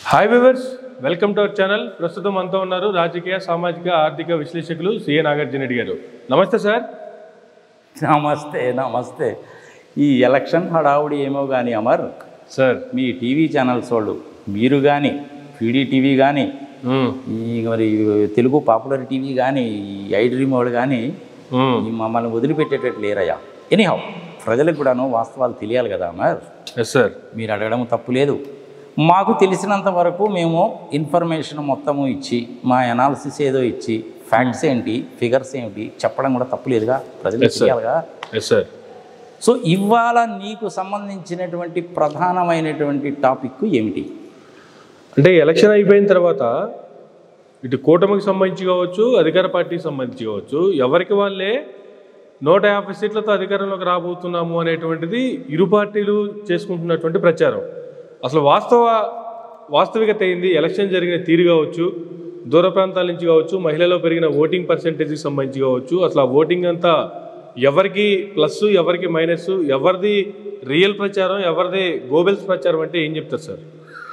Hi viewers welcome to our channel ప్రస్తుతం మనతో ఉన్నారు రాజకీయ సామాజిక ఆర్థిక విశ్లేషకులు సిఏ నాగార్జున రెడ్డి గారు నమస్తే సార్ నమస్తే నమస్తే ఈ ఎలక్షన్ హడావుడి ఏమో కానీ అమర్ సార్ మీ టీవీ ఛానల్స్ వాళ్ళు మీరు కానీ పీడీ టీవీ కానీ మ్మ్. ఈ మరి తెలుగు పాపులర్ టీవీ కానీ ఈ ఐ డ్రీమ్ వాళ్ళు కానీ మ్మ్. ఈ మమ్మల్ని వదిలిపెట్టేటట్టు లేరయ్యా ఎనీహౌ ప్రజలకు కూడాను వాస్తవాలు తెలియాలి కదా అమర్ ఎస్ సార్ మీరు అడగడం తప్పు లేదు మాకు తెలిసినంత వరకు మేము ఇన్ఫర్మేషన్ మొత్తము ఇచ్చి మా అనాలిసిస్ ఏదో ఇచ్చి ఫ్యాక్ట్స్ ఏంటి ఫిగర్స్ ఏంటి చెప్పడం కూడా తప్పు లేదుగా ప్రజలకు Yes, sir. తెలియాలిగా ఎస్ సార్ సో ఇవాళ నీకు సంబంధించినటువంటి ప్రధానమైనటువంటి టాపిక్ ఏమిటి అంటే ఎలక్షన్ అయిపోయిన తర్వాత ఇటు కూటమికి సంబంధించి కావచ్చు అధికార పార్టీకి సంబంధించి కావచ్చు ఎవరికి వాళ్ళే నూట యాభై సీట్లతో అధికారంలోకి రాబోతున్నాము అనేటువంటిది ఇరు పార్టీలు చేసుకుంటున్నటువంటి ప్రచారం అసలు వాస్తవ వాస్తవికత ఏంది ఎలక్షన్ జరిగిన తీరు కావచ్చు దూర ప్రాంతాల నుంచి కావచ్చు మహిళలో పెరిగిన ఓటింగ్ పర్సెంటేజ్కి సంబంధించి కావచ్చు అసలు ఆ ఓటింగ్ అంతా ఎవరికి ప్లస్ ఎవరికి మైనస్ ఎవరిది రియల్ ప్రచారం ఎవరిది గోబెల్స్ ప్రచారం అంటే ఏం చెప్తారు సార్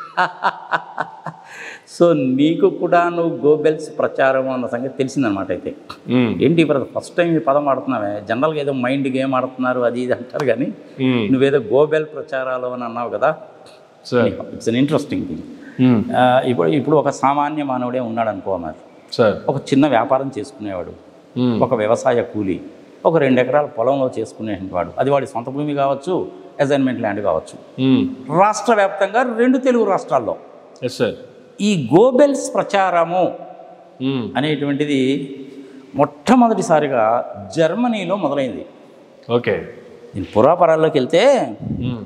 సో నీకు కూడా నువ్వు గోబెల్స్ ప్రచారం అన్న సంగతి తెలిసిందనమాట అయితే మ్మ్. ఏంటి బ్రదర్ ఫస్ట్ టైం ఈ పదం ఆడుతున్నావే జనరల్గా ఏదో మైండ్ గేమ్ ఆడుతున్నారు అది ఇది అంటారు కానీ మ్మ్. నువ్వేదో గోబెల్ ప్రచారాలు అని అన్నావు కదా sir it's an interesting thing hmm. ఇప్పుడు ఇప్పుడు ఒక సామాన్య మానవుడే ఉన్నాడు అనుకో మరి సార్ ఒక చిన్న వ్యాపారం చేసుకునేవాడు మ్మ్. ఒక వ్యవసాయ కూలి ఒక రెండు ఎకరాల పొలంలో చేసుకునేటువంటి వాడు అది వాడి సొంత భూమి కావచ్చు అసైన్మెంట్ ల్యాండ్ కావచ్చు మ్మ్. రాష్ట్ర వ్యాప్తంగా రెండు తెలుగు రాష్ట్రాల్లో ఎస్ సార్ ఈ గోబెల్స్ ప్రచారము మ్మ్. అనేటువంటిది మొట్టమొదటిసారిగా జర్మనీలో మొదలైంది ఓకే దీని పురాపరాల్లోకి వెళ్తే మ్మ్.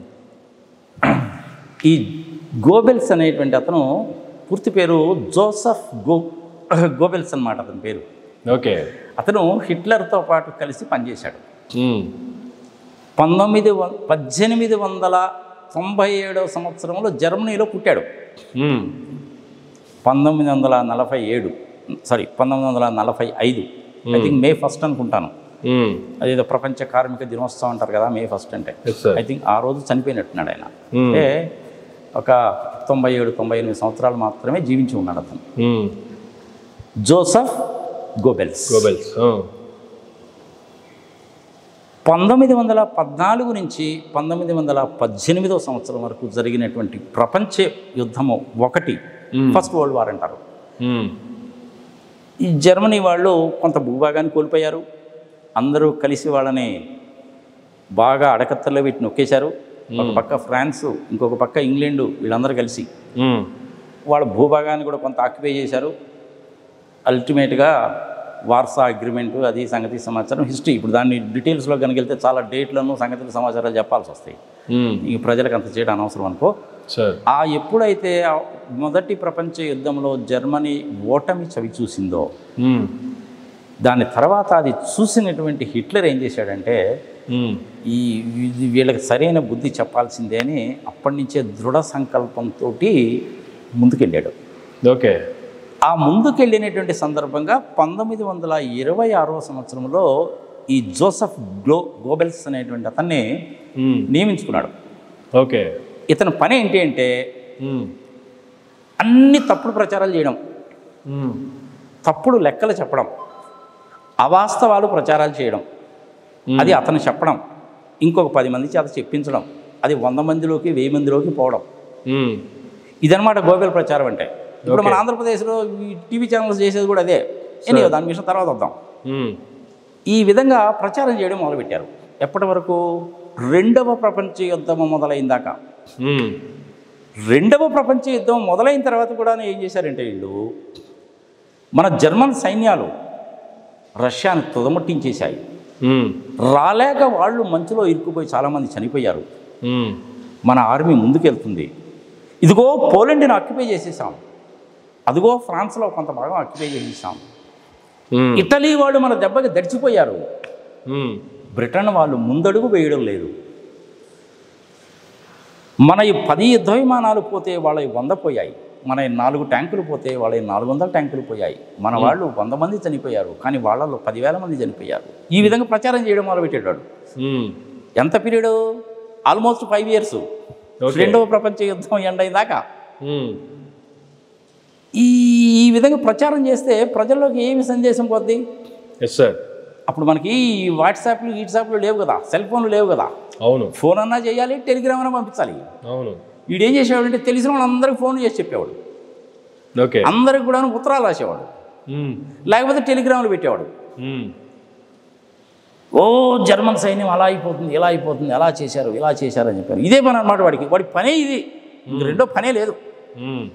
ఈ గోబెల్స్ అనేటువంటి అతను పూర్తి పేరు జోసఫ్ గో గోబెల్స్ అన్నమాట అతని పేరు ఓకే అతను హిట్లర్తో పాటు కలిసి పనిచేశాడు మ్మ్. పంతొమ్మిది వ పద్దెనిమిది వందల తొంభై ఏడవ సంవత్సరంలో జర్మనీలో పుట్టాడు మ్మ్. పంతొమ్మిది వందల నలభై ఏడు సారీ పంతొమ్మిది వందల నలభై ఐదు ఐ థింక్ మే ఫస్ట్ అనుకుంటాను మ్మ్. అదేదో ప్రపంచ కార్మిక దినోత్సవం అంటారు కదా మే ఫస్ట్ అంటే ఎస్ సార్ ఐ థింక్ ఆ రోజు చనిపోయినట్టున్నాడు ఆయన మ్మ్. అంటే ఒక తొంభై ఏడు తొంభై ఎనిమిది సంవత్సరాలు మాత్రమే జీవించి ఉన్నాడు అతను మ్మ్. జోసఫ్ గోబెల్స్ గోబెల్స్ ఆ. పంతొమ్మిది వందల పద్నాలుగు నుంచి పంతొమ్మిది వందల పద్దెనిమిదవ సంవత్సరం వరకు జరిగినటువంటి ప్రపంచ యుద్ధము ఒకటి మ్మ్. ఫస్ట్ వరల్డ్ వార్ అంటారు మ్మ్. ఈ జర్మనీ వాళ్ళు కొంత భూభాగాన్ని కోల్పోయారు అందరూ కలిసి వాళ్ళని బాగా అడకత్తల్లో పెట్టి నొక్కేశారు ఒక పక్క ఫ్రాన్స్ ఇంకొక పక్క ఇంగ్లాండ్ వీళ్ళందరూ కలిసి మ్మ్. వాళ్ళ భూభాగాన్ని కూడా కొంత ఆక్యుపై చేశారు అల్టిమేట్గా వార్సా అగ్రిమెంట్ అది సంగతి సమాచారం హిస్టరీ ఇప్పుడు దాన్ని డీటెయిల్స్లో కనుక వెళ్తే చాలా డేట్లను సంగతుల సమాచారాలు చెప్పాల్సి వస్తాయి మ్మ్. ఈ ప్రజలకు అంత చేయడం అనవసరం అనుకో సార్ ఆ ఎప్పుడైతే ఆ మొదటి ప్రపంచ యుద్ధంలో జర్మనీ ఓటమి చవి చూసిందో మ్మ్. దాని తర్వాత అది చూసినటువంటి హిట్లర్ ఏం చేశాడంటే మ్మ్. ఈ ఇది వీళ్ళకి సరైన బుద్ధి చెప్పాల్సిందే అని అప్పటి నుంచే దృఢ సంకల్పంతో ముందుకెళ్ళాడు ఓకే ఆ ముందుకెళ్ళినటువంటి సందర్భంగా పంతొమ్మిది వందల ఇరవై ఆరవ సంవత్సరంలో ఈ జోసఫ్ గ్లో గోబెల్స్ అనేటువంటి అతన్ని మ్మ్. నియమించుకున్నాడు ఓకే ఇతని పని ఏంటి అంటే మ్మ్. అన్ని తప్పుడు ప్రచారాలు చేయడం మ్మ్. తప్పుడు లెక్కలు చెప్పడం అవాస్తవాలు ప్రచారాలు చేయడం అది అతను చెప్పడం ఇంకొక పది మంది చేత చెప్పించడం అది వంద మందిలోకి వెయ్యి మందిలోకి పోవడం మ్మ్. ఇదనమాట గోబెల్ ప్రచారం అంటే ఇప్పుడు మన Okay. ఆంధ్రప్రదేశ్లో ఈ టీవీ ఛానల్స్ చేసేది కూడా అదే ఎనీ దాని విషయం తర్వాత వద్దాం మ్మ్. ఈ విధంగా ప్రచారం చేయడం మొదలుపెట్టారు ఎప్పటి వరకు రెండవ ప్రపంచ యుద్ధం మొదలైందాక మ్మ్. రెండవ ప్రపంచ యుద్ధం మొదలైన తర్వాత కూడా ఏం చేశారంటే వీళ్ళు మన జర్మన్ సైన్యాలు రష్యాను తుదముట్టించేశాయి మ్మ్. రాలేక వాళ్ళు మంచులో ఇరుక్కుపోయి చాలామంది చనిపోయారు మ్మ్. మన ఆర్మీ ముందుకెళ్తుంది ఇదిగో పోలెండ్ని ఆక్యుపై చేసేసాం అదిగో ఫ్రాన్స్లో కొంత భాగం ఆక్యుపై చేసేసాం మ్మ్. ఇటలీ వాళ్ళు మన దెబ్బకి దడిచిపోయారు మ్మ్. బ్రిటన్ వాళ్ళు ముందడుగు వేయడం లేదు మన ఈ పది యుద్ధ విమానాలు పోతే వాళ్ళ వంద పోయాయి మన ఈ నాలుగు ట్యాంకులు పోతే వాళ్ళ ఈ నాలుగు వందల ట్యాంకులు పోయాయి మన వాళ్ళు వంద మంది చనిపోయారు కానీ వాళ్ళలో పదివేల మంది చనిపోయారు ఈ విధంగా ప్రచారం చేయడం మొదలుపెట్టాడు మ్మ్. ఎంత period almost five years Okay. రెండవ ప్రపంచ యుద్ధం ఎండ్ అయిందాకా మ్మ్. ఈ ఈ విధంగా ప్రచారం చేస్తే ప్రజల్లోకి ఏమి సందేశం పోద్ది ఎస్ సార్ అప్పుడు మనకి ఈ వాట్సాప్లు వాట్సాప్లు లేవు కదా సెల్ ఫోన్లు లేవు కదా అవును ఫోన్ అన్నా చేయాలి టెలిగ్రామ్ అన్నా పంపించాలి అవును వీడు ఏం చేసేవాడు అంటే తెలిసిన వాళ్ళందరికీ ఫోన్ చేసి చెప్పేవాడు ఓకే అందరికి కూడా ఉత్తరాలు రాసేవాడు మ్మ్. లేకపోతే టెలిగ్రామ్లు పెట్టేవాడు మ్మ్. ఓ జర్మన్ సైన్యం అలా అయిపోతుంది ఇలా అయిపోతుంది ఎలా చేశారు ఇలా చేశారు అని చెప్పారు ఇదే పని అనమాట వాడికి వాడి పనే ఇది ఇంక రెండో పనే లేదు మ్మ్.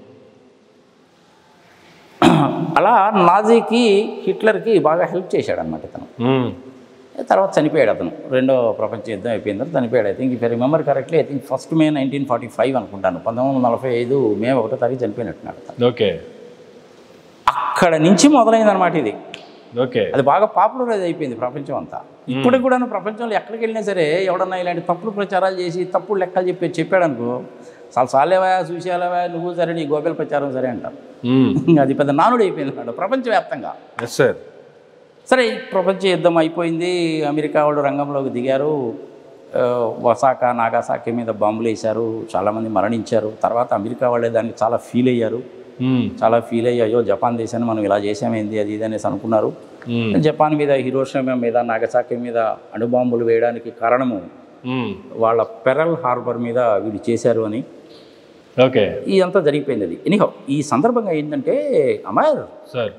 అలా నాజీకి హిట్లర్కి బాగా హెల్ప్ చేశాడు అనమాట ఇతను మ్మ్. తర్వాత చనిపోయాడు అతను రెండో ప్రపంచ యుద్ధం అయిపోయిన తర్వాత చనిపోయాడు I think if remember correctly I think first May nineteen forty five అనుకుంటాను పంతొమ్మిది వందల నలభై ఐదు మే ఒకటో తారీఖు చనిపోయినట్టున్నాడు అతను ఓకే అక్కడ నుంచి మొదలైందనమాట ఇది ఓకే అది బాగా పాపులరైజ్ అయిపోయింది ప్రపంచం అంతా ఇప్పటికి కూడా ప్రపంచంలో ఎక్కడికి వెళ్ళినా సరే ఎవడన్నా ఇలాంటి తప్పుడు ప్రచారాలు చేసి తప్పుడు లెక్కలు చెప్పి చెప్పాడు అనుకో చాలా సాలేవా చూసేయాలవా నువ్వు సరే నీ గోబెల్ ప్రచారం సరే అంటారు మ్మ్. ఇంకా అది పెద్ద నానుడు అయిపోయింది అన్నమాట ప్రపంచవ్యాప్తంగా ఎస్ సార్ సరే ఈ ప్రపంచ యుద్ధం అయిపోయింది అమెరికా వాళ్ళు రంగంలోకి దిగారు ఆ, వసాకా నాగాసాకి మీద బాంబులు వేశారు చాలామంది మరణించారు తర్వాత అమెరికా వాళ్ళే దానికి చాలా ఫీల్ అయ్యారు మ్మ్. చాలా ఫీల్ అయ్యి అయ్యో జపాన్ దేశాన్ని మనం ఇలా చేసామేంది అది ఇది అనేసి అనుకున్నారు మ్మ్. జపాన్ మీద హిరోషిమా మీద నాగసాకి మీద అణుబాంబులు వేయడానికి కారణము మ్మ్. వాళ్ళ పెరల్ హార్బర్ మీద వీళ్ళు చేశారు అని ఓకే ఇదంతా జరిగిపోయింది అది ఎనీహో ఈ సందర్భంగా ఏంటంటే అమర్ సార్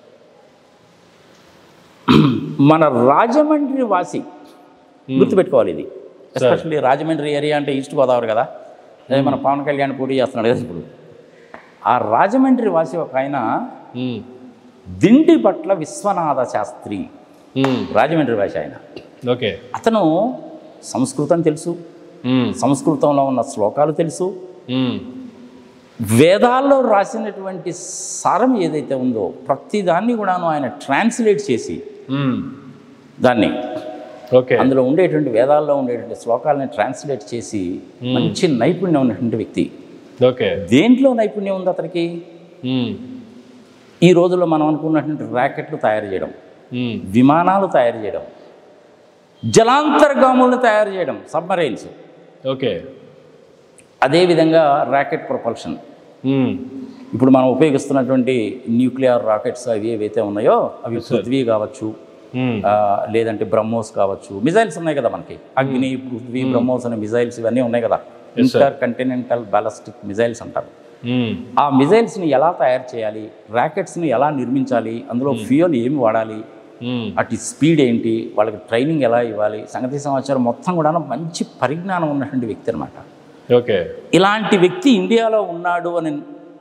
మన రాజమండ్రి వాసి గుర్తుపెట్టుకోవాలి ఇది ఎస్పెషల్లీ రాజమండ్రి ఏరియా అంటే ఈస్ట్ గోదావరి కదా అదే మన పవన్ కళ్యాణ్ పోటీ చేస్తున్నాడు కదా ఇప్పుడు ఆ రాజమండ్రి వాసి ఒక ఆయన మ్మ్. దిండి పట్ల విశ్వనాథ శాస్త్రి మ్మ్. రాజమండ్రి భాష ఆయన ఓకే అతను సంస్కృతం తెలుసు మ్మ్. సంస్కృతంలో ఉన్న శ్లోకాలు తెలుసు మ్మ్. వేదాల్లో రాసినటువంటి సారం ఏదైతే ఉందో ప్రతిదాన్ని కూడాను ఆయన ట్రాన్స్లేట్ చేసి మ్మ్. దాన్ని ఓకే అందులో ఉండేటువంటి వేదాల్లో ఉండేటువంటి శ్లోకాలని ట్రాన్స్లేట్ చేసి మంచి నైపుణ్యం ఉన్నటువంటి వ్యక్తి ఓకే దేంట్లో నైపుణ్యం ఉంది అతనికి మ్మ్. ఈ రోజుల్లో మనం అనుకున్నటువంటి ర్యాకెట్లు తయారు చేయడం మ్మ్. విమానాలు తయారు చేయడం జలాంతర్గాములను తయారు చేయడం సబ్మరైన్స్ ఓకే అదేవిధంగా ర్యాకెట్ ప్రొపల్షన్ మ్మ్. ఇప్పుడు మనం ఉపయోగిస్తున్నటువంటి న్యూక్లియర్ రాకెట్స్ అవి ఏవైతే ఉన్నాయో అవి పృథ్వీ కావచ్చు మ్మ్. ఆ, లేదంటే బ్రహ్మోస్ కావచ్చు మిజైల్స్ ఉన్నాయి కదా మనకి అగ్ని పృథ్వీ బ్రహ్మోస్ అనే మిజైల్స్ ఇవన్నీ ఉన్నాయి కదా ఇంటర్ కంటినెంటల్ బ్యాలస్టిక్ మిజైల్స్ అంటారు మ్మ్. ఆ మిజైల్స్ని ఎలా తయారు చేయాలి ర్యాకెట్స్ని ఎలా నిర్మించాలి అందులో ఫ్యూయల్ ఏమి వాడాలి మ్మ్. అటు స్పీడ్ ఏంటి వాళ్ళకి ట్రైనింగ్ ఎలా ఇవ్వాలి సంగతి సమాచారం మొత్తం కూడా మంచి పరిజ్ఞానం ఉన్నటువంటి వ్యక్తి అనమాట ఓకే ఇలాంటి వ్యక్తి ఇండియాలో ఉన్నాడు అని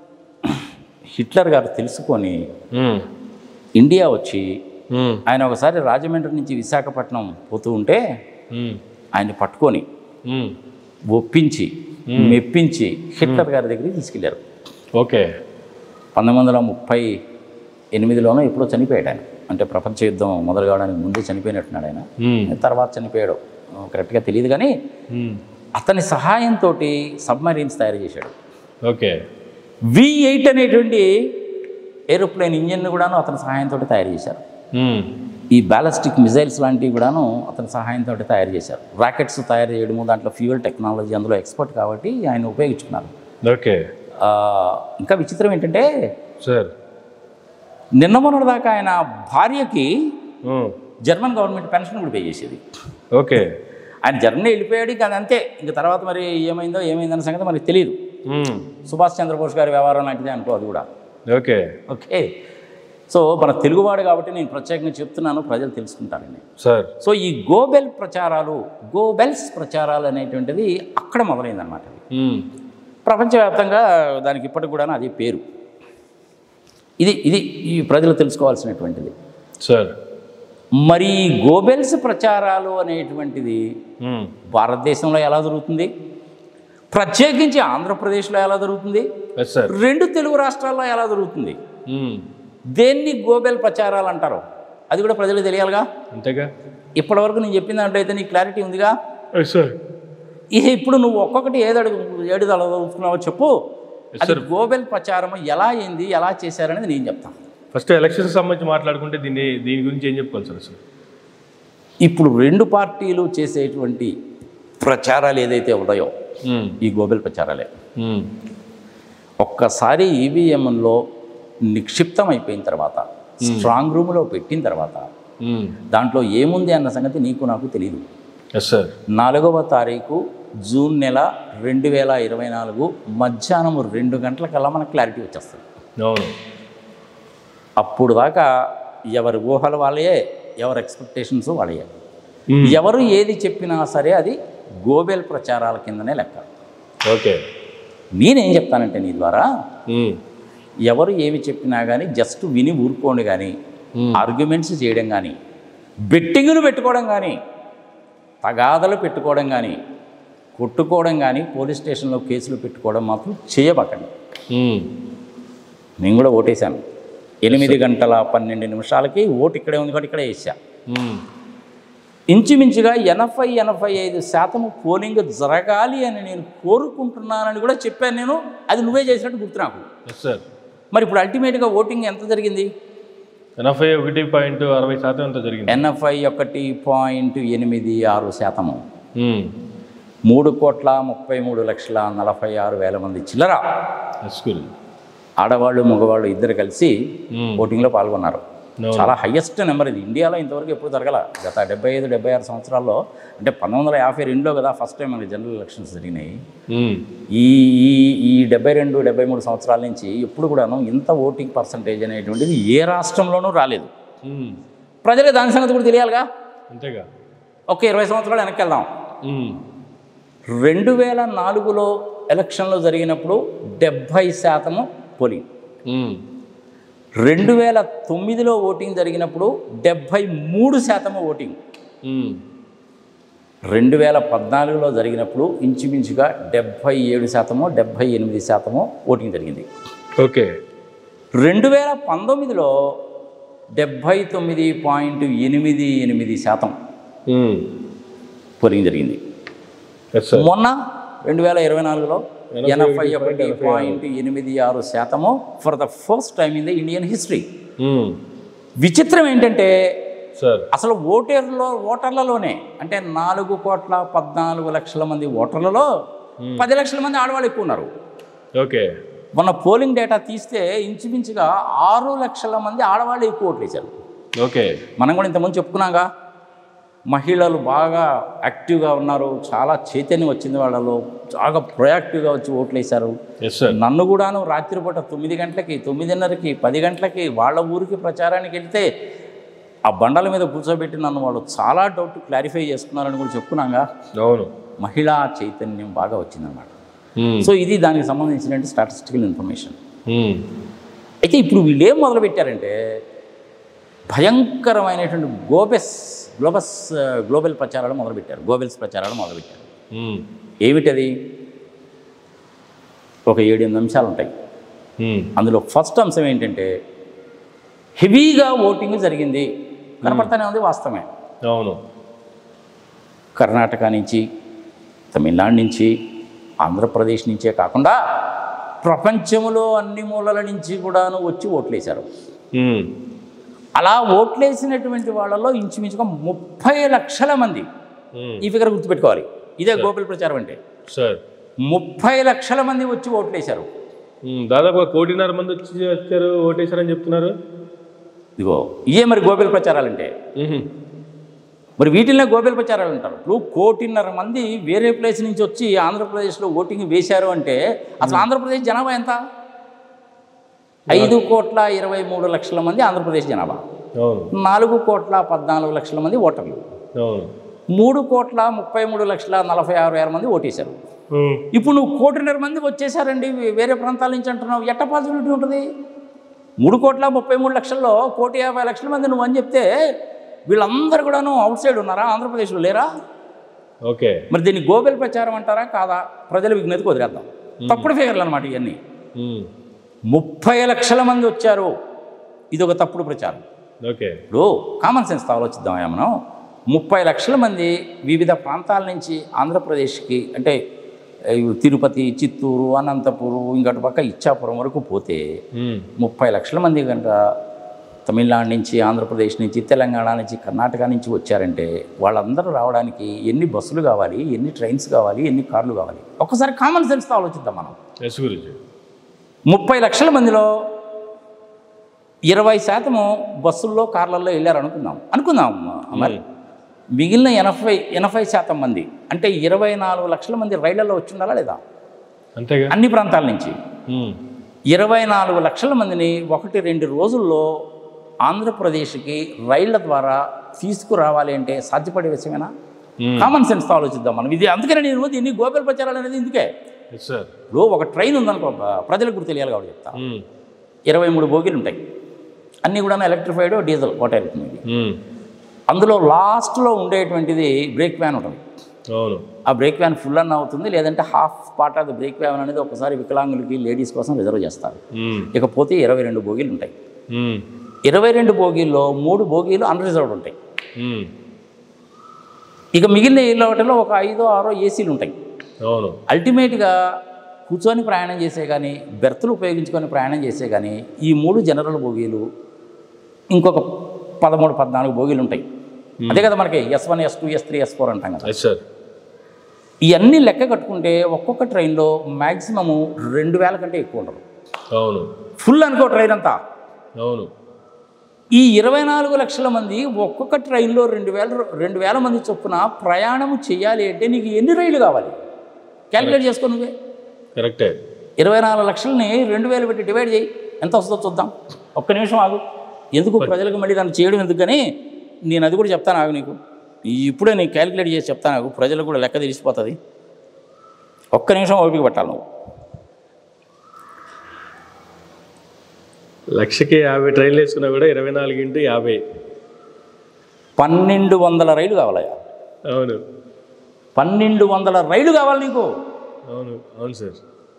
హిట్లర్ గారు తెలుసుకొని మ్మ్. ఇండియా వచ్చి మ్మ్. ఆయన ఒకసారి రాజమండ్రి నుంచి విశాఖపట్నం పోతూ ఉంటే మ్మ్. ఆయన్ని పట్టుకొని మ్మ్. ఒప్పించి మెప్పించి హిట్లర్ గారి దగ్గరికి తీసుకెళ్లారు ఓకే పంతొమ్మిది వందల ముప్పై ఎనిమిదిలోనో ఎప్పుడో చనిపోయాడు ఆయన అంటే ప్రపంచ యుద్ధం మొదలు కావడానికి ముందే చనిపోయినట్టున్నాడు ఆయన మ్మ్. తర్వాత చనిపోయాడు కరెక్ట్గా తెలియదు కానీ మ్మ్. అతని సహాయంతో సబ్మరీన్స్ తయారు చేశాడు ఓకే వి ఎయిట్ అనేటువంటి ఏరోప్లేన్ ఇంజిన్ కూడాను అతని సహాయంతో తయారు చేశారు మ్మ్. ఈ బ్యాలస్టిక్ మిజైల్స్ లాంటివి కూడాను అతని సహాయంతో తయారు చేశారు రాకెట్స్ తయారు చేయడము దాంట్లో ఫ్యూయల్ టెక్నాలజీ అందులో ఎక్స్పర్ట్ కాబట్టి ఆయన ఉపయోగించుకున్నారు ఓకే ఆ, ఇంకా విచిత్రం ఏంటంటే సార్ నిన్న మొన్నటి దాకా ఆయన భార్యకి మ్మ్. జర్మన్ గవర్నమెంట్ పెన్షన్ కూడా పే చేసేది ఓకే ఆయన జర్మనీ వెళ్ళిపోయాడు ఇంకా అది అంతే ఇంక తర్వాత మరి ఏమైందో ఏమైందన్న సంగతి మనకి తెలియదు మ్మ్. సుభాష్ చంద్రబోస్ గారి వ్యవహారం లాంటిదే అనుకో అది కూడా ఓకే ఓకే సో మన తెలుగువాడు కాబట్టి నేను ప్రత్యేకంగా చెప్తున్నాను ప్రజలు తెలుసుకుంటారని సార్ సో ఈ గోబెల్ ప్రచారాలు గోబెల్స్ ప్రచారాలు అనేటువంటిది అక్కడ మొదలైందనమాట మ్మ్. ప్రపంచవ్యాప్తంగా దానికి ఇప్పటికి కూడా అదే పేరు ఇది ఇది ఈ ప్రజలు తెలుసుకోవాల్సినటువంటిది సార్ మరి ఈ గోబెల్స్ ప్రచారాలు అనేటువంటిది మ్మ్. భారతదేశంలో ఎలా జరుగుతుంది ప్రత్యేకించి ఆంధ్రప్రదేశ్లో ఎలా జరుగుతుంది ఎస్ సార్ రెండు తెలుగు రాష్ట్రాల్లో ఎలా జరుగుతుంది మ్మ్. దేన్ని గోబెల్ ప్రచారాలు అంటారు అది కూడా ప్రజలకు తెలియాలిగా అంతేగా ఇప్పటివరకు నేను చెప్పిన దాంట్లో అయితే నీకు క్లారిటీ ఉందిగా ఎస్ సార్ ఇక ఇప్పుడు నువ్వు ఒక్కొక్కటి ఏది అడుగు ఏడు చదువుతున్నావో చెప్పు అది గోబెల్ ప్రచారం ఎలా అయింది ఎలా చేశారనేది నేను చెప్తాను ఫస్ట్ ఎలక్షన్స్ సంబంధించి మాట్లాడుకుంటే దీన్ని దీని గురించి ఏం చెప్పుకోవాలి సార్ అసలు ఇప్పుడు రెండు పార్టీలు చేసేటువంటి ప్రచారాలు ఏదైతే ఉన్నాయో మ్మ్. ఈ గోబెల్ ప్రచారాలే మ్మ్. ఒక్కసారి ఈవీఎంలో నిక్షిప్తం అయిపోయిన తర్వాత స్ట్రాంగ్ రూమ్లో పెట్టిన తర్వాత దాంట్లో ఏముంది అన్న సంగతి నీకు నాకు తెలియదు ఎస్ సార్ నాలుగవ తారీఖు జూన్ నెల రెండు వేల ఇరవై నాలుగు మధ్యాహ్నం రెండు గంటలకల్లా మనకు క్లారిటీ వచ్చేస్తుంది అవును అప్పుడు దాకా ఎవరి ఊహలు వాళ్ళయే ఎవరి ఎక్స్పెక్టేషన్స్ వాళ్ళయే మ్మ్. ఎవరు ఏది చెప్పినా సరే అది గోబెల్ ప్రచారాల కిందనే లెక్క ఓకే నేనేం చెప్తానంటే నీ ద్వారా మ్మ్. ఎవరు ఏమి చెప్పినా కానీ జస్ట్ విని ఊరుకోండి కానీ మ్మ్. ఆర్గ్యుమెంట్స్ చేయడం కానీ బెట్టింగులు పెట్టుకోవడం కానీ తగాదలు పెట్టుకోవడం కానీ కొట్టుకోవడం కానీ పోలీస్ స్టేషన్లో కేసులు పెట్టుకోవడం మాత్రం చేయబకండి మ్మ్. నేను కూడా ఓటేశాను ఎనిమిది గంటల పన్నెండు నిమిషాలకి ఓటు ఇక్కడే ఉంది కాబట్టి ఇక్కడే వేసా మ్మ్. ఇంచుమించుగా ఎనభై ఎనభై ఐదు శాతం పోలింగ్ జరగాలి అని నేను కోరుకుంటున్నానని కూడా చెప్పాను నేను అది నువ్వే చేసినట్టు గుర్తు నాకు ఎస్ సార్ మరి ఇప్పుడు అల్టిమేట్గా ఓటింగ్ ఎంత జరిగింది ఎనభై ఒకటి పాయింట్ అరవై శాతం అంత జరిగింది ఎనభై ఒకటి పాయింట్ ఎనిమిది ఆరు శాతము మ్మ్. మూడు కోట్ల ముప్పై మూడు లక్షల నలభై ఆరు వేల మంది చిల్లర ఎస్ గురు ఆడవాళ్ళు మగవాళ్ళు ఇద్దరు కలిసి మ్మ్. ఓటింగ్లో పాల్గొన్నారు అవును. చాలా హయ్యెస్ట్ నెంబర్ ఇది ఇండియాలో ఇంతవరకు ఎప్పుడు జరగల గత డెబ్బై ఐదు డెబ్బై ఆరు సంవత్సరాల్లో అంటే పంతొమ్మిది వందల యాభై రెండులో కదా ఫస్ట్ టైం మనకి జనరల్ ఎలక్షన్స్ జరిగినాయి మ్మ్. ఈ ఈ ఈ డెబ్బై రెండు డెబ్బై మూడు సంవత్సరాల నుంచి ఎప్పుడు కూడాను ఇంత ఓటింగ్ పర్సంటేజ్ అనేటువంటిది ఏ రాష్ట్రంలోనూ రాలేదు మ్మ్. ప్రజలే దాని సంగతి కూడా తెలియాలిగా అంతేగా ఒక ఇరవై సంవత్సరాలు వెనక్కి వెళ్దాం మ్మ్. రెండు వేల నాలుగులో ఎలక్షన్లో జరిగినప్పుడు డెబ్భై శాతము పోలింగ్ మ్మ్. రెండు వేల తొమ్మిదిలో ఓటింగ్ జరిగినప్పుడు డెబ్భై మూడు శాతము ఓటింగ్ మ్మ్. రెండు వేల పద్నాలుగులో జరిగినప్పుడు ఇంచుమించుగా డెబ్భై ఏడు శాతము డెబ్భై ఎనిమిది శాతము ఓటింగ్ జరిగింది ఓకే రెండు వేల పంతొమ్మిదిలో డెబ్భై తొమ్మిది పాయింట్ ఎనిమిది ఎనిమిది శాతం మ్మ్. పోలింగ్ జరిగింది ఎస్ సార్ మొన్న రెండు వేల ఇరవై నాలుగులో ఎనభై ఎనభై ఒకటి ఒకటి పాయింట్ పాయింట్ ఎనిమిది ఆరు శాతము for the first time in the Indian history మ్మ్. విచిత్రం ఏంటంటే సార్ అసలు ఓటర్లో ఓటర్లలోనే అంటే నాలుగు కోట్ల పద్నాలుగు లక్షల మంది ఓటర్లలో పది లక్షల మంది ఆడవాళ్ళు ఎక్కువ ఉన్నారు ఓకే మొన్న పోలింగ్ డేటా తీస్తే ఇంచుమించుగా ఆరు లక్షల మంది ఆడవాళ్ళు ఎక్కువ ఓట్లు వేశారు ఓకే మనం కూడా ఇంతకుముందు చెప్పుకున్నాగా మహిళలు బాగా యాక్టివ్గా ఉన్నారు చాలా చైతన్యం వచ్చింది వాళ్ళలో బాగా ప్రొయాక్టివ్గా వచ్చి ఓట్లు వేశారు ఎస్ సార్ నన్ను కూడాను రాత్రిపూట తొమ్మిది గంటలకి తొమ్మిదిన్నరకి పది గంటలకి వాళ్ళ ఊరికి ప్రచారానికి వెళ్తే ఆ బండల మీద కూర్చోబెట్టి నన్ను వాళ్ళు చాలా డౌట్ క్లారిఫై చేసుకున్నారని కూడా చెప్పుకున్నాగా అవును మహిళా చైతన్యం బాగా వచ్చిందన్నమాట మ్మ్. సో ఇది దానికి సంబంధించిన స్టాటిస్టికల్ ఇన్ఫర్మేషన్ మ్మ్. అయితే ఇప్పుడు వీళ్ళు ఏం మొదలు పెట్టారంటే భయంకరమైనటువంటి గోబెస్ గ్లోబస్ గ్లోబల్ ప్రచారాలు మొదలుపెట్టారు గోబెల్స్ ప్రచారాలు మొదలుపెట్టారు మ్మ్. ఏమిటది ఒక ఏడు ఎనిమిది అంశాలు ఉంటాయి మ్మ్. అందులో ఫస్ట్ అంశం ఏంటంటే హెవీగా ఓటింగ్ జరిగింది కనపడతానే ఉంది వాస్తవమే అవును కర్ణాటక నుంచి తమిళనాడు నుంచి ఆంధ్రప్రదేశ్ నుంచే కాకుండా ప్రపంచంలో అన్ని మూలల నుంచి కూడాను వచ్చి ఓట్లేశారు మ్మ్. అలా ఓట్లేసినటువంటి వాళ్ళలో ఇంచుమించుగా ముప్పై లక్షల మంది మ్మ్. ఈ ఫిగర్ గుర్తుపెట్టుకోవాలి ఇదే గోకుల ప్రచారం అంటే సార్ ముప్పై లక్షల మంది వచ్చి ఓట్లేశారు మ్మ్. దాదాపు కోటిన్నర మంది వచ్చి వచ్చారు ఓటేశారని చెప్తున్నారు ఇదిగో ఇవే మరి గోబెల్ ప్రచారాలంటే మ్మ్. మరి వీటిల్నే గోబెల్ ప్రచారాలు అంటారు ఇప్పుడు కోటిన్నర మంది వేరే ప్లేస్ నుంచి వచ్చి ఆంధ్రప్రదేశ్లో ఓటింగ్ వేశారు అంటే అసలు ఆంధ్రప్రదేశ్ జనాభా ఎంత ఐదు కోట్ల ఇరవై మూడు లక్షల మంది ఆంధ్రప్రదేశ్ జనాభా అవును నాలుగు కోట్ల పద్నాలుగు లక్షల మంది ఓటర్లు అవును మూడు కోట్ల ముప్పై మూడు లక్షల నలభై ఆరు వేల మంది ఓటేశారు మ్మ్. ఇప్పుడు నువ్వు కోటిన్నర మంది వచ్చేసారండి వేరే ప్రాంతాల నుంచి అంటున్నావు ఎట్ట పాసిబిలిటీ ఉంటుంది మూడు కోట్ల ముప్పై మూడు లక్షల్లో కోటి యాభై లక్షల మంది నువ్వు అని చెప్తే వీళ్ళందరూ కూడాను అవుట్ సైడ్ ఉన్నారా ఆంధ్రప్రదేశ్లో లేరా ఓకే మరి దీన్ని గోబెల్ ప్రచారం అంటారా కాదా ప్రజల విజ్ఞతకు వదిలేద్దాం తప్పుడు ఫిగర్లు అనమాట ఇవన్నీ మ్మ్. ముప్పై లక్షల మంది వచ్చారు ఇది ఒక తప్పుడు ప్రచారం ఓకే ఇప్పుడు కామన్ సెన్స్తో ఆలోచిద్దామా మనం ముప్పై లక్షల మంది వివిధ ప్రాంతాల నుంచి ఆంధ్రప్రదేశ్కి అంటే ఏ, తిరుపతి చిత్తూరు అనంతపురం ఇంకటి పక్క ఇచ్చాపురం వరకు పోతే మ్మ్. ముప్పై లక్షల మంది కనుక తమిళనాడు నుంచి ఆంధ్రప్రదేశ్ నుంచి తెలంగాణ నుంచి కర్ణాటక నుంచి వచ్చారంటే వాళ్ళందరూ రావడానికి ఎన్ని బస్సులు కావాలి ఎన్ని ట్రైన్స్ కావాలి ఎన్ని కార్లు కావాలి ఒక్కసారి కామన్ సెన్స్తో ఆలోచిద్దాం మనం ఎస్ గురించి ముప్పై లక్షల మందిలో ఇరవై శాతము బస్సుల్లో కార్లలో వెళ్ళారు అనుకుందాం అనుకుందాం మరి మిగిలిన ఎనభై ఎనభై శాతం మంది అంటే ఇరవై నాలుగు లక్షల మంది రైళ్లలో వచ్చి ఉండాలా లేదా అంతేగా అన్ని ప్రాంతాల నుంచి ఉమ్. ఇరవై నాలుగు లక్షల మందిని ఒకటి రెండు రోజుల్లో ఆంధ్రప్రదేశ్కి రైళ్ల ద్వారా తీసుకురావాలి అంటే సాధ్యపడే విషయమేనా ఉమ్. కామన్ సెన్స్తో ఆలోచిద్దాం మనం ఇది అందుకనే నేను దీన్ని గోపాల ప్రచారాలు అనేది ఇందుకే ఎస్ సార్ ఇప్పుడు ఒక ట్రైన్ ఉందనుకో బ- ప్రజలకు కూడా తెలియాలి కాబట్టి చెప్తా ఉమ్. ఇరవై మూడు బోగీలు ఉంటాయి అన్నీ కూడా ఎలక్ట్రిఫైడ్ డీజిల్ వాటర్ అవుతుంది ఉమ్. అందులో లాస్ట్లో ఉండేటువంటిది బ్రేక్ వ్యాన్ ఉంటుంది అవును ఆ బ్రేక్ వ్యాన్ ఫుల్ అన్న అవుతుంది లేదంటే half part of the brake van అనేది ఒకసారి వికలాంగులకి లేడీస్ కోసం రిజర్వ్ చేస్తారు ఉమ్. ఇకపోతే ఇరవై రెండు బోగీలు ఉంటాయి ఉమ్. ఇరవై రెండు బోగీల్లో మూడు బోగీలు అన్రిజర్వ్డ్ ఉంటాయి ఉమ్. ఇక మిగిలిన ఇళ్ళ వాటిలో ఒక ఐదో ఆరో ఏసీలు ఉంటాయి అవును అల్టిమేట్గా కూర్చొని ప్రయాణం చేసే కానీ బెర్తులు ఉపయోగించుకొని ప్రయాణం చేసే కానీ ఈ మూడు జనరల్ బోగీలు ఇంకొక పదమూడు పద్నాలుగు బోగీలు ఉంటాయి అదే కదా మనకి S one S two S three S four అంటాం కదా ఎస్ సార్ ఇవన్నీ లెక్క కట్టుకుంటే ఒక్కొక్క ట్రైన్లో మ్యాక్సిమము రెండు వేల కంటే ఎక్కువ ఉండదు అవును ఫుల్ అనుకో ట్రైన్ అంతా అవును ఈ ఇరవై నాలుగు లక్షల మంది ఒక్కొక్క ట్రైన్లో రెండు వేల రెండు వేల మంది చొప్పున ప్రయాణం చేయాలి అంటే నీకు ఎన్ని రైళ్ళు కావాలి క్యాలిక్యులేట్ చేసుకో నువ్వే కరెక్టే ఇరవై నాలుగు లక్షలని రెండు వేలు పెట్టి డివైడ్ చేయి ఎంత వస్తుందో చూద్దాం ఒక్క నిమిషం ఆగు ఎందుకు ప్రజలకు మళ్ళీ దాన్ని చేయడం ఎందుకు కానీ నేను అది కూడా చెప్తాను ఆగు నీకు ఇప్పుడే నీకు క్యాలిక్యులేట్ చేసి చెప్తాను ఆగు ప్రజలకు కూడా లెక్క తెలిసిపోతుంది ఒక్క నిమిషం ఓపిక పట్టాలి నువ్వు లక్షకి యాభై ట్రైన్లు వేసుకున్నా కూడా ఇరవై నాలుగు ఇంటూ యాభై పన్నెండు వందల రైలు కావాలయ్యా అవును పన్నెండు వందల రైలు కావాలి నీకు అవును అవును సార్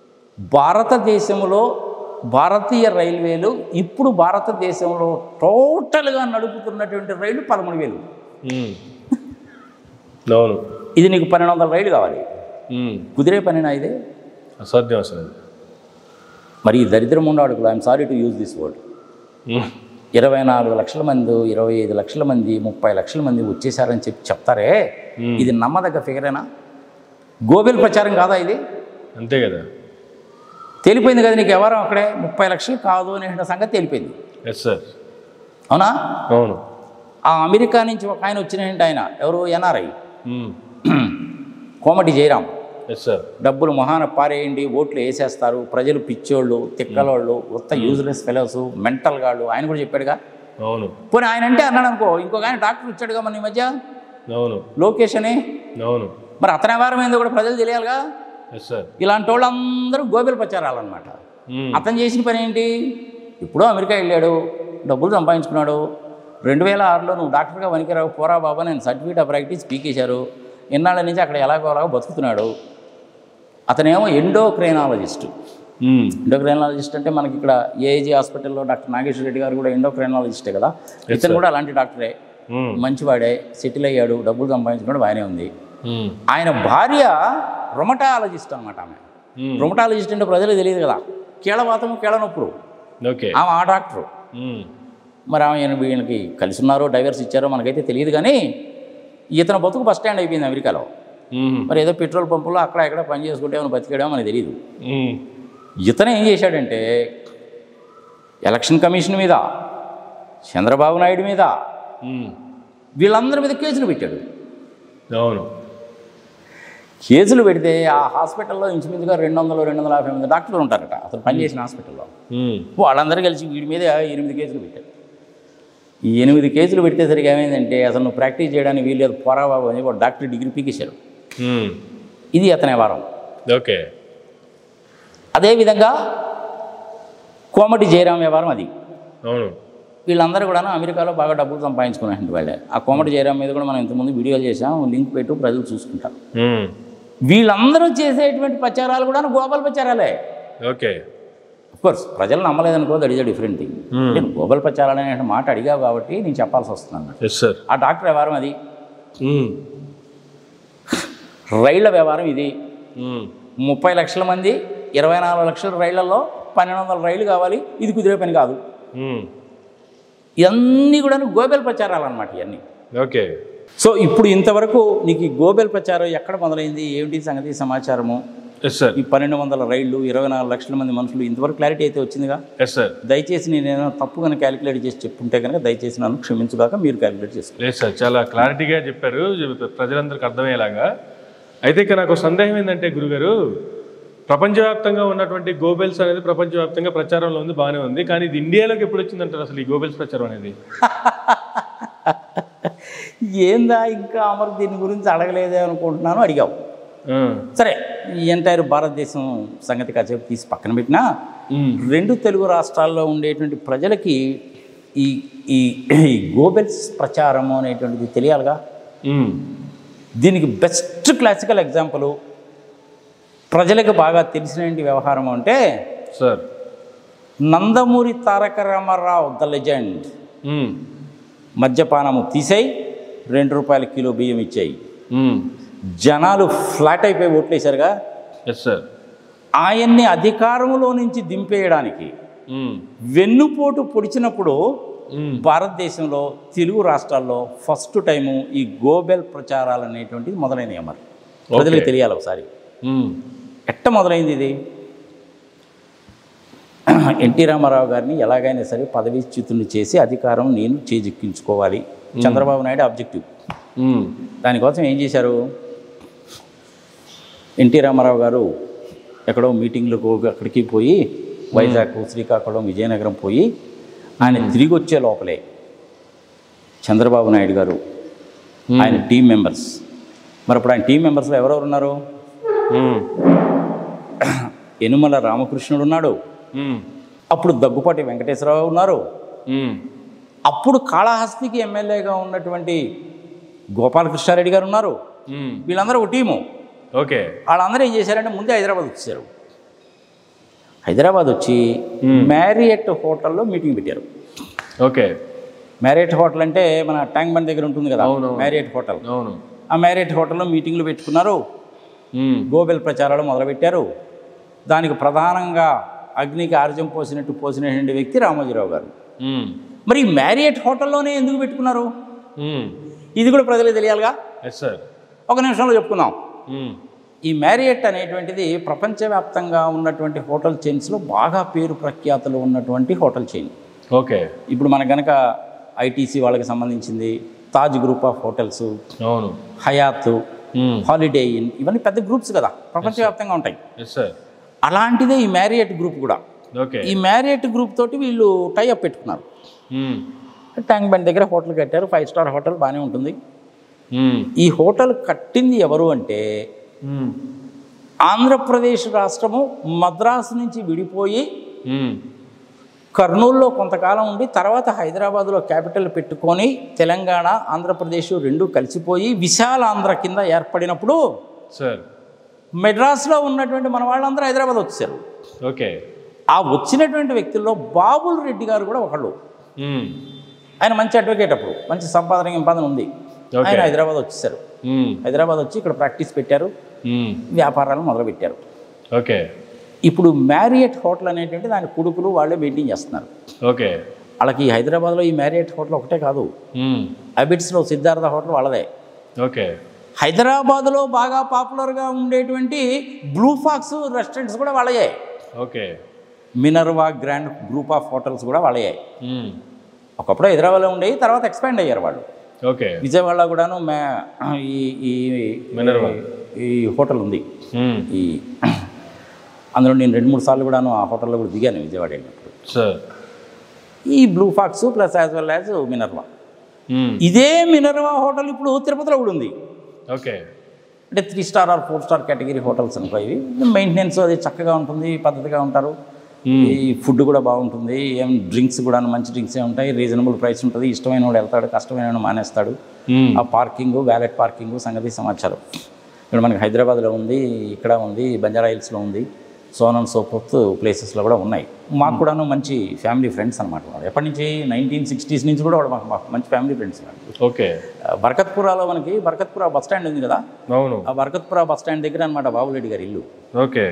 భారతదేశంలో భారతీయ రైల్వేలు ఇప్పుడు భారతదేశంలో టోటల్గా నడుపుతున్నటువంటి రైలు పదమూడు వేలు ఉమ్. అవును ఇది నీకు పన్నెండు వందల రైలు కావాలి ఉమ్. కుదిరే పనినా ఇదే అసాధ్యం అసలు అది. మరి ఈ దరిద్రం ఉండవాడు I'm sorry to use this word um. ఇరవై నాలుగు లక్షల మంది ఇరవై ఐదు లక్షల మంది ముప్పై లక్షల మంది వచ్చేసారని చెప్పి చెప్తారే Hmm. ఇది నమ్మదగ్గ ఫిగరేనా గోబెల్ ప్రచారం కాదా ఇది అంతే కదా తేలిపోయింది కదా నీకు ఎవరో అక్కడే ముప్పై లక్షలు కాదు అనే సంగతి తేలిపోయింది ఎస్ సార్ అవునా అవును ఆ అమెరికా నుంచి ఒక ఆయన వచ్చిన ఆయన ఎవరు ఎన్ఆర్ఐ ఉమ్. కోమటి జయరాం ఎస్ సార్ డబ్బులు మొహాన పారేయండి ఓట్లు వేసేస్తారు ప్రజలు పిచ్చోళ్ళు తిక్కలోళ్ళు ఉత్త యూజ్లెస్ ఫెలోస్ మెంటల్ గాళ్ళు ఆయన కూడా చెప్పాడుగా అవును పోనీ ఆయన అంటే అన్నాడు అనుకో ఇంకొక ఆయన డాక్టర్ ఇచ్చాడుగా మన ఈ మధ్య అవును లోకేష్ అని అవును మరి అతని వ్యవహారం ఏందో కూడా ప్రజలు తెలియాలిగా ఎస్ సార్ ఇలాంటి వాళ్ళందరూ గోబెల్ ప్రచారాలన్నమాట ఉమ్. అతను చేసిన పని ఏంటి ఇప్పుడు అమెరికా వెళ్ళాడు డబ్బులు సంపాదించుకున్నాడు రెండు వేల ఆరులో నువ్వు డాక్టర్గా పనికిరావు పోరా బాబా నేను సర్టిఫికేట్ ఆఫ్ ప్రాక్టీస్ పీకేశారు ఎన్నాళ్ళ నుంచి అక్కడ ఎలాగోలాగో బతుకుతున్నాడు అతనేమో ఎండోక్రైనాలజిస్ట్ ఉమ్. ఎండోక్రైనాలజిస్ట్ అంటే మనకి ఇక్కడ ఏఐజీ హాస్పిటల్లో డాక్టర్ నాగేశ్వర రెడ్డి గారు కూడా ఎండోక్రైనాలజిస్టే కదా ఇతను కూడా అలాంటి డాక్టరే ఉమ్. మంచివాడే సెటిల్ అయ్యాడు డబ్బులు సంపాదించుకున్నాడు బాగానే ఉంది ఉమ్. ఆయన భార్య రొమటాలజిస్ట్ అనమాట ఆమె ఉమ్. రొమటాలజిస్ట్ అంటే ప్రజలకు తెలియదు కదా కీళ్ళవాతము కీళ్ళ నొప్పులు ఓకే ఆమె ఆ డాక్టరు ఉమ్. మరి ఆమె ఈయన- వీళ్ళకి కలిసి ఉన్నారో డైవర్స్ ఇచ్చారో మనకైతే తెలియదు కానీ ఇతను బతుకు బస్ స్టాండ్ అయిపోయింది అమెరికాలో ఉమ్. మరి ఏదో పెట్రోల్ పంపులో అక్కడ ఎక్కడ పని చేసుకుంటే ఏమైనా బతికాడో మనకు తెలియదు ఉమ్. ఇతను ఏం చేశాడంటే ఎలక్షన్ కమిషన్ మీద చంద్రబాబు నాయుడు మీద ఉమ్. వీళ్ళందరి మీద కేసులు పెట్టాడు అవును కేసులు పెడితే ఆ హాస్పిటల్లో ఇంచుమించుగా రెండు వందలు రెండు వందల యాభై మంది డాక్టర్లు ఉంటారట అతను పనిచేసిన హాస్పిటల్లో ఉమ్. వాళ్ళందరూ కలిసి వీడి మీద ఎనిమిది కేసులు పెట్టారు ఈ ఎనిమిది కేసులు పెట్టేసరికి ఏమైందంటే అసలు నువ్వు ప్రాక్టీస్ చేయడానికి వీళ్ళు పోరాబాబు అని ఒక డాక్టర్ డిగ్రీ పీకేశారు ఉమ్. ఇది అతని వారం ఓకే అదేవిధంగా కోమటి జయరాం వ్యవహారం అది అవును వీళ్ళందరూ కూడా అమెరికాలో బాగా డబ్బులు సంపాదించుకున్నటువంటి వాళ్ళే ఆ కోమటి జయరాం మీద కూడా మనం ఇంతకుముందు వీడియోలు చేసాం లింక్ పెట్టు ప్రజలు చూసుకుంటారు ఉమ్. వీళ్ళందరూ చేసేటువంటి ప్రచారాలు కూడా గ్లోబల్ ప్రచారాలే ఓకే కోర్స్ ప్రజలు నమ్మలేదనుకో that is a different thing Hmm. నేను గ్లోబల్ ప్రచారాలు అనే మాట అడిగావు కాబట్టి నేను చెప్పాల్సి వస్తుంది అన్నమాట ఎస్ సార్ ఆ డాక్టర్ వ్యవహారం అది ఉమ్. రైళ్ల వ్యవహారం ఇది ఉమ్. ముప్పై లక్షల మంది ఇరవై నాలుగు లక్షల రైళ్లలో పన్నెండు వందల రైళ్లు కావాలి ఇది కుదిరే పని కాదు ఉమ్. ఇవన్నీ కూడా గోబెల్ ప్రచారాలు అనమాట ఇవన్నీ ఓకే సో ఇప్పుడు ఇంతవరకు నీకు ఈ గోబెల్ ప్రచారం ఎక్కడ మొదలైంది ఏమిటి సంగతి సమాచారము ఎస్ సార్ ఈ పన్నెండు వందల రైళ్లు ఇరవై నాలుగు లక్షల మంది మనుషులు ఇంతవరకు క్లారిటీ అయితే వచ్చిందిగా ఎస్ సార్ దయచేసి నేను ఏదైనా తప్పు కనుక క్యాలిక్యులేట్ చేసి చెప్పుంటే కనుక దయచేసి నన్ను క్షమించుగాక మీరు క్యాలిక్యులేట్ చేసుకోండి లేదు సార్ చాలా క్లారిటీగా చెప్పారు ప్రజలందరికీ అర్థమయ్యేలాగా అయితే ఇక నాకు సందేహం ఏంటంటే గురుగారు ప్రపంచవ్యాప్తంగా ఉన్నటువంటి గోబెల్స్ అనేది ప్రపంచవ్యాప్తంగా ప్రచారంలో ఉంది బాగానే ఉంది కానీ ఇది ఇండియాలోకి ఎప్పుడు వచ్చిందంటారు అసలు ఈ గోబెల్స్ ప్రచారం అనేది ఏందా ఇంకా అమర్ దీని గురించి అడగలేదే అనుకుంటున్నాను అడిగావు ఆ. సరే ఈ ఎంటైర్ భారతదేశం సంగతి కాసేపు తీసి పక్కన పెట్టినా ఉమ్. రెండు తెలుగు రాష్ట్రాల్లో ఉండేటువంటి ప్రజలకి ఈ ఈ ఈ గోబెల్స్ ప్రచారము అనేటువంటిది తెలియాలిగా ఉమ్. దీనికి బెస్ట్ క్లాసికల్ ఎగ్జాంపుల్ ప్రజలకు బాగా తెలిసినటువంటి వ్యవహారం అంటే sir Nandamuri Taraka Ramarao the legend um. మద్యపానము తీసేయి రెండు రూపాయల కిలో బియ్యం ఇచ్చాయి ఉమ్. జనాలు ఫ్లాట్ అయిపోయి ఓట్లేశారుగా ఎస్ సార్ ఆయన్ని అధికారంలో నుంచి దింపేయడానికి ఉమ్. వెన్నుపోటు పొడిచినప్పుడు ఉమ్. భారతదేశంలో తెలుగు రాష్ట్రాల్లో ఫస్ట్ టైము ఈ గోబెల్ ప్రచారాలు అనేటువంటిది మొదలైనవి మరి ప్రజలకు తెలియాలి ఒకసారి ఉమ్. ఎట్ట మొదలైంది ఇది ఎన్టీ రామారావు గారిని ఎలాగైనా సరే పదవీచ్యుతుని చేసి అధికారం నేను చేజిక్కించుకోవాలి చంద్రబాబు నాయుడు ఆబ్జెక్టివ్ ఉమ్. దానికోసం ఏం చేశారు ఎన్టీ రామారావు గారు ఎక్కడో మీటింగ్లకు అక్కడికి పోయి వైజాగ్ శ్రీకాకుళం విజయనగరం పోయి ఆయన తిరిగి వచ్చే లోపలే చంద్రబాబు నాయుడు గారు ఆయన టీం మెంబర్స్ మరి ఇప్పుడు ఆయన టీం మెంబర్స్లో ఎవరెవరు ఉన్నారు ఉమ్. యనుమల రామకృష్ణుడు ఉన్నాడు ఉమ్. అప్పుడు దగ్గుపాటి వెంకటేశ్వరరావు ఉన్నారు ఉమ్. అప్పుడు కాళహస్తికి ఎమ్మెల్యేగా ఉన్నటువంటి గోపాలకృష్ణారెడ్డి గారు ఉన్నారు ఉమ్. వీళ్ళందరూ ఒక టీము ఓకే వాళ్ళందరూ ఏం చేశారంటే ముందే హైదరాబాద్ వచ్చారు హైదరాబాద్ వచ్చి Hmm. మ్యారియట్ హోటల్లో మీటింగ్ పెట్టారు ఓకే మ్యారియట్ హోటల్ అంటే మన ట్యాంక్ బండ్ దగ్గర ఉంటుంది కదా అవునవును. మ్యారియట్ హోటల్ అవును ఆ మ్యారియట్ హోటల్లో మీటింగ్లు పెట్టుకున్నారు ఉమ్. గోబెల్ ప్రచారాలు మొదలుపెట్టారు దానికి ప్రధానంగా అగ్నికి ఆర్జం పోసినట్టు పోసినటువంటి వ్యక్తి రామోజీరావు గారు ఉమ్. మరి ఈ మ్యారియట్ హోటల్లోనే ఎందుకు పెట్టుకున్నారు ఉమ్. ఇది కూడా ప్రజలకు తెలియాలిగా ఎస్ సార్ ఒక నిమిషంలో చెప్పుకుందాం ఉమ్. ఈ మ్యారియట్ అనేటువంటిది ప్రపంచవ్యాప్తంగా ఉన్నటువంటి హోటల్ చైన్స్లో బాగా పేరు ప్రఖ్యాతులు ఉన్నటువంటి హోటల్ చైన్ ఓకే ఇప్పుడు మన గనక ఐటీసీ వాళ్ళకి సంబంధించింది తాజ్ గ్రూప్ ఆఫ్ హోటల్స్ అవును హయాత్ ఉమ్. హాలిడే ఇన్ ఇవన్నీ పెద్ద గ్రూప్స్ కదా ప్రపంచవ్యాప్తంగా ఉంటాయి ఎస్ సార్ అలాంటిదే ఈ మ్యారియట్ గ్రూప్ కూడా ఓకే ఈ మ్యారియట్ గ్రూప్ తోటి వీళ్ళు టైఅప్ పెట్టుకున్నారు ఉమ్. ట్యాంక్ బండ్ దగ్గర హోటల్ కట్టారు ఫైవ్ స్టార్ హోటల్ బాగానే ఉంటుంది ఉమ్. ఈ హోటల్ కట్టింది ఎవరు అంటే ఉమ్. ఆంధ్రప్రదేశ్ రాష్ట్రము మద్రాసు నుంచి విడిపోయి ఉమ్. కర్నూలులో కొంతకాలం ఉండి తర్వాత హైదరాబాద్లో క్యాపిటల్ పెట్టుకొని తెలంగాణ ఆంధ్రప్రదేశ్ రెండు కలిసిపోయి విశాల ఆంధ్ర కింద ఏర్పడినప్పుడు సార్ మెడ్రాస్లో ఉన్నటువంటి మన వాళ్ళందరూ హైదరాబాద్ వచ్చారు ఓకే ఆ వచ్చినటువంటి వ్యక్తుల్లో బాబుల్ రెడ్డి గారు కూడా ఒకళ్ళు ఉమ్. ఆయన మంచి అడ్వకేట్ అప్పుడు మంచి సంపాదన సంపాదన ఉంది Okay. ఆయన హైదరాబాద్ వచ్చేసారు ఉమ్. హైదరాబాద్ వచ్చి ఇక్కడ ప్రాక్టీస్ పెట్టారు ఉమ్. వ్యాపారాలు మొదలుపెట్టారు ఓకే ఇప్పుడు మ్యారియట్ హోటల్ అనేటువంటి దాని కొడుకులు వాళ్ళే మెయింటైన్ చేస్తున్నారు ఓకే వాళ్ళకి ఈ హైదరాబాద్లో ఈ మ్యారియట్ హోటల్ ఒకటే కాదు ఉమ్. అబిట్స్లో సిద్ధార్థ హోటల్ వాళ్ళదే ఓకే హైదరాబాద్లో బాగా పాపులర్గా ఉండేటువంటి బ్లూ ఫాక్స్ రెస్టారెంట్స్ కూడా వాళ్ళయే okay Minerva grand group of hotels కూడా వాళ్ళయే ఉమ్. ఒకప్పుడు హైదరాబాద్లో ఉండేవి తర్వాత ఎక్స్పాండ్ అయ్యారు వాళ్ళు ఓకే విజయవాడలో కూడాను మే ఈ ఈ మినర్వా. ఈ హోటల్ ఉంది ఉమ్. ఈ అందులో నేను రెండు మూడు సార్లు కూడాను ఆ హోటల్లో కూడా దిగాను విజయవాడ వెళ్ళినప్పుడు సార్ ఈ blue fox plus as well as Minerva ఉమ్. ఇదే మినర్వా హోటల్ ఇప్పుడు తిరుపతిలో కూడా ఉంది ఓకే అంటే three star or four star category hotels అనుకో ఇవి మెయింటెనెన్స్ అది చక్కగా ఉంటుంది పద్ధతిగా ఉంటారు Hmm. ఈ ఫుడ్ కూడా బాగుంటుంది ఏం డ్రింక్స్ కూడా మంచి డ్రింక్స్ ఉంటాయి రీజనబుల్ ప్రైస్ ఉంటుంది ఇష్టమైన వాడు వెళ్తాడు కష్టమైన వాడు మానేస్తాడు ఉమ్. ఆ పార్కింగ్ వ్యాలెట్ పార్కింగ్ సంగతి సమాచారం ఇక్కడ మనకి హైదరాబాద్లో ఉంది ఇక్కడ ఉంది బంజారా హిల్స్లో ఉంది సోన్ అండ్ సో ఫోర్త్ ప్లేసెస్లో కూడా ఉన్నాయి మాకు కూడాను మంచి ఫ్యామిలీ ఫ్రెండ్స్ అనమాట వాళ్ళు ఎప్పటి నుంచి నైన్టీన్ సిక్స్టీస్ నుంచి కూడా వాడు మాకు మాకు మంచి ఫ్యామిలీ ఫ్రెండ్స్ వాళ్ళు ఓకే ఆ, బర్కత్పురాలో మనకి బర్కత్పురా బస్ స్టాండ్ ఉంది కదా అవును ఆ బర్కత్పురా బస్ స్టాండ్ దగ్గర అనమాట బాబురెడ్డి గారి ఇల్లు ఓకే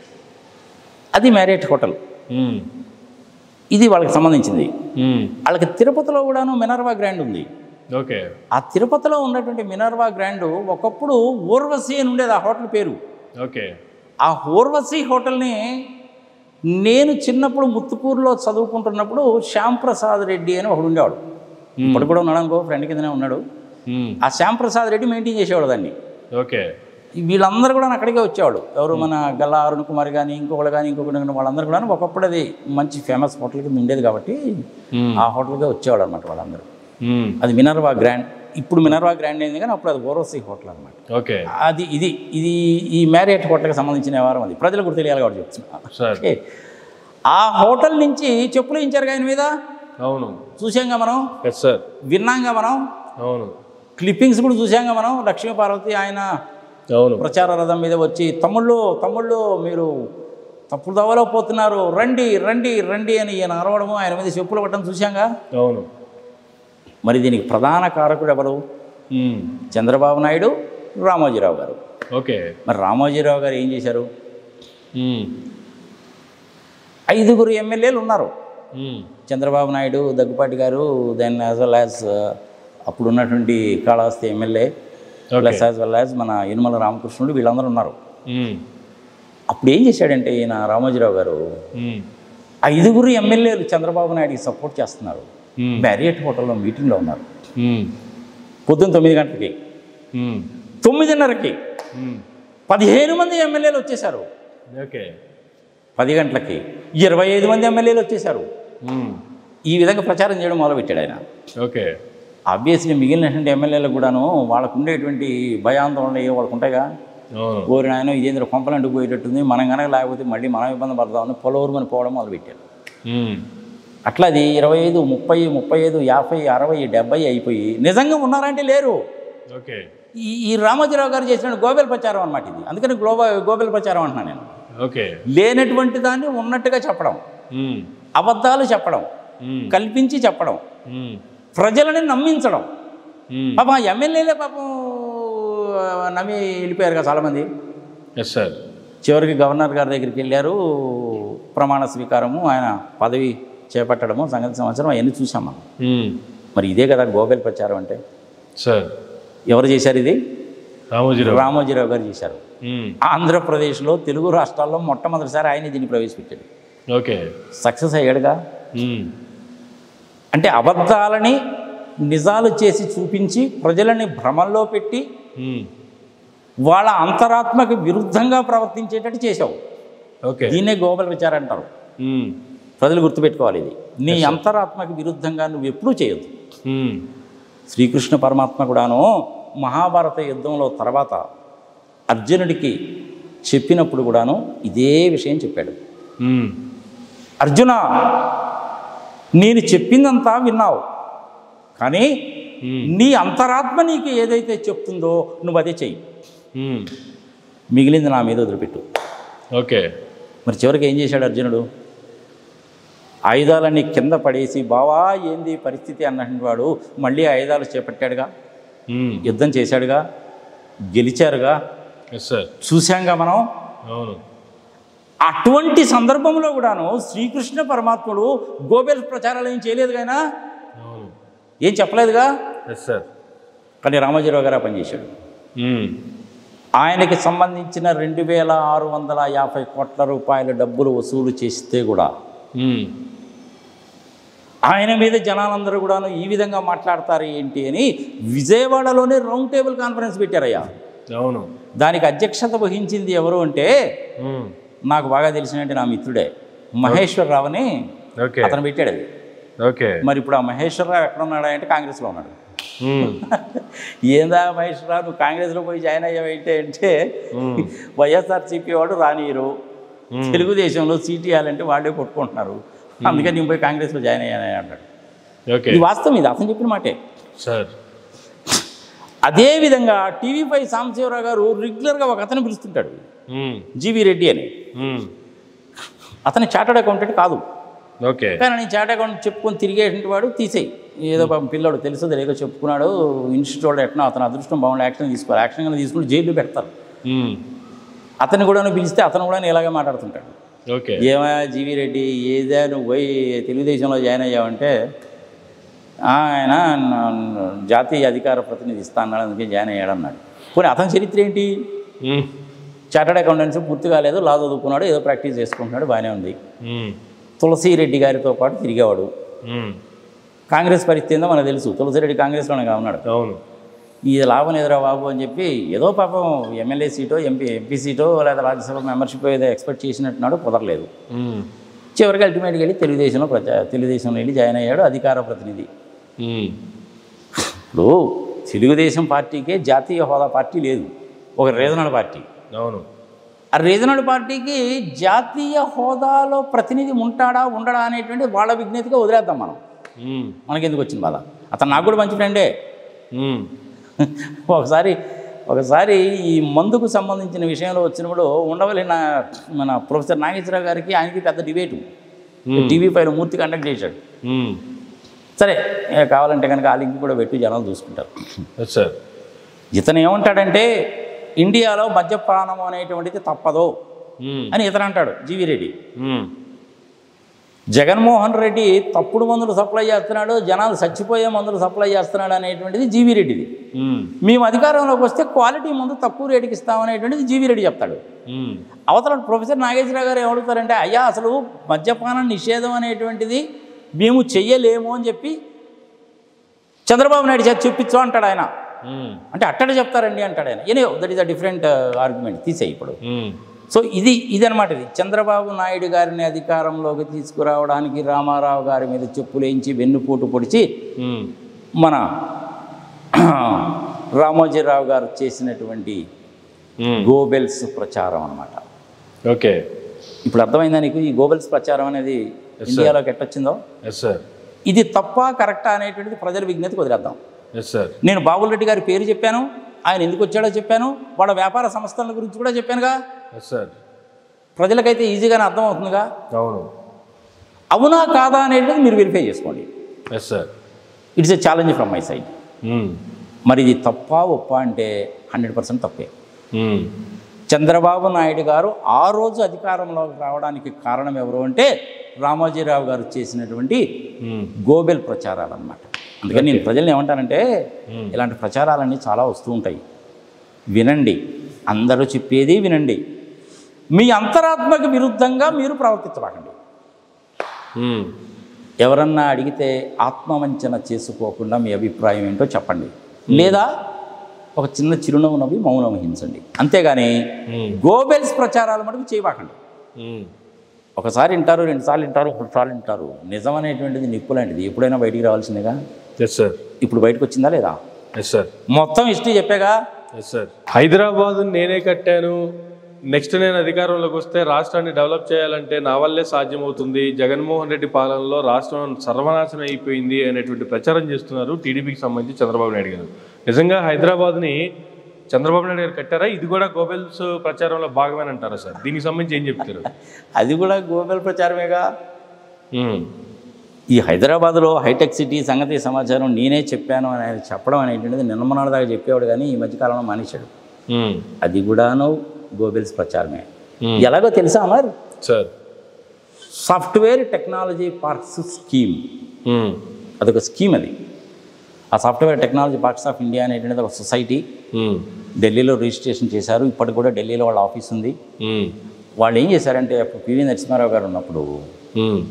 అది మ్యారియట్ హోటల్ ఉమ్. ఇది వాళ్ళకి సంబంధించింది ఉమ్. వాళ్ళకి తిరుపతిలో కూడాను మినర్వా గ్రాండ్ ఉంది ఓకే ఆ తిరుపతిలో ఉన్నటువంటి మినర్వా గ్రాండ్ ఒకప్పుడు ఊర్వశి అని ఉండేది ఆ హోటల్ పేరు ఓకే ఆ ఊర్వశి హోటల్ని నేను చిన్నప్పుడు ముత్తుకూరులో చదువుకుంటున్నప్పుడు శ్యామ్ ప్రసాద్ రెడ్డి అని ఒకడు ఉండేవాడు ఇప్పుడు కూడా ఉన్నాడు అనుకో ఫ్రెండ్ కిందనే ఉన్నాడు మ్మ్. ఆ శ్యామ్ ప్రసాద్ రెడ్డి మెయింటైన్ చేసేవాడు దాన్ని ఓకే వీళ్ళందరూ కూడా అక్కడికే వచ్చేవాళ్ళు ఎవరు మన గల్లా అరుణ్ కుమార్ కానీ ఇంకొకళ్ళు కానీ ఇంకొకటి కానీ వాళ్ళందరూ కూడా ఒకప్పుడు అది మంచి ఫేమస్ హోటల్ కింద ఉండేది కాబట్టి మ్మ్. ఆ హోటల్కే వచ్చేవాడు అనమాట వాళ్ళందరూ మ్మ్. అది మినర్వా గ్రాండ్ ఇప్పుడు మినర్వా గ్రాండ్ అయింది కానీ అప్పుడు అది ఓరోసి హోటల్ అనమాట ఓకే అది ఇది ఇది ఈ మ్యారియట్ హోటల్కి సంబంధించిన వ్యవహారం అది ప్రజలకు కూడా తెలియాలి కాబట్టి చెప్తున్నా సార్ ఓకే. ఆ హోటల్ నుంచి చెప్పులు ఇచ్చారు ఆయన మీద అవును చూసాంగా మనం ఎస్ సార్ విన్నాంగా మనం అవును క్లిప్పింగ్స్ కూడా చూసాంగా మనం లక్ష్మీ పార్వతి ఆయన అవును ప్రచార రథం మీద వచ్చి తమ్ముళ్ళు తమ్ముళ్ళు మీరు తప్పుడు దవలో పోతున్నారు రండి రండి రండి అని ఈయన అరవడము ఆయన మీద చెప్పులు పట్టడం చూశాంగా అవును మరి దీనికి ప్రధాన కారకుడు ఎవరు మ్మ్. చంద్రబాబు నాయుడు రామోజీరావు గారు ఓకే మరి రామోజీరావు గారు ఏం చేశారు మ్మ్. ఐదుగురు ఎమ్మెల్యేలు ఉన్నారు మ్మ్. చంద్రబాబు నాయుడు దగ్గుపాటి గారు దెన్ యాజ్ వెల్ యాజ్ అప్పుడు ఉన్నటువంటి Kalahasti MLA plus as well as మన యనుమల రామకృష్ణుడు వీళ్ళందరూ ఉన్నారు మ్మ్. అప్పుడు ఏం చేశాడంటే ఈయన రామోజీరావు గారు మ్మ్. ఐదుగురు ఎమ్మెల్యేలు చంద్రబాబు నాయుడికి సపోర్ట్ చేస్తున్నారు మ్మ్. బ్యారియట్ హోటల్లో మీటింగ్లో ఉన్నారు మ్మ్. పొద్దున్న తొమ్మిది గంటలకి మ్మ్. తొమ్మిదిన్నరకి మ్మ్. పదిహేను మంది ఎమ్మెల్యేలు వచ్చేసారు ఓకే పది గంటలకి ఇరవై ఐదు మంది ఎమ్మెల్యేలు వచ్చేసారు మ్మ్. ఈ విధంగా ప్రచారం చేయడం మొదలుపెట్టాడు ఆయన ఓకే ఆబ్వియస్లీ మిగిలినటువంటి ఎమ్మెల్యేలకు కూడాను వాళ్ళకు ఉండేటువంటి భయాందోళన ఏ వాళ్ళకు ఉంటాయిగా అవును ఓరి ఆయన ఇదేంద్ర కొంపలంటుకు పోయేటట్టుంది మనం కనుక లేకపోతే మళ్ళీ మనం ఇబ్బంది పడదామని పొలవరు అని పోవడం మొదలుపెట్టారు మ్మ్. అట్లా అది ఇరవై ఐదు ముప్పై ముప్పై ఐదు యాభై అరవై డెబ్బై అయిపోయి నిజంగా ఉన్నారంటే లేరు ఓకే ఈ ఈ రామోజీరావు గారు చేసిన గోబెల్ ప్రచారం అనమాట ఇది అందుకని గ్లోబల్ గోబెల్ ప్రచారం అంటున్నాను నేను ఓకే లేనటువంటి దాన్ని ఉన్నట్టుగా చెప్పడం మ్మ్. అబద్ధాలు చెప్పడం మ్మ్. కల్పించి చెప్పడం మ్మ్. ప్రజలని నమ్మించడం మ్మ్. పాపం ఆ ఎమ్మెల్యేలే పాపం ఆ, నమ్మి వెళ్ళిపోయారు కదా చాలామంది ఎస్ సార్ చివరికి గవర్నర్ గారి దగ్గరికి వెళ్ళారు ప్రమాణ స్వీకారము ఆయన పదవి చేపట్టడము సంగతి సంవత్సరం అవన్నీ చూసాం మనం మ్మ్. మరి ఇదే కదా గోబెల్ ప్రచారం అంటే సార్ ఎవరు చేశారు ఇది రామోజీరావు రామోజీరావు గారు చేశారు మ్మ్. ఆంధ్రప్రదేశ్లో తెలుగు రాష్ట్రాల్లో మొట్టమొదటిసారి ఆయన దీన్ని ప్రవేశపెట్టాడు ఓకే సక్సెస్ అయ్యాడుగా మ్మ్. అంటే అబద్ధాలని నిజాలు చేసి చూపించి ప్రజలని భ్రమంలో పెట్టి మ్మ్. వాళ్ళ అంతరాత్మకు విరుద్ధంగా ప్రవర్తించేటట్టు చేశావు ఓకే దీన్నే గోబల్ విచారం అంటారు మ్మ్. ప్రజలు గుర్తుపెట్టుకోవాలి ఇది నీ అంతరాత్మకి విరుద్ధంగా నువ్వు ఎప్పుడూ చేయొద్దు మ్మ్. శ్రీకృష్ణ పరమాత్మ కూడాను మహాభారత యుద్ధంలో తర్వాత అర్జునుడికి చెప్పినప్పుడు కూడాను ఇదే విషయం చెప్పాడు మ్మ్. అర్జున నేను చెప్పిందంతా విన్నావు కానీ మ్మ్. నీ అంతరాత్మ నీకు ఏదైతే చెప్తుందో నువ్వు అదే చెయ్యి మ్మ్. మిగిలింది నా మీద వదిలిపెట్టు ఓకే మరి చివరికి ఏం చేశాడు అర్జునుడు ఆయుధాలన్నీ కింద పడేసి బావా ఏంది పరిస్థితి అన్నటువంటి వాడు మళ్ళీ ఆయుధాలు చేపట్టాడుగా మ్మ్. యుద్ధం చేశాడుగా గెలిచారుగా ఎస్ సార్ చూశాంగా మనం అవును అటువంటి సందర్భంలో కూడాను శ్రీకృష్ణ పరమాత్ముడు గోబెల్ ప్రచారాలు ఏం చేయలేదు కానీ అవును ఏం చెప్పలేదుగా ఎస్ సార్ కానీ రామోజీరావు గారు ఆ పని చేశాడు మ్మ్. ఆయనకి సంబంధించిన రెండు వేల ఆరు వందల యాభై కోట్ల రూపాయల డబ్బులు వసూలు చేస్తే కూడా మ్మ్. ఆయన మీద జనాలందరూ కూడాను ఈ విధంగా మాట్లాడతారు ఏంటి అని విజయవాడలోనే రౌండ్ టేబుల్ కాన్ఫరెన్స్ పెట్టారయ్యా అవును దానికి అధ్యక్షత వహించింది ఎవరు అంటే మ్మ్. నాకు బాగా తెలిసినట్టు నా మిత్రుడే మహేశ్వరరావు అని ఓకే అతను పెట్టాడు అది ఓకే మరి ఇప్పుడు ఆ మహేశ్వరరావు ఎక్కడ ఉన్నాడు అంటే కాంగ్రెస్లో ఉన్నాడు మ్మ్. ఏందా మహేశ్వరరావు నువ్వు కాంగ్రెస్లో పోయి జాయిన్ అయ్యావేంటి అంటే మ్మ్. వైఎస్ఆర్సీపీ వాడు రానియరు తెలుగుదేశంలో సీట్ ఇవ్వాలంటే వాళ్ళే కొట్టుకుంటున్నారు అందుకని నేను పోయి కాంగ్రెస్లో జాయిన్ అయ్యానని అంటాడు ఓకే ఇది వాస్తవం ఇది అతను చెప్పిన మాటే సార్ అదేవిధంగా టీవీ ఫైవ్ సాంబశివరావు గారు రెగ్యులర్గా ఒక అతను పిలుస్తుంటాడు మ్మ్. జీవి రెడ్డి అని మ్మ్. అతను చార్టర్డ్ అకౌంటెంట్ కాదు ఓకే కానీ నేను చార్ట్ అకౌంట్ చెప్పుకొని తిరిగేటువంటి వాడు తీసేయి ఏదో పాపం పిల్లాడు తెలుసో తెలియక చెప్పుకున్నాడు ఇన్స్టిట్యూట్ ఎట్లా అతను అదృష్టం బాగుండి యాక్షన్ తీసుకోవాలి యాక్షన్ కానీ తీసుకుని జైలు పెడతారు మ్మ్. అతను కూడా పిలిస్తే అతను కూడా ఇలాగే మాట్లాడుతుంటాడు ఓకే ఏమయ్యా జీవి రెడ్డి ఏదే నువ్వు పోయి తెలుగుదేశంలో జాయిన్ అయ్యావంటే "ఆ, ఆయన న- జాతీయ అధికార ప్రతినిధి ఇస్తా అన్నాడు అందుకే జాయిన్ అయ్యాడు అన్నాడు పోనీ అతని చరిత్ర ఏంటి మ్మ్. చార్టర్డ్ అకౌంటెన్సీ పూర్తి కాలేదు లా చదువుకున్నాడు ఏదో ప్రాక్టీస్ చేసుకుంటున్నాడు బాగానే ఉంది ఉమ్, తులసిరెడ్డి గారితో పాటు తిరిగేవాడు ఉమ్, కాంగ్రెస్ పరిస్థితి ఏందో మనకు తెలుసు తులసిరెడ్డి కాంగ్రెస్లోనే ఉన్నాడు అవును ఈ లాభం ఎదురా బాబు అని చెప్పి ఏదో పాపం ఎమ్మెల్యే సీటో ఎంపీ ఎంపీ సీటో లేదా రాజ్యసభ మెంబర్షిప్ ఏదో ఎక్స్పెక్ట్ చేసినట్టున్నాడు కుదరలేదు ఉమ్, చివరికి అల్టిమేట్గా వెళ్ళి తెలుగుదేశంలో ప్రచా తెలుగుదేశంలో వెళ్ళి జాయిన్ అయ్యాడు అధికార ప్రతినిధి ఉమ్, ఇప్పుడు తెలుగుదేశం పార్టీకే జాతీయ హోదా పార్టీ లేదు ఒక రీజనల్ పార్టీ అవును ఆ రీజనల్ పార్టీకి జాతీయ హోదాలో ప్రతినిధి ఉంటాడా ఉండడా అనేటువంటి వాళ్ళ విజ్ఞతగా వదిలేద్దాం మనం ఉమ్, మనకెందుకు వచ్చింది బాధ అతను నాకు కూడా మంచి ఫ్రెండే ఉమ్, ఒకసారి ఒకసారి ఈ మందుకు సంబంధించిన విషయంలో వచ్చినప్పుడు ఉండవల్లి నా మన ప్రొఫెసర్ నాగేశ్వరరావు గారికి ఆయనకి పెద్ద డిబేటు ఉమ్, టీవీ పైన మూర్తి కండక్ట్ చేశాడు ఉమ్, సరే ఏ కావాలంటే కనుక ఆ లింక్ కూడా పెట్టి జనాలు చూసుకుంటారు ఎస్ సార్ ఇతను ఏమంటాడంటే ఇండియాలో మద్యపానం అనేటువంటిది తప్పదు ఉమ్, అని ఇతను అంటాడు జీవి రెడ్డి ఉమ్, జగన్మోహన్ రెడ్డి తప్పుడు మందులు సప్లై చేస్తున్నాడు జనాలు చచ్చిపోయే మందులు సప్లై చేస్తున్నాడు అనేటువంటిది జీవి రెడ్డిది ఉమ్, మేము అధికారంలోకి వస్తే క్వాలిటీ మందు తక్కువ రేటుకి ఇస్తామనేటువంటిది జీవి రెడ్డి చెప్తాడు ఉమ్, అవతల ప్రొఫెసర్ నాగేశ్వరరావు గారు ఏమడుగుతారంటే అయ్యా అసలు మద్యపానం నిషేధం అనేటువంటిది మేము చెయ్యలేము అని చెప్పి చంద్రబాబు నాయుడు చేతి చెప్పించు అంటాడు ఆయన ఉమ్, అంటే అట్టడే చెప్తారండి అంటాడు ఆయన any that is a different argument తీసేయి ఇప్పుడు ఉమ్, సో ఇది ఇదనమాట ఇది చంద్రబాబు నాయుడు గారిని అధికారంలోకి తీసుకురావడానికి రామారావు గారి మీద చెప్పులేంచి వెన్నుపోటు పొడిచి ఉమ్, మన రామోజీరావు గారు చేసినటువంటి ఉమ్, గోబెల్స్ ప్రచారం అన్నమాట ఓకే ఇప్పుడు అర్థమైందా నీకు ఈ గోబెల్స్ ప్రచారం అనేది ఇండియాలోకి ఎట్టొచ్చిందో ఎస్ సార్ ఇది తప్ప కరెక్టా అనేటువంటిది ప్రజల విజ్ఞతకు వదిలేద్దాం ఎస్ సార్ నేను బాబుల్ రెడ్డి గారి పేరు చెప్పాను ఆయన ఎందుకు వచ్చాడో చెప్పాను వాళ్ళ వ్యాపార సంస్థల గురించి కూడా చెప్పానుగా ఎస్ సార్ ప్రజలకైతే ఈజీగానే అర్థమవుతుందిగా అవును అవునా కాదా అనేది మీరు వెరిఫై చేసుకోండి yes sir it's a challenge from my side ఉమ్, మరి ఇది తప్ప ఒప్ప అంటే హండ్రెడ్ పర్సెంట్ తప్పే ఉమ్, చంద్రబాబు నాయుడు గారు ఆ రోజు అధికారంలోకి రావడానికి కారణం ఎవరు అంటే రామోజీరావు గారు చేసినటువంటి ఉమ్, గోబెల్ ప్రచారాలు అన్నమాట అందుకని నేను ప్రజల్ని ఏమంటానంటే Hmm. ఇలాంటి ప్రచారాలన్నీ చాలా వస్తూ ఉంటాయి వినండి అందరూ చెప్పేది వినండి మీ అంతరాత్మకు విరుద్ధంగా మీరు ప్రవర్తించబాకండి ఉమ్, ఎవరన్నా అడిగితే ఆత్మవంచన చేసుకోకుండా మీ అభిప్రాయం ఏంటో చెప్పండి లేదా ఒక చిన్న చిరునవ్వు నవ్వి మౌనం వహించండి అంతేగాని ఉమ్, గోబెల్స్ ప్రచారాలు మటుకు చేయబాకండి ఉమ్, ఒకసారి వింటారు రెండుసార్లు వింటారు మూడుసార్లు వింటారు నిజం అనేటువంటిది నిప్పు లాంటిది ఎప్పుడైనా బయటికి రావాల్సిందిగా ఎస్ సార్ ఇప్పుడు బయటకు వచ్చిందా లేదా ఎస్ సార్ మొత్తం హిస్టరీ చెప్పాగా ఎస్ సార్ హైదరాబాద్ నేనే కట్టాను నెక్స్ట్ నేను అధికారంలోకి వస్తే రాష్ట్రాన్ని డెవలప్ చేయాలంటే నా వల్లే సాధ్యమవుతుంది జగన్మోహన్ రెడ్డి పాలనలో రాష్ట్రం సర్వనాశనం అయిపోయింది అనేటువంటి ప్రచారం చేస్తున్నారు టీడీపీకి సంబంధించి చంద్రబాబు నాయుడు గారు నిజంగా హైదరాబాద్ని చంద్రబాబు నాయుడు గారు కట్టారా ఇది కూడా గోబెల్స్ ప్రచారంలో భాగమేనంటారా సార్ దీనికి సంబంధించి ఏం చెప్తారు అది కూడా గోబెల్ ప్రచారమేగా ఉమ్, ఈ హైదరాబాద్లో హైటెక్ సిటీ సంగతి సమాచారం నేనే చెప్పాను అని ఆయన చెప్పడం అనేటువంటిది నిన్నమనాడు దాకా చెప్పేవాడు కానీ ఈ మధ్యకాలంలో మానేశాడు ఉమ్, అది కూడాను గోబెల్స్ ప్రచారమే ఉమ్, ఎలాగో తెలుసా మరి sir software technology parks scheme ఉమ్, అదొక స్కీమ్ అది ఆ software technology parks of India అనేటువంటిది ఒక సొసైటీ ఉమ్, ఢిల్లీలో రిజిస్ట్రేషన్ చేశారు ఇప్పటికి కూడా ఢిల్లీలో వాళ్ళ ఆఫీస్ ఉంది ఉమ్, వాళ్ళు ఏం చేశారంటే అప్పుడు పివి నరసింహారావు గారు ఉన్నప్పుడు ఉమ్,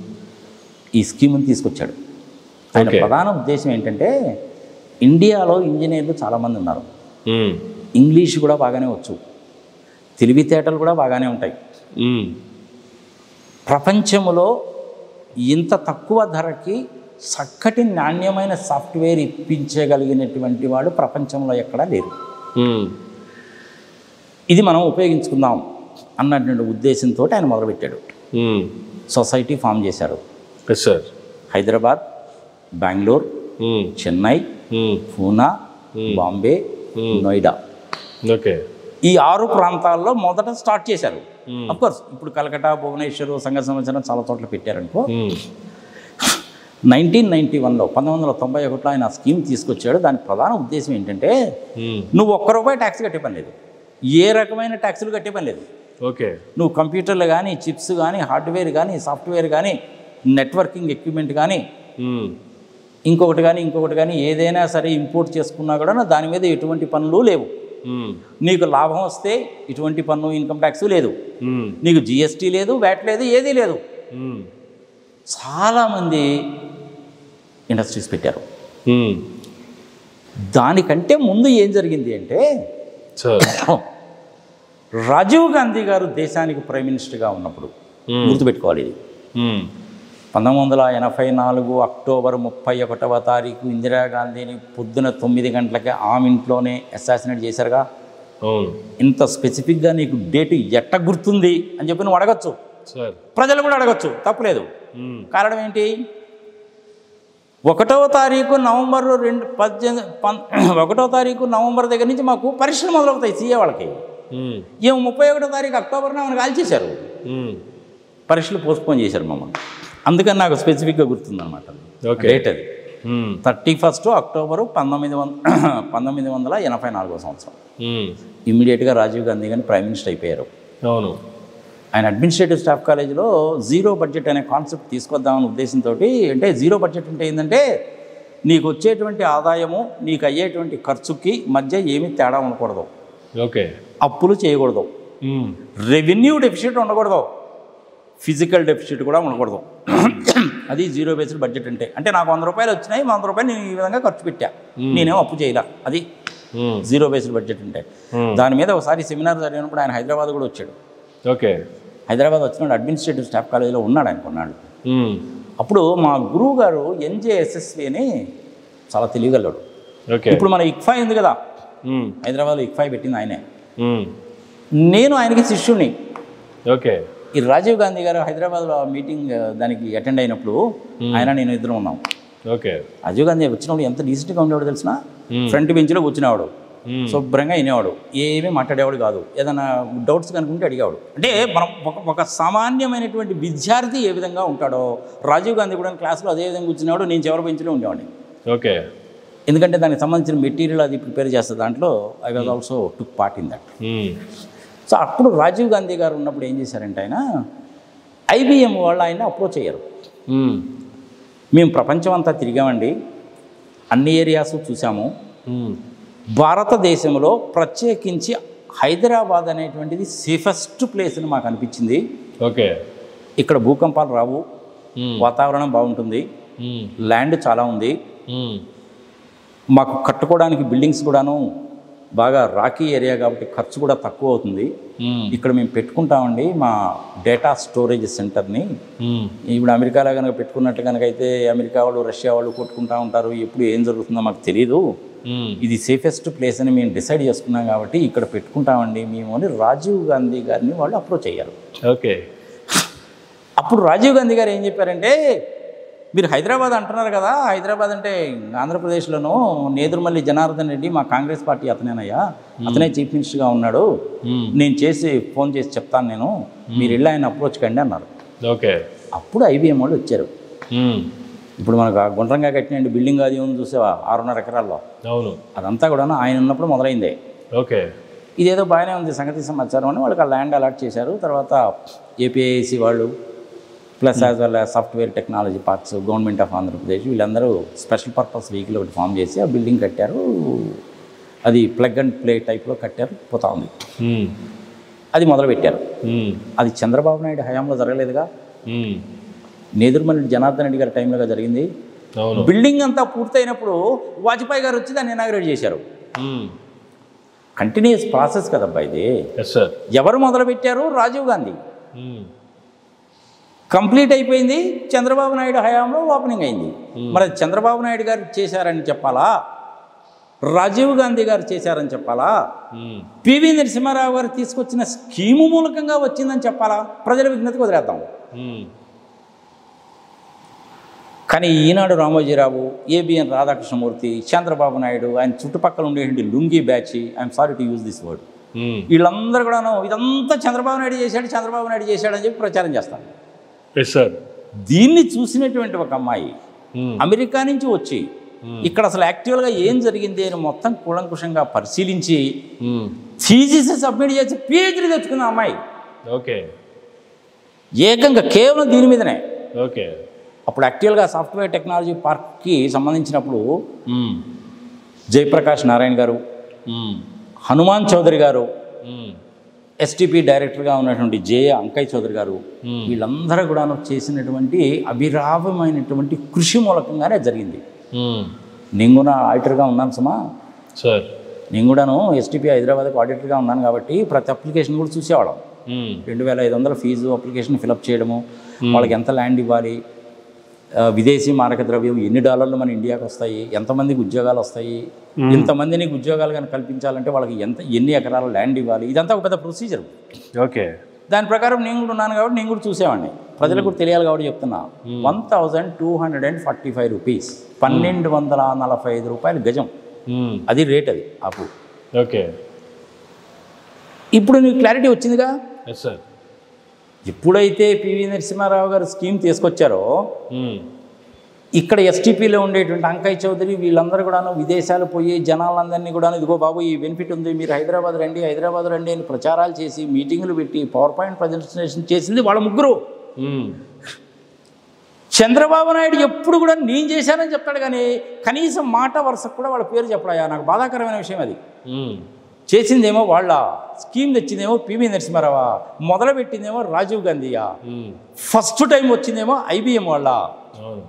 ఈ స్కీమ్ని తీసుకొచ్చాడు ఆయన Okay. ప్రధాన ఉద్దేశం ఏంటంటే ఇండియాలో ఇంజనీర్లు చాలామంది ఉన్నారు ఉమ్, ఇంగ్లీష్ కూడా బాగానే వచ్చు తెలివితేటలు కూడా బాగానే ఉంటాయి ఉమ్, ప్రపంచంలో ఇంత తక్కువ ధరకి చక్కటి నాణ్యమైన సాఫ్ట్వేర్ ఇప్పించగలిగినటువంటి వాడు ప్రపంచంలో ఎక్కడా లేరు ఉమ్, ఇది మనం ఉపయోగించుకుందాం అన్నటువంటి ఉద్దేశంతో ఆయన మొదలుపెట్టాడు ఉమ్, సొసైటీ ఫామ్ చేశారు ఎస్ సార్ హైదరాబాద్ బెంగళూరు ఉమ్, చెన్నై ఉమ్, Poona Hmm. Bombay Hmm. Noida okay ఈ ఆరు ప్రాంతాల్లో మొదట స్టార్ట్ చేశారు Hmm. కోర్స్ ఇప్పుడు కలకటా భువనేశ్వర్ సంఘ సంవత్సరం చాలా చోట్ల పెట్టారనుకో ఉమ్, నైన్టీన్ నైన్టీ వన్లో పంతొమ్మిది వందల తొంభై ఒకటిలో ఆయన ఆ స్కీమ్ తీసుకొచ్చాడు దాని ప్రధాన ఉద్దేశం ఏంటంటే ఉమ్, నువ్వు ఒక్క రూపాయి ట్యాక్స్ కట్టే పని లేదు ఏ రకమైన ట్యాక్సులు కట్టే పని లేదు ఓకే నువ్వు కంప్యూటర్లు కానీ చిప్స్ కానీ హార్డ్వేర్ కానీ సాఫ్ట్వేర్ కానీ నెట్వర్కింగ్ ఎక్విప్మెంట్ కానీ ఉమ్, ఇంకొకటి కానీ ఇంకొకటి కానీ ఏదైనా సరే ఇంపోర్ట్ చేసుకున్నా కూడా దాని మీద ఎటువంటి పనులు లేవు ఉమ్, నీకు లాభం వస్తే ఇటువంటి పన్ను ఇన్కమ్ ట్యాక్స్ లేదు ఉమ్, నీకు జిఎస్టీ లేదు వ్యాట్ లేదు ఏదీ లేదు ఉమ్, చాలామంది ఇండస్ట్రీస్ పెట్టారు ఉమ్. దానికంటే ముందు ఏం జరిగింది అంటే సార్ రాజీవ్ గాంధీ గారు దేశానికి ప్రైమ్ మినిస్టర్గా ఉన్నప్పుడు Hmm. గుర్తుపెట్టుకోవాలి ఇది ఉమ్, పంతొమ్మిది వందల ఎనభై నాలుగు అక్టోబర్ ముప్పై ఒకటవ తారీఖు ఇందిరాగాంధీని పొద్దున తొమ్మిది గంటలకే ఆమె ఇంట్లోనే అసాసినేట్ చేశారుగా అవును ఇంత స్పెసిఫిక్గా నీకు డేటు ఎట్ట గుర్తుంది అని చెప్పి నువ్వు అడగచ్చు సార్ ప్రజలు కూడా అడగచ్చు తప్పులేదు ఉమ్, కారణం ఏంటి ఒకటవ తారీఖు నవంబర్ రెండు పద్దెనిమిది పం ఒకటో తారీఖు నవంబర్ దగ్గర నుంచి మాకు పరీక్షలు మొదలవుతాయి సీఏ వాళ్ళకి ఉమ్, ఏమో ముప్పై ఒకటో తారీఖు అక్టోబర్న ఆమెను కాల్చేశారు ఉమ్. పరీక్షలు పోస్ట్పోన్ చేశారు మమ్మల్ని అందుకని నాకు స్పెసిఫిక్గా గుర్తుందన్నమాట ఓకే. డేట్ అది ఉమ్, థర్టీ ఫస్ట్ అక్టోబరు పంతొమ్మిది వంద పంతొమ్మిది వందల ఎనభై నాలుగో సంవత్సరం ఉమ్. ఇమ్మీడియట్గా రాజీవ్ గాంధీ గారిని ప్రైమ్ మినిస్టర్ అయిపోయారు అవును ఆయన అడ్మినిస్ట్రేటివ్ స్టాఫ్ కాలేజీలో జీరో బడ్జెట్ అనే కాన్సెప్ట్ తీసుకొద్దామనే ఉద్దేశంతో అంటే జీరో బడ్జెట్ అంటే ఏంటంటే నీకు వచ్చేటువంటి ఆదాయము నీకు అయ్యేటువంటి ఖర్చుకి మధ్య ఏమీ తేడా ఉండకూడదు ఓకే అప్పులు చేయకూడదు ఉమ్, రెవెన్యూ డెఫిసిట్ ఉండకూడదు ఫిజికల్ డెఫిసిట్ కూడా ఉండకూడదు అది జీరో బేస్డ్ బడ్జెట్ అంటే అంటే నాకు వంద రూపాయలు వచ్చినాయి వంద రూపాయలు నేను ఈ విధంగా ఖర్చు పెట్టా నేనేం అప్పు చేయలే అది ఉమ్, జీరో బేస్డ్ బడ్జెట్ అంటే Hmm. దాని మీద ఒకసారి సెమినార్ జరిగినప్పుడు ఆయన హైదరాబాద్ కూడా వచ్చాడు ఓకే హైదరాబాద్ వచ్చినాడు అడ్మినిస్ట్రేటివ్ స్టాఫ్ కాలేజీలో ఉన్నాడు ఆయన కొన్నాడు ఉమ్, అప్పుడు మా గురువు గారు ఎన్జేఎస్ఎస్వి అని చాలా తెలియగలడు ఓకే ఇప్పుడు మన ఇక్ఫై ఉంది కదా ఉమ్, హైదరాబాద్లో ఇక్ఫై పెట్టింది ఆయనే ఉమ్, నేను ఆయనకి శిష్యుడిని ఓకే ఈ రాజీవ్ గాంధీ గారు హైదరాబాద్లో ఆ మీటింగ్ ఆ, దానికి అటెండ్ అయినప్పుడు ఆయన నేను ఇద్దరం ఉన్నాం ఓకే రాజీవ్ గాంధీ వచ్చినప్పుడు ఎంత డీసెంట్గా ఉండేవాడు తెలిసిన Hmm. ఫ్రంట్ బెంచ్లో కూర్చునేవాడు ఉమ్, శుభ్రంగా వినేవాడు ఏమీ మాట్లాడేవాడు కాదు ఏదైనా డౌట్స్ కనుకుంటే అడిగేవాడు అంటే మనం ఒక ఒక సామాన్యమైనటువంటి విద్యార్థి ఏ విధంగా ఉంటాడో రాజీవ్ గాంధీ కూడా క్లాస్లో అదే విధంగా కూర్చునేవాడు నేను చివరి బెంచ్లో ఉండేవాడిని ఓకే ఎందుకంటే దానికి సంబంధించిన మెటీరియల్ అది ప్రిపేర్ చేస్తే దాంట్లో I was also took part in that ఉమ్, సో అప్పుడు రాజీవ్ గాంధీ గారు ఉన్నప్పుడు ఏం చేశారంటే ఆయన ఐబిఎం వాళ్ళు ఆయన అప్రోచ్ అయ్యారు ఉమ్, మేము ప్రపంచం అంతా తిరిగామండి అన్ని ఏరియాస్ చూసాము ఉమ్, భారతదేశంలో ప్రత్యేకించి హైదరాబాద్ అనేటువంటిది సేఫెస్ట్ ప్లేస్ అని మాకు అనిపించింది ఓకే ఇక్కడ భూకంపాలు రావు ఉమ్, వాతావరణం బాగుంటుంది ఉమ్, ల్యాండ్ చాలా ఉంది ఉమ్, మాకు కట్టుకోవడానికి బిల్డింగ్స్ కూడాను బాగా రాకీ ఏరియా కాబట్టి ఖర్చు కూడా తక్కువ అవుతుంది ఉమ్, ఇక్కడ మేము పెట్టుకుంటామండి మా డేటా స్టోరేజ్ సెంటర్ని ఉమ్, ఇప్పుడు అమెరికాలో కనుక పెట్టుకున్నట్టు కనుక అయితే అమెరికా వాళ్ళు రష్యా వాళ్ళు కొట్టుకుంటా ఉంటారు ఎప్పుడు ఏం జరుగుతుందో మాకు తెలియదు ఉమ్, ఇది సేఫెస్ట్ ప్లేస్ అని మేము డిసైడ్ చేసుకున్నాం కాబట్టి ఇక్కడ పెట్టుకుంటామండి మేము అని రాజీవ్ గాంధీ గారిని వాళ్ళు అప్రోచ్ అయ్యారు ఓకే అప్పుడు రాజీవ్ గాంధీ గారు ఏం చెప్పారంటే మీరు హైదరాబాద్ అంటున్నారు కదా హైదరాబాద్ అంటే ఆంధ్రప్రదేశ్లోనూ నేదురుమల్లి జనార్దన్ రెడ్డి మా కాంగ్రెస్ పార్టీ అతనేనయ్యా అతనే చీఫ్ మినిస్టర్గా ఉన్నాడు ఉమ్, నేను చేసి ఫోన్ చేసి చెప్తాను నేను మీరు వెళ్ళి ఆయన అప్రోచ్ కండి అన్నారు ఓకే అప్పుడు ఐబీఎం వాళ్ళు వచ్చారు ఉమ్, ఇప్పుడు మనకు ఆ గుండ్రంగా కట్టిన బిల్డింగ్ అది ఉంది చూసావా ఆరున్నర ఎకరాల్లో అవును అదంతా కూడా ఆయన ఉన్నప్పుడు మొదలైందే ఓకే ఇదేదో బాగానే ఉంది సంగతి సమాచారం అని వాళ్ళకి ఆ ల్యాండ్ అలాట్ చేశారు తర్వాత ఏపీఐసి వాళ్ళు plus as well software technology parks government of Andhra Pradesh వీళ్ళందరూ స్పెషల్ పర్పస్ వెహికల్ ఒకటి ఫామ్ చేసి ఆ బిల్డింగ్ కట్టారు అది ప్లగ్ అండ్ ప్లే టైప్లో కట్టారు పోతా ఉంది ఉమ్, అది మొదలుపెట్టారు ఉమ్, అది చంద్రబాబు నాయుడు హయాంలో జరగలేదుగా ఉమ్, నేదురుమల్లి జనార్దన్ రెడ్డి గారి టైంలో జరిగింది అవును బిల్డింగ్ అంతా పూర్తయినప్పుడు వాజ్పేయి గారు వచ్చి దాన్ని ఇనాగ్రేట్ చేశారు ఉమ్, కంటిన్యూస్ ప్రాసెస్ కదబ్బా ఇది ఎస్ సార్ ఎవరు మొదలుపెట్టారు రాజీవ్ గాంధీ ఉమ్, కంప్లీట్ అయిపోయింది చంద్రబాబు నాయుడు హయాంలో ఓపెనింగ్ అయింది మరి అది చంద్రబాబు నాయుడు గారు చేశారని చెప్పాలా రాజీవ్ గాంధీ గారు చేశారని చెప్పాలా ఉమ్, పివి నరసింహారావు గారు తీసుకొచ్చిన స్కీము మూలకంగా వచ్చిందని చెప్పాలా ప్రజల విజ్ఞతకు వదిలేద్దాం ఉమ్, కానీ ఈనాడు రామోజీరావు ఏబిఎన్ రాధాకృష్ణమూర్తి చంద్రబాబు నాయుడు ఆయన చుట్టుపక్కల ఉండేటువంటి lungi batch I'm sorry to use this word ఉమ్, వీళ్ళందరూ కూడాను ఇదంతా చంద్రబాబు నాయుడు చేశాడు చంద్రబాబు నాయుడు చేశాడు అని చెప్పి ప్రచారం చేస్తారు ఎస్ సార్ దీన్ని చూసినటువంటి ఒక అమ్మాయి ఉమ్, అమెరికా నుంచి వచ్చి ఇక్కడ అసలు యాక్చువల్గా ఏం జరిగింది అని మొత్తం కూలంకుషంగా పరిశీలించి ఉమ్, థీసిస్ సబ్మిట్ చేసి పిహెచ్డీ తెచ్చుకున్న అమ్మాయి ఓకే ఏకంగా కేవలం దీని మీదనే ఓకే అప్పుడు యాక్చువల్గా సాఫ్ట్వేర్ టెక్నాలజీ పార్క్కి సంబంధించినప్పుడు ఉమ్, జయప్రకాష్ నారాయణ గారు ఉమ్, హనుమాన్ చౌదరి గారు ఉమ్, ఎస్టీపీ డైరెక్టర్గా ఉన్నటువంటి జేఏ అంకయ్ చౌదరి గారు Hmm. వీళ్ళందరూ కూడాను చేసినటువంటి అభిరామమైనటువంటి కృషి మూలకంగానే జరిగింది ఉమ్, నేను కూడా ఆడిటర్గా ఉన్నాను సుమా సార్ నేను కూడాను ఎస్టీపీ హైదరాబాద్కి ఆడిటర్గా ఉన్నాను కాబట్టి ప్రతి అప్లికేషన్ కూడా చూసేవాళ్ళం ఉమ్, రెండు వేల ఐదు వందల ఫీజు అప్లికేషన్ ఫిలప్ చేయడము వాళ్ళకి ఎంత ల్యాండ్ ఇవ్వాలి ఆ, విదేశీ మారక ద్రవ్యం ఎన్ని డాలర్లు మన ఇండియాకి వస్తాయి ఎంతమందికి ఉద్యోగాలు వస్తాయి ఇంతమందిని ఉద్యోగాలు కానీ కల్పించాలంటే వాళ్ళకి ఎంత ఎన్ని ఎకరాల ల్యాండ్ ఇవ్వాలి ఇదంతా ఒక పెద్ద ప్రొసీజర్ ఓకే దాని ప్రకారం నేను కూడా ఉన్నాను కాబట్టి నేను కూడా చూసేవాడిని ప్రజలకు కూడా తెలియాలి కాబట్టి చెప్తున్నా one thousand two hundred and forty five rupees పన్నెండు వందల నలభై ఐదు రూపాయలు గజం ఉమ్, అది రేట్ అది అప్పు ఓకే ఇప్పుడు నీకు క్లారిటీ వచ్చిందిగా ఎస్ సార్ ఎప్పుడైతే పివి నరసింహారావు గారు స్కీమ్ తీసుకొచ్చారో ఉమ్, ఇక్కడ ఎస్టీపీలో ఉండేటువంటి అంకయ్ చౌదరి వీళ్ళందరూ కూడాను విదేశాలు పోయి జనాలందరినీ కూడా ఇదిగో బాబు ఈ బెనిఫిట్ ఉంది మీరు హైదరాబాద్ రండి హైదరాబాద్ రండి అని ప్రచారాలు చేసి మీటింగులు పెట్టి పవర్ పాయింట్ ప్రజెంటేషన్ చేసింది వాళ్ళ ముగ్గురు ఉమ్, చంద్రబాబు నాయుడు ఎప్పుడు కూడా నేను చేశానని చెప్తాడు కానీ కనీసం మాట వరుసకు కూడా వాళ్ళ పేరు చెప్పడాయా నాకు బాధాకరమైన విషయం అది ఉమ్, చేసిందేమో వాళ్ళ స్కీమ్ తెచ్చిందేమో పివి నరసింహారావా మొదలుపెట్టిందేమో రాజీవ్ గాంధీయా ఉమ్, ఫస్ట్ టైం వచ్చిందేమో ఐబిఎం వాళ్ళ అవును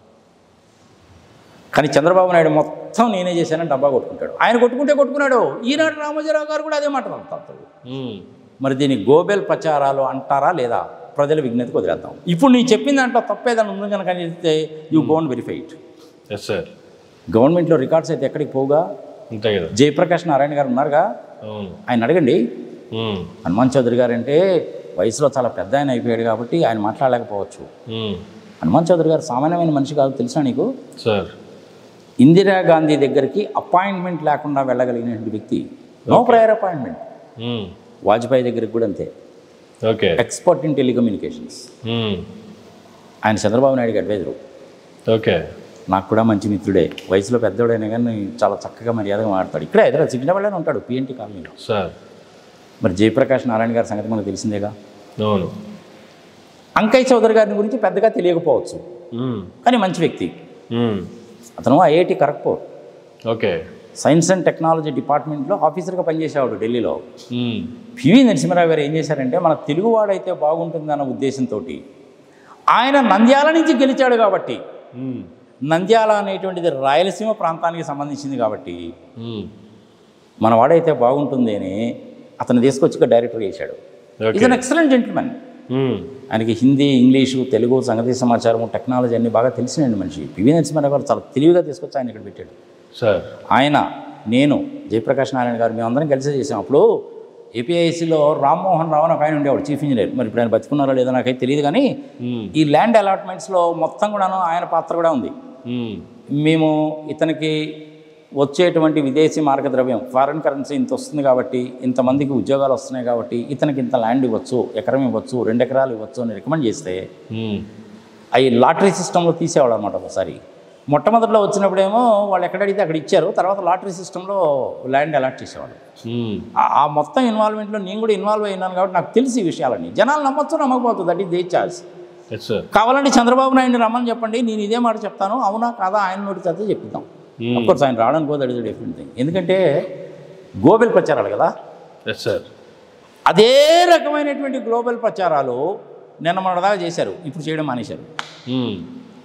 కానీ చంద్రబాబు నాయుడు మొత్తం నేనే చేశానని డబ్బా కొట్టుకుంటాడు ఆయన కొట్టుకుంటే కొట్టుకున్నాడు ఈనాడు రామోజీరావు గారు కూడా అదే మాట మాట్లాడతాడు ఉమ్, మరి దీన్ని గోబెల్ ప్రచారాలు అంటారా లేదా ప్రజల విజ్ఞతకు వదిలేద్దాం ఇప్పుడు నేను చెప్పిన దాంట్లో తప్పేదని ఉంది కనుక చెప్తే you gonna verify it yes sir గవర్నమెంట్లో రికార్డ్స్ అయితే ఎక్కడికి పోగా అంతే కదా జయప్రకాష్ నారాయణ గారు ఉన్నారుగా అవును ఆయన అడగండి ఉమ్, హనుమాన్ చౌదరి గారు అంటే వయసులో చాలా పెద్ద ఆయన అయిపోయాడు కాబట్టి ఆయన మాట్లాడలేకపోవచ్చు ఉమ్, హనుమాన్ చౌదరి గారు సామాన్యమైన మనిషి కాదు తెలుసా నీకు సార్ ఇందిరాగాంధీ దగ్గరికి అపాయింట్మెంట్ లేకుండా వెళ్ళగలిగినటువంటి వ్యక్తి నో ప్రయర్ అపాయింట్మెంట్ ఉమ్, వాజ్పేయి దగ్గరికి కూడా అంతే ఓకే ఎక్స్పర్ట్ ఇన్ టెలికమ్యూనికేషన్స్ ఉమ్, ఆయన చంద్రబాబు నాయుడుకి అడ్వైజరు ఓకే నాకు కూడా మంచి మిత్రుడే వయసులో పెద్దోడైనా కానీ చాలా చక్కగా మర్యాదగా మాట్లాడతాడు ఇక్కడే హైదరాబాద్ సికింద్రాబాద్లోనే ఉంటాడు పిఎన్టీ కాలనీలో సార్ మరి జయప్రకాష్ నారాయణ గారి సంగతి మనకు తెలిసిందేగా అవును అంకయ్ చౌదరి గారిని గురించి పెద్దగా తెలియకపోవచ్చు ఉమ్, కానీ మంచి వ్యక్తి ఉమ్, అతను IIT Kharagpur okay science and technology డిపార్ట్మెంట్లో ఆఫీసర్గా పనిచేసేవాడు ఢిల్లీలో ఉమ్, పివి నరసింహరావు గారు ఏం చేశారంటే మన తెలుగువాడైతే బాగుంటుందన్న ఉద్దేశంతో ఆయన నంద్యాల నుంచి గెలిచాడు కాబట్టి ఉమ్, నంద్యాల అనేటువంటిది రాయలసీమ ప్రాంతానికి సంబంధించింది కాబట్టి ఉమ్, మన వాడైతే బాగుంటుంది అని అతను తీసుకొచ్చి డైరెక్టర్ చేశాడు is okay an excellent gentleman ఉమ్, ఆయనకి హిందీ ఇంగ్లీషు తెలుగు సంగతి సమాచారం టెక్నాలజీ అన్ని బాగా తెలిసినండి మనిషి పివి నరసింహారావు గారు చాలా తెలివిగా తీసుకొచ్చి ఆయన ఇక్కడ పెట్టాడు సార్ ఆయన నేను జయప్రకాష్ నారాయణ గారు మేమందరం కలిసి చేసాం అప్పుడు ఏపీఐసిలో రామ్మోహన్ రావు అని ఒక ఆయన ఉండేవాడు చీఫ్ ఇంజనీర్ మరి ఇప్పుడు ఆయన బతుకున్నారో లేదో నాకైతే తెలియదు కానీ ఉమ్, ఈ ల్యాండ్ అలాట్మెంట్స్లో మొత్తం కూడాను ఆయన పాత్ర కూడా ఉంది ఉమ్, మేము ఇతనికి వచ్చేటువంటి విదేశీ మార్గద్రవ్యం ఫారిన్ కరెన్సీ ఇంత వస్తుంది కాబట్టి ఇంతమందికి ఉద్యోగాలు వస్తున్నాయి కాబట్టి ఇతనికి ఇంత ల్యాండ్ ఇవ్వచ్చు ఎకరం ఇవ్వచ్చు రెండు ఎకరాలు ఇవ్వచ్చు అని రికమెండ్ చేస్తే ఉమ్, అవి లాటరీ సిస్టంలో తీసేవాడు అనమాట ఒకసారి మొట్టమొదటిలో వచ్చినప్పుడేమో వాళ్ళు ఎక్కడ అడిగితే అక్కడ ఇచ్చారు తర్వాత లాటరీ సిస్టంలో ల్యాండ్ అలాట్ చేసేవాడు ఉమ్, ఆ- ఆ మొత్తం ఇన్వాల్వ్మెంట్లో నేను కూడా ఇన్వాల్వ్ అయినాను కాబట్టి నాకు తెలిసి ఈ విషయాలన్నీ జనాలు నమ్మొచ్చు నమ్మకపోతుంది that is the charge yes sir కావాలంటే చంద్రబాబు నాయుడిని రమ్మని చెప్పండి నేను ఇదే మాట చెప్తాను అవునా కాదా ఆయన నోటి చేత చెప్పిద్దాం Hmm. అఫ్కోర్స్ ఆయన రావడానికి పోతే అడిగి డిఫరెంట్ థింగ్ ఎందుకంటే గ్లోబల్ ప్రచారాలు కదా ఎస్ సార్ అదే రకమైనటువంటి గ్లోబల్ ప్రచారాలు నిన్న మొన్నదాకా చేశారు ఇప్పుడు చేయడం మానేశారు ఉమ్,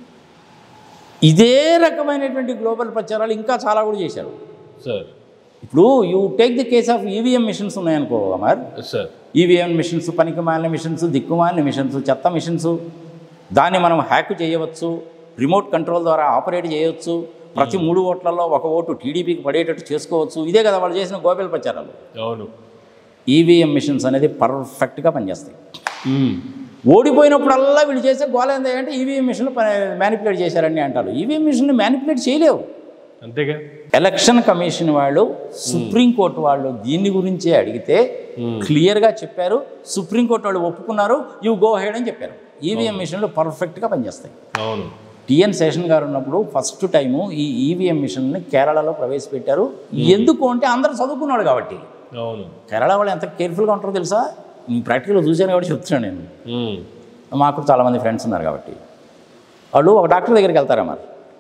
ఇదే రకమైనటువంటి గ్లోబల్ ప్రచారాలు ఇంకా చాలా కూడా చేశారు సార్ ఇప్పుడు you take the case of EVM machines ఉన్నాయనుకో Amar yes sir EVM machines పనికిమాలిన మిషన్స్ దిక్కుమాలిన మిషన్స్ చెత్త మిషన్స్ దాన్ని మనం హ్యాక్ చేయవచ్చు రిమోట్ కంట్రోల్ ద్వారా ఆపరేట్ చేయవచ్చు ప్రతి మూడు ఓట్లలో ఒక ఓటు టీడీపీకి పడేటట్టు చేసుకోవచ్చు ఇదే కదా వాళ్ళు చేసిన గోబెల్ ప్రచారాలు అవును ఈవీఎం మిషన్స్ అనేది పర్ఫెక్ట్గా పనిచేస్తాయి ఉమ్, ఓడిపోయినప్పుడల్లా వీళ్ళు చేసే గోల ఏంటి అంటే ఈవీఎం మిషన్లు మ్యానిపులేట్ చేశారని అంటారు ఈవీఎం మిషన్లు మ్యానిపులేట్ చేయలేవు అంతేగా ఎలక్షన్ కమిషన్ వాళ్ళు సుప్రీంకోర్టు వాళ్ళు దీని గురించే అడిగితే Hmm. క్లియర్గా చెప్పారు సుప్రీంకోర్టు వాళ్ళు ఒప్పుకున్నారు యూ గో హెడ్ అని చెప్పారు ఈవీఎం మిషన్లు పర్ఫెక్ట్గా పనిచేస్తాయి అవును టిఎన్ శేషన్ గారు ఉన్నప్పుడు ఫస్ట్ టైము ఈ ఈవీఎం మిషన్ని కేరళలో ప్రవేశపెట్టారు ఎందుకు అంటే అందరూ చదువుకున్నాడు కాబట్టి అవును కేరళ వాళ్ళు ఎంత కేర్ఫుల్గా ఉంటారో తెలుసా నేను ప్రాక్టికల్గా చూశాను కాబట్టి చెప్తున్నాను నేను ఉమ్, మాకు చాలామంది ఫ్రెండ్స్ ఉన్నారు కాబట్టి వాళ్ళు ఒక డాక్టర్ దగ్గరికి వెళ్తారా మరి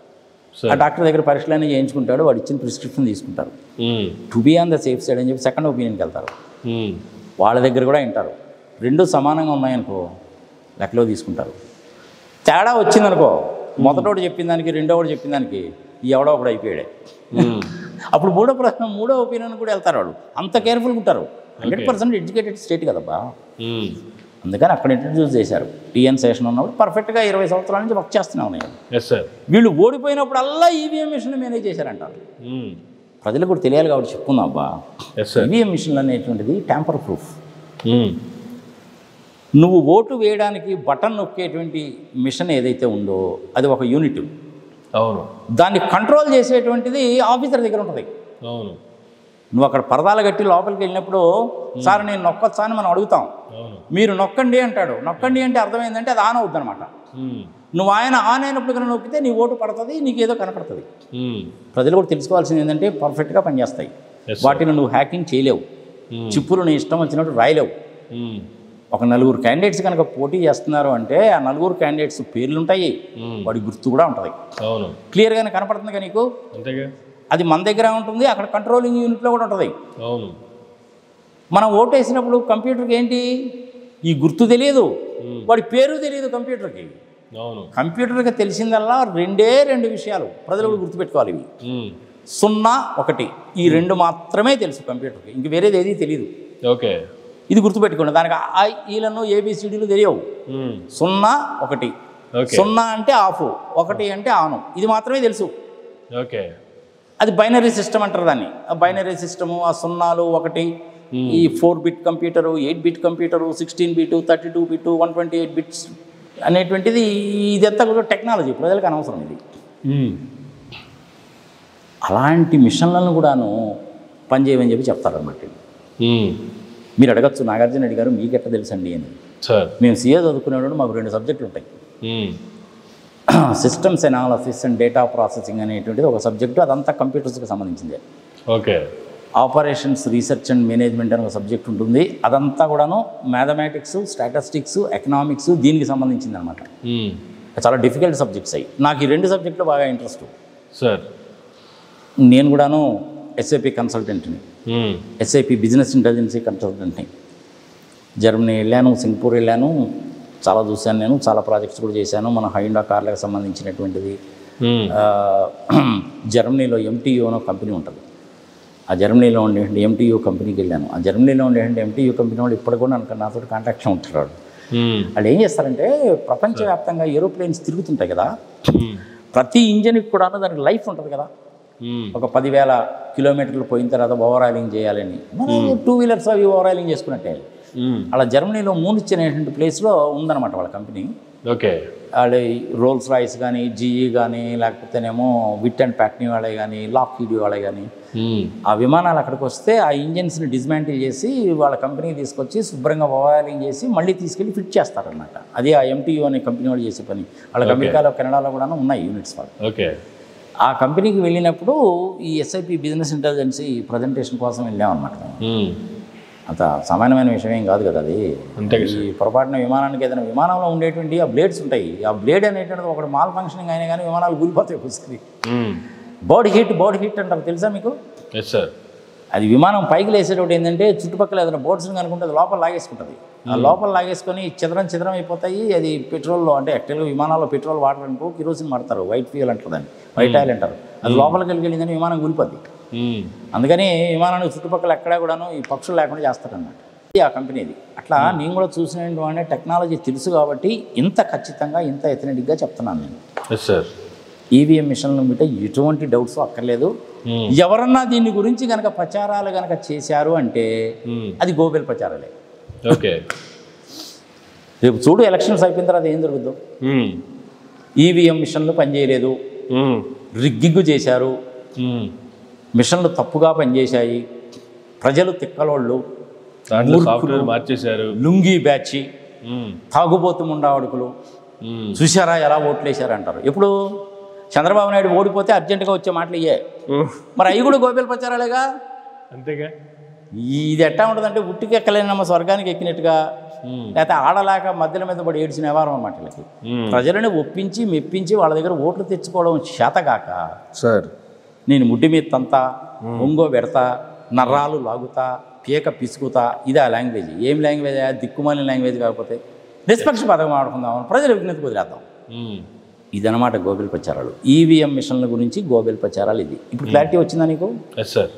ఆ డాక్టర్ దగ్గర పరీక్షలన్నీ చేయించుకుంటాడు వాడు ఇచ్చిన ప్రిస్క్రిప్షన్ తీసుకుంటారు ఉమ్, to be on the safe side అని చెప్పి సెకండ్ ఒపీనియన్కి వెళ్తారు ఉమ్, వాళ్ళ దగ్గర కూడా వింటారు రెండు సమానంగా ఉన్నాయనుకో లెక్కలో తీసుకుంటారు తేడా వచ్చిందనుకో మొదటోడు చెప్పిన దానికి రెండోడు చెప్పిన దానికి ఈ ఎవడో ఒకడు అయిపోయాడే ఉమ్, అప్పుడు మూడో ప్రశ్న మూడో ఒపీనియన్ కూడా వెళ్తారు వాళ్ళు అంత కేర్ఫుల్గా ఉంటారు హండ్రెడ్ పర్సెంట్ ఎడ్యుకేటెడ్ స్టేట్ కదబ్బా ఉమ్, అందుకని అక్కడ ఇంట్రడ్యూస్ చేశారు టీఎన్ సెషన్ ఉన్నప్పుడు పర్ఫెక్ట్గా ఇరవై సంవత్సరాల నుంచి వర్క్ చేస్తూనే ఉన్నాయి ఎస్ సార్ వీళ్ళు ఓడిపోయినప్పుడల్లా ఈవీఎం మిషన్ మేనేజ్ చేశారంటారు ఉమ్, ప్రజలకు కూడా తెలియాలి కాబట్టి చెప్పుకుందాం అబ్బా ఎస్ సార్ ఈవీఎం మిషన్లు అనేటువంటిది ట్యాంపర్ ప్రూఫ్ ఉమ్, నువ్వు ఓటు వేయడానికి బటన్ నొక్కేటువంటి మిషన్ ఏదైతే ఉందో అది ఒక యూనిట్ అవును దాన్ని కంట్రోల్ చేసేటువంటిది ఆఫీసర్ దగ్గర ఉంటుంది అవును నువ్వు అక్కడ పరదాలు కట్టి లోపలికి వెళ్ళినప్పుడు సార్ నేను నొక్కొచ్చా అని మనం అడుగుతాం అవును మీరు నొక్కండి అంటాడు నొక్కండి అంటే అర్థమైందంటే అది ఆన్ అవుద్ది అనమాట ఉమ్, నువ్వు ఆయన ఆన్ అయినప్పుడు కనుక నొక్కితే నీ ఓటు పడుతుంది నీకు ఏదో కనపడుతుంది ఉమ్, ప్రజలు కూడా తెలుసుకోవాల్సింది ఏంటంటే పర్ఫెక్ట్గా పనిచేస్తాయి Yes, sir. వాటిని నువ్వు హ్యాకింగ్ చేయలేవు ఉమ్, చిప్పులు నీ ఇష్టం వచ్చినట్టు రాయలేవు ఉమ్, ఒక నలుగురు క్యాండిడేట్స్ కనుక పోటీ చేస్తున్నారు అంటే ఆ నలుగురు క్యాండిడేట్స్ పేర్లు ఉంటాయి ఉమ్, వాడి గుర్తు కూడా ఉంటుంది అవును క్లియర్గానే కనపడుతుంది కదా నీకు అంతేగా అది మన దగ్గర ఉంటుంది అక్కడ కంట్రోలింగ్ యూనిట్లో కూడా ఉంటుంది అవును మనం ఓటు వేసినప్పుడు కంప్యూటర్కి ఏంటి ఈ గుర్తు తెలియదు ఉమ్, వాడి పేరు తెలియదు కంప్యూటర్కి అవును కంప్యూటర్కి తెలిసిందల్లా రెండే రెండు విషయాలు ప్రజలు కూడా గుర్తుపెట్టుకోవాలి ఇవి ఉమ్, సున్నా ఒకటి ఈ రెండు మాత్రమే తెలుసు కంప్యూటర్కి ఇంక వేరేది ఏది తెలియదు ఓకే ఇది గుర్తుపెట్టుకోండి దానికి ఐ ఈలను ఏబిసిడీలు తెలియవు ఉమ్, సున్నా ఒకటి ఓకే సున్నా అంటే ఆఫ్ ఒకటి అంటే ఆను ఇది మాత్రమే తెలుసు ఓకే అది బైనరీ సిస్టమ్ అంటారు దాన్ని ఆ బైనరీ సిస్టము ఆ సున్నాలు ఒకటి ఈ four bit computer eight bit computer sixteen bit thirty two bit one twenty eight bits అనేటువంటిది ఇదంతా కూడా టెక్నాలజీ ప్రజలకు అనవసరం ఇది ఉమ్, అలాంటి మిషన్లను కూడాను పనిచేయమని చెప్పి చెప్తారన్నమాట ఉమ్, మీరు అడగచ్చు నాగార్జున రెడ్డి గారు మీకు ఎట్లా తెలుసండి అని సార్ మేము సీఏ చదువుకునేవాడు మాకు రెండు సబ్జెక్టులు ఉంటాయి ఉమ్, systems analysis and data processing అనేటువంటిది ఒక సబ్జెక్టు అదంతా కంప్యూటర్స్కి సంబంధించిందే okay operations research and management అనే ఒక సబ్జెక్ట్ ఉంటుంది అదంతా కూడాను మ్యాథమెటిక్స్ స్టాటిస్టిక్స్ ఎకనామిక్స్ దీనికి సంబంధించింది అనమాట ఉమ్, చాలా డిఫికల్ట్ సబ్జెక్ట్స్ అయ్యి నాకు ఈ రెండు సబ్జెక్టులు బాగా ఇంట్రెస్ట్ సార్ నేను కూడాను ఎస్ఏపి కన్సల్టెంట్ని ఉమ్, ఎస్ఐపి బిజినెస్ ఇంటెలిజెన్సీ కన్సల్టెంట్ని జర్మనీ వెళ్ళాను సింగపూర్ వెళ్ళాను చాలా చూశాను నేను చాలా ప్రాజెక్ట్స్ కూడా చేశాను మన హైండా కార్లకు సంబంధించినటువంటిది ఉమ్, ఆ, జర్మనీలో ఎంటీయూ అనే కంపెనీ ఉంటుంది ఆ జర్మనీలో ఉండేటువంటి ఎంటీయూ కంపెనీకి వెళ్ళాను ఆ జర్మనీలో ఉండేటువంటి ఎంటీయూ కంపెనీ వాళ్ళు ఇప్పుడు కూడా నాకు నాతో కాంటాక్షన్ ఉంటారు ఉమ్, వాళ్ళు ఏం చేస్తారంటే ప్రపంచవ్యాప్తంగా ఏరోప్లేన్స్ తిరుగుతుంటాయి కదా ఉమ్, ప్రతి ఇంజన్కి కూడా దానికి లైఫ్ ఉంటుంది కదా ఉమ్, ఒక పదివేల కిలోమీటర్లు పోయిన తర్వాత ఓవర్ ఆయిలింగ్ చేయాలని మనం టూ వీలర్స్ అవి ఓవర్ ఆయిలింగ్ చేసుకున్నట్టే ఉమ్, అలా జర్మనీలో మూనిచ్ అనేటువంటి ప్లేస్లో ఉందన్నమాట వాళ్ళ కంపెనీ ఓకే వాళ్ళు రోల్స్ రాయిస్ కానీ జీఈ కానీ లేకపోతేనేమో విట్ అండ్ ప్యాక్నీ వాళ్ళే కానీ లాక్ హీడ్ వాళ్ళే కానీ ఉమ్, ఆ విమానాలు అక్కడికి వస్తే ఆ ఇంజన్స్ని డిస్మాంటిల్ చేసి వాళ్ళ కంపెనీకి తీసుకొచ్చి శుభ్రంగా ఓవరాలింగ్ చేసి మళ్ళీ తీసుకెళ్ళి ఫిట్ చేస్తారనమాట అది ఆ ఎంటీయూ అనే కంపెనీ వాళ్ళు చేసే పని వాళ్ళకి అమెరికాలో కెనడాలో కూడా ఉన్నాయి యూనిట్స్ వాళ్ళు ఓకే ఆ కంపెనీకి వెళ్ళినప్పుడు ఈ ఎస్ఐపి బిజినెస్ ఇంటెలిజెన్సీ ప్రజెంటేషన్ కోసం వెళ్ళామన్నమాట మేము. ఉమ్, అంత సామాన్యమైన విషయం ఏం కాదు కదా అది అంతే కదా ఈ పొరపాటున విమానానికి ఏదైనా విమానంలో ఉండేటువంటి ఆ బ్లేడ్స్ ఉంటాయి ఆ బ్లేడ్ అనేటువంటిది ఒకటి మాల్ ఫంక్షనింగ్ అయినా కానీ విమానాలు కూలిపోతాయి ఒకసారి ఉమ్, బాడీ హీట్ బాడీ హీట్ అంటారు తెలుసా మీకు ఎస్ సార్ అది విమానం పైకి లేసేటప్పుడు ఏంటంటే చుట్టుపక్కల ఏదైనా బోట్స్ని కనుకుంటే అది లోపల లాగేసుకుంటుంది ఆ లోపల లాగేసుకొని చిద్రం చిద్రం అయిపోతాయి అది పెట్రోల్లో అంటే యాక్చువల్గా విమానాల్లో పెట్రోల్ వాటర్ అనుకో కిరోసిన్ వాడతారు వైట్ ఫ్యూయల్ అంటారు దాన్ని వైట్ ఆయిల్ అంటారు అది లోపలికి వెళ్ళిందని విమానం కూలిపోద్ది ఉమ్, అందుకని విమానానికి చుట్టుపక్కల ఎక్కడా కూడాను ఈ పక్షులు లేకుండా చేస్తారన్నమాట ఇది ఆ కంపెనీది అట్లా నేను కూడా చూసినటువంటి టెక్నాలజీ తెలుసు కాబట్టి ఇంత ఖచ్చితంగా ఇంత ఎథనెటిక్గా చెప్తున్నాను నేను ఎస్ సార్ ఈవీఎం మిషన్ల మీద ఎటువంటి డౌట్స్ అక్కర్లేదు ఉమ్, ఎవరన్నా దీని గురించి కనుక ప్రచారాలు కనుక చేశారు అంటే ఉమ్, అది గోబెల్ ప్రచారాలే ఓకే రేపు చూడు ఎలక్షన్స్ అయిపోయిన తర్వాత ఏం జరుగుద్దో ఉమ్, ఈవీఎం మిషన్లు పనిచేయలేదు ఉమ్, రిగ్గింగ్ చేశారు ఉమ్, మిషన్లు తప్పుగా పనిచేశాయి ప్రజలు తిక్కలోళ్ళు దాంట్లో సాఫ్ట్వేర్ మార్చేశారు లుంగీ బ్యాచి ఉమ్, తాగుబోతు ముండావడుకులు ఉమ్, చూశారా ఎలా ఓట్లేశారు అంటారు ఇప్పుడు చంద్రబాబు నాయుడు ఓడిపోతే అర్జెంటుగా వచ్చే మాటలు ఇయ్యే ఉమ్, మరి అవి కూడా గోబెల్ ప్రచారాలేగా అంతేగా ఇది ఎట్టా ఉంటుందంటే ఉట్టికి ఎక్కలేనమ్మ స్వర్గానికి ఎక్కినట్టుగా లేకపోతే ఆడలేక మధ్యల మీద పడి ఏడ్చిన వ్యవహారం అన్నమాట వీళ్ళకి ప్రజలని ఒప్పించి మెప్పించి వాళ్ళ దగ్గర ఓట్లు తెచ్చుకోవడం చేతగాక సార్ నేను ముడ్డి మీద తంతా ఒంగో పెడతా నర్రాలు లాగుతా పీక పిసుకుతా ఇది ఆ లాంగ్వేజ్ ఏం లాంగ్వేజ్ దిక్కుమాలిన లాంగ్వేజ్ కాకపోతే నిష్పక్ష పదం ఆడుకుందాం ప్రజల విజ్ఞతకు వదిలేద్దాం ఇదనమాట గోబెల్ ప్రచారాలు ఈవీఎం మిషన్ల గురించి గోబెల్ ప్రచారాలు ఇది ఇప్పుడు క్లారిటీ వచ్చిందా నీకు ఎస్ సార్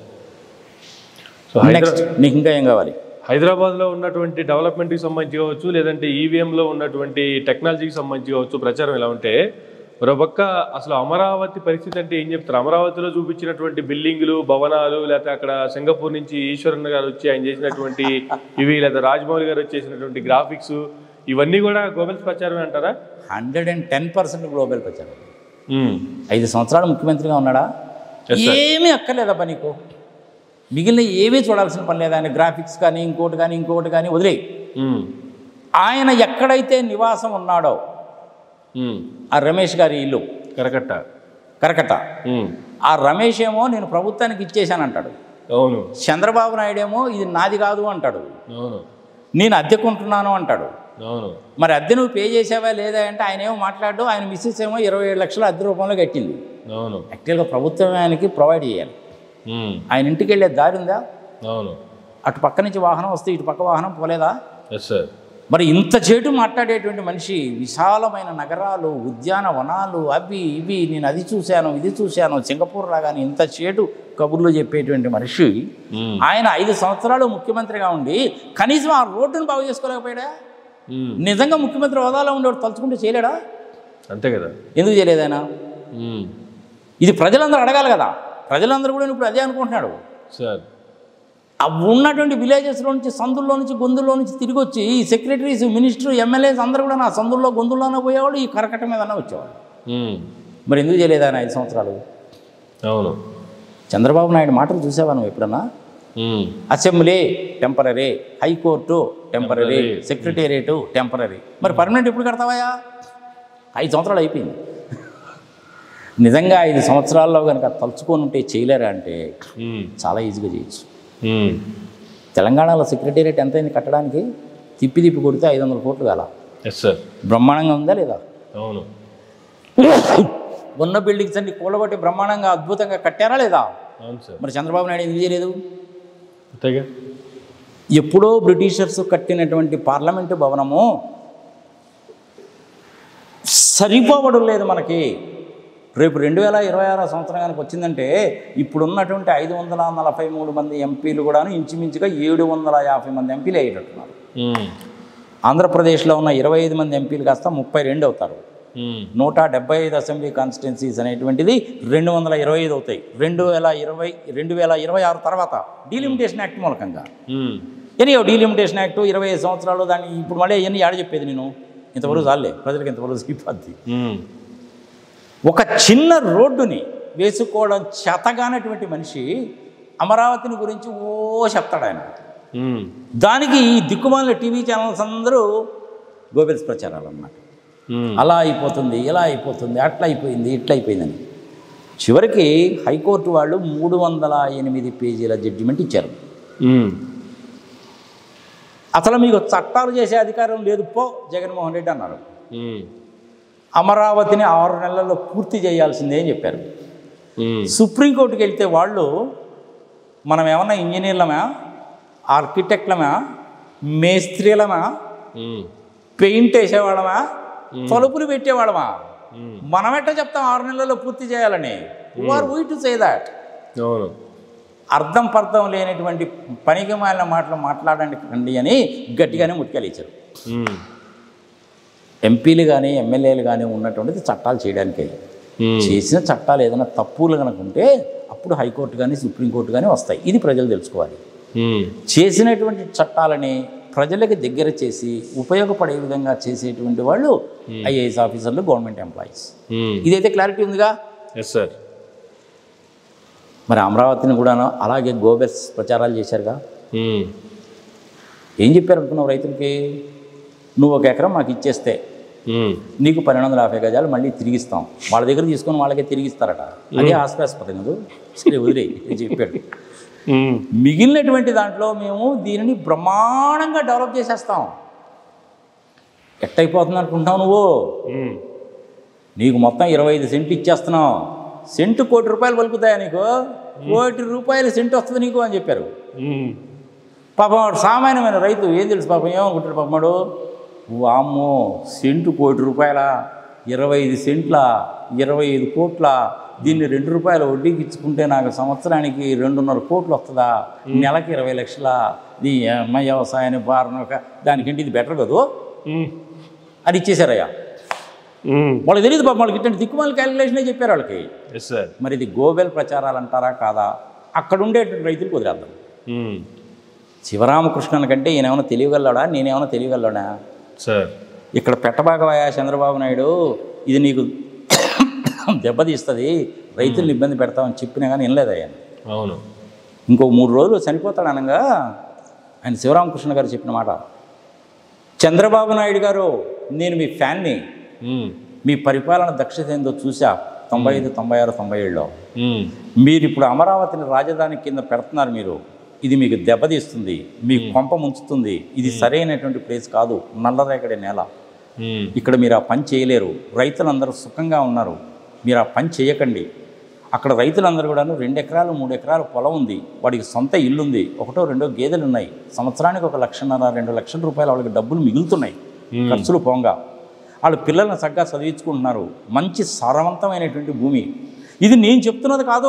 సో హైదరా నెక్స్ట్ నీకు ఇంకా ఏం కావాలి హైదరాబాద్లో ఉన్నటువంటి డెవలప్మెంట్కి సంబంధించి కావచ్చు లేదంటే ఈవీఎంలో ఉన్నటువంటి టెక్నాలజీకి సంబంధించి కావచ్చు ప్రచారం ఎలా ఉంటే మరోపక్క అసలు అమరావతి పరిస్థితి అంటే ఏం చెప్తారు అమరావతిలో చూపించినటువంటి బిల్డింగులు భవనాలు లేకపోతే అక్కడ సింగపూర్ నుంచి ఈశ్వరన్ గారు వచ్చి ఆయన చేసినటువంటి ఇవి లేదా రాజమౌళి గారు వచ్చేసినటువంటి గ్రాఫిక్స్ ఇవన్నీ కూడా గోబెల్స్ ప్రచారమే అంటారా hundred and ten percent global ప్రచారం ఉమ్, ఐదు సంవత్సరాలు ముఖ్యమంత్రిగా ఉన్నాడా Yes, sir. ఏమీ అక్కర్లేదబ్బా నీకు మిగిలిన ఏమీ చూడాల్సిన పని లేదా ఆయన గ్రాఫిక్స్ కానీ ఇంకోటి కానీ ఇంకోటి కానీ వదిలే ఉమ్, ఆయన ఎక్కడైతే నివాసం ఉన్నాడో ఉమ్, ఆ రమేష్ గారి ఇల్లు కరకట్ట కరకట్ట ఉమ్, ఆ రమేష్ ఏమో నేను ప్రభుత్వానికి ఇచ్చేశానంటాడు అవును చంద్రబాబు నాయుడు ఏమో ఇది నాది కాదు అంటాడు అవును నేను అద్దెకుంటున్నాను అంటాడు అవును మరి అద్దె నువ్వు పే చేసావా లేదా అంటే ఆయన ఏమో మాట్లాడు ఆయన మిస్సెస్ ఏమో ఇరవై ఏడు లక్షల అద్దె రూపంలో కట్టింది అవును యాక్చువల్గా ప్రభుత్వం ఆయనకి ప్రొవైడ్ చేయాలి ఉమ్, ఆయన ఇంటికి వెళ్ళే దారి ఉందా అవును అటు పక్క నుంచి వాహనం వస్తే ఇటు పక్క వాహనం పోలేదా ఎస్ సార్ మరి ఇంత చేటు మాట్లాడేటువంటి మనిషి విశాలమైన నగరాలు ఉద్యానవనాలు అవి ఇవి నేను అది చూశాను ఇది చూశాను సింగపూర్ రాగానే ఇంత చేటు కబుర్లు చెప్పేటువంటి మనిషి ఉమ్, ఆయన ఐదు సంవత్సరాలు ముఖ్యమంత్రిగా ఉండి కనీసం ఆ రోడ్డును బాగు చేసుకోలేకపోయాడా ఉమ్, నిజంగా ముఖ్యమంత్రి హోదాలో ఉండేవాడు తలుచుకుంటే చేయలేడా అంతే కదా ఎందుకు చేయలేదు ఆయన ఉమ్, ఇది ప్రజలందరూ అడగాలి కదా ప్రజలందరూ కూడా ఇప్పుడు అదే అనుకుంటున్నాడు సార్ ఆ ఉన్నటువంటి విలేజెస్లో నుంచి సందుల్లో నుంచి గొంతుల్లో నుంచి తిరిగి వచ్చి ఈ సెక్రటరీస్ మినిస్టర్ ఎమ్మెల్యేస్ అందరూ కూడా నా సందుల్లో గొంతుల్లోనే పోయేవాడు ఈ కరకట్ట మీదనే వచ్చేవాడు ఉమ్, మరి ఎందుకు చేయలేదు ఆయన ఐదు సంవత్సరాలు అవును చంద్రబాబు నాయుడు మాటలు చూసావా నువ్వు ఎప్పుడన్నా ఉమ్, assembly temporary high court temporary Temporary. Secretariat temporary మరి పర్మనెంట్ ఎప్పుడు కడతావా ఐదు సంవత్సరాలు అయిపోయింది నిజంగా ఐదు సంవత్సరాల్లో కనుక తలుచుకొని ఉంటే చేయలేరా అంటే ఉమ్, చాలా ఈజీగా చేయొచ్చు ఉమ్, తెలంగాణలో సెక్రటేరియట్ ఎంతైంది కట్టడానికి తిప్పి తిప్పి కొడితే ఐదు వందల కోట్లు కాల ఎస్ సార్ బ్రహ్మాండంగా ఉందా లేదా అవును ఉన్న బిల్డింగ్స్ అన్ని కూలగొట్టి బ్రహ్మాండంగా అద్భుతంగా కట్టారా లేదా అవును సార్ మరి చంద్రబాబు నాయుడు ఎందుకు చేయలేదు అంతేగా ఎప్పుడో బ్రిటిషర్స్ కట్టినటువంటి పార్లమెంటు భవనము సరిపోవడం లేదు మనకి రేపు రెండు వేల ఇరవై ఆరో సంవత్సరానికి వచ్చిందంటే ఇప్పుడున్నటువంటి ఐదు వందల నలభై మూడు మంది ఎంపీలు కూడాను ఇంచుమించుగా ఏడు వందల యాభై మంది ఎంపీలు అయ్యేటట్టున్నారు ఉమ్, ఆంధ్రప్రదేశ్లో ఉన్న ఇరవై ఐదు మంది ఎంపీలు కాస్త ముప్పై రెండు అవుతారు ఉమ్, నూట డెబ్బై ఐదు అసెంబ్లీ కాన్స్టిట్యున్సీస్ అనేటువంటిది రెండు వందల ఇరవై ఐదు అవుతాయి రెండు వేల ఇరవై రెండు వేల ఇరవై ఆరు తర్వాత డీలిమిటేషన్ యాక్ట్ మూలకంగా ఉమ్, ఎనీ డీలిమిటేషన్ యాక్ట్ ఇరవై ఐదు సంవత్సరాలు దాన్ని ఇప్పుడు మళ్ళీ అవన్నీ ఆడ చెప్పేది నేను ఇంతవరకు చాలే ప్రజలకు ఇంతవరకు సరిపోద్ది ఉమ్, ఒక చిన్న రోడ్డుని వేసుకోవడం చేతగానటువంటి మనిషి అమరావతిని గురించి ఓ చెప్తాడు ఆయన ఉమ్, దానికి ఈ దిక్కుమాలిన టీవీ ఛానల్స్ అందరూ గోబెల్స్ ప్రచారాలు అన్నమాట ఉమ్, అలా అయిపోతుంది ఇలా అయిపోతుంది అట్లా అయిపోయింది ఇట్లా అయిపోయిందని చివరికి హైకోర్టు వాళ్ళు మూడు వందల ఎనిమిది పేజీల జడ్జిమెంట్ ఇచ్చారు ఉమ్, అసలు మీకు చట్టాలు చేసే అధికారం లేదు పో జగన్మోహన్ రెడ్డి అన్నారు ఉమ్, అమరావతిని ఆరు నెలల్లో పూర్తి చేయాల్సిందే అని చెప్పారు ఉమ్, సుప్రీంకోర్టుకి వెళ్తే వాళ్ళు మనం ఏమన్నా ఇంజనీర్లమా ఆర్కిటెక్ట్లమా మేస్త్రీలమా ఉమ్, పెయింట్ వేసేవాళ్ళమా తలుపులు పెట్టేవాళ్ళమా ఉమ్, మనం ఎట్లా చెప్తాం ఆరు నెలల్లో పూర్తి చేయాలని are we to say that అవును అర్థం పర్థం లేనటువంటి పనికి మాలిన మాటలు మాట్లాడండి అని గట్టిగానే ముట్టుకెళ్ళిచ్చారు ఉమ్, ఎంపీలు కానీ ఎమ్మెల్యేలు కానీ ఉన్నటువంటిది చట్టాలు చేయడానికే ఉమ్, చేసిన చట్టాలు ఏదైనా తప్పులు కనుక ఉంటే అప్పుడు హైకోర్టు కానీ సుప్రీంకోర్టు కానీ వస్తాయి ఇది ప్రజలు తెలుసుకోవాలి ఉమ్, చేసినటువంటి చట్టాలని ప్రజలకు దగ్గర చేసి ఉపయోగపడే విధంగా చేసేటువంటి వాళ్ళు ఐఏఎస్ ఆఫీసర్లు గవర్నమెంట్ ఎంప్లాయీస్ ఉమ్, ఇదైతే క్లారిటీ ఉందిగా ఎస్ సార్ మరి అమరావతిని కూడా అలాగే గోబెల్స్ ప్రచారాలు చేశారుగా ఉమ్, ఏం చెప్పారు అనుకున్నావు రైతులకి నువ్వు ఒక ఎకరం మాకు ఇచ్చేస్తే ఉమ్, నీకు పన్నెండు వందల యాభై గజాలు మళ్ళీ తిరిగిస్తాం వాళ్ళ దగ్గర తీసుకొని వాళ్ళకే తిరిగిస్తారట అదే హాస్యాస్పదం కదా సరే వదిలే అని చెప్పాడు ఉమ్, మిగిలినటువంటి దాంట్లో మేము దీనిని బ్రహ్మాండంగా డెవలప్ చేసేస్తాం ఎట్టయిపోతుంది అనుకుంటున్నావు నువ్వు ఉమ్. నీకు మొత్తం ఇరవై ఐదు సెంట్లు ఇచ్చేస్తున్నావు సెంటు కోటి రూపాయలు పలుకుతాయా నీకు కోటి రూపాయలు సెంటు వస్తుంది నీకు అని చెప్పారు ఉమ్. పాపం వాడు సామాన్యమైన రైతు ఏం తెలుసు పాపం ఏమనుకుంటాడు పాపం వాడు వామ్మో సెంటు కోటి రూపాయల ఇరవై ఐదు సెంట్ల ఇరవై ఐదు కోట్ల దీన్ని రెండు రూపాయల వడ్డీకి ఇచ్చుకుంటే నాకు సంవత్సరానికి రెండున్నర కోట్లు వస్తుందా నెలకి ఇరవై లక్షల ఈ అమ్మాయి వ్యవసాయాన్ని బారన దానికంటే ఇది బెటర్ కదూ ఉమ్. అది ఇచ్చేశారయ్యా ఉమ్. వాళ్ళకి తెలియదు పాపం వాళ్ళకి ఇట్లాంటి దిక్కుమాల క్యాలిక్యులేషనే చెప్పారు వాళ్ళకి ఎస్ సార్ మరి ఇది గోబెల్ ప్రచారాలు అంటారా కాదా అక్కడ ఉండేటువంటి రైతులకు వదిలేద్దాం ఉమ్. శివరామకృష్ణన్ కంటే ఈయనేమైనా తెలియగలడా నేనేమైనా తెలియగలడా సార్ ఇక్కడ పెట్టబాకవయ్యా చంద్రబాబు నాయుడు ఇది నీకు దెబ్బతీస్తుంది రైతులను ఇబ్బంది పెడతామని చెప్పినా కానీ వినలేదయ్యా అవును ఇంకో మూడు రోజులు చనిపోతాడు అనగా ఆయన శివరామకృష్ణ గారు చెప్పిన మాట చంద్రబాబు నాయుడు గారు నేను మీ ఫ్యాన్ని ఉమ్. మీ పరిపాలన దక్షత ఏందో చూసా తొంభై ఐదు తొంభై ఆరు తొంభై ఏడులో ఉమ్. మీరు ఇప్పుడు అమరావతిని రాజధాని కింద పెడుతున్నారు మీరు ఇది మీకు దెబ్బతీస్తుంది మీ కొంప ముంచుతుంది ఇది సరైనటువంటి ప్లేస్ కాదు నల్లరేగడి నేల ఉమ్. ఇక్కడ మీరు ఆ పని చేయలేరు రైతులందరూ సుఖంగా ఉన్నారు మీరు ఆ పని చేయకండి అక్కడ రైతులందరూ కూడాను రెండు ఎకరాలు మూడు ఎకరాలు పొలం ఉంది వాడికి సొంత ఇల్లు ఉంది ఒకటో రెండో గేదెలు ఉన్నాయి సంవత్సరానికి ఒక లక్షన్నర రెండు లక్షల రూపాయలు వాళ్ళకి డబ్బులు మిగులుతున్నాయి Hmm. ఖర్చులు పోంగా వాళ్ళు పిల్లల్ని చక్కగా చదివించుకుంటున్నారు మంచి సారవంతమైనటువంటి భూమి ఇది నేను చెప్తున్నది కాదు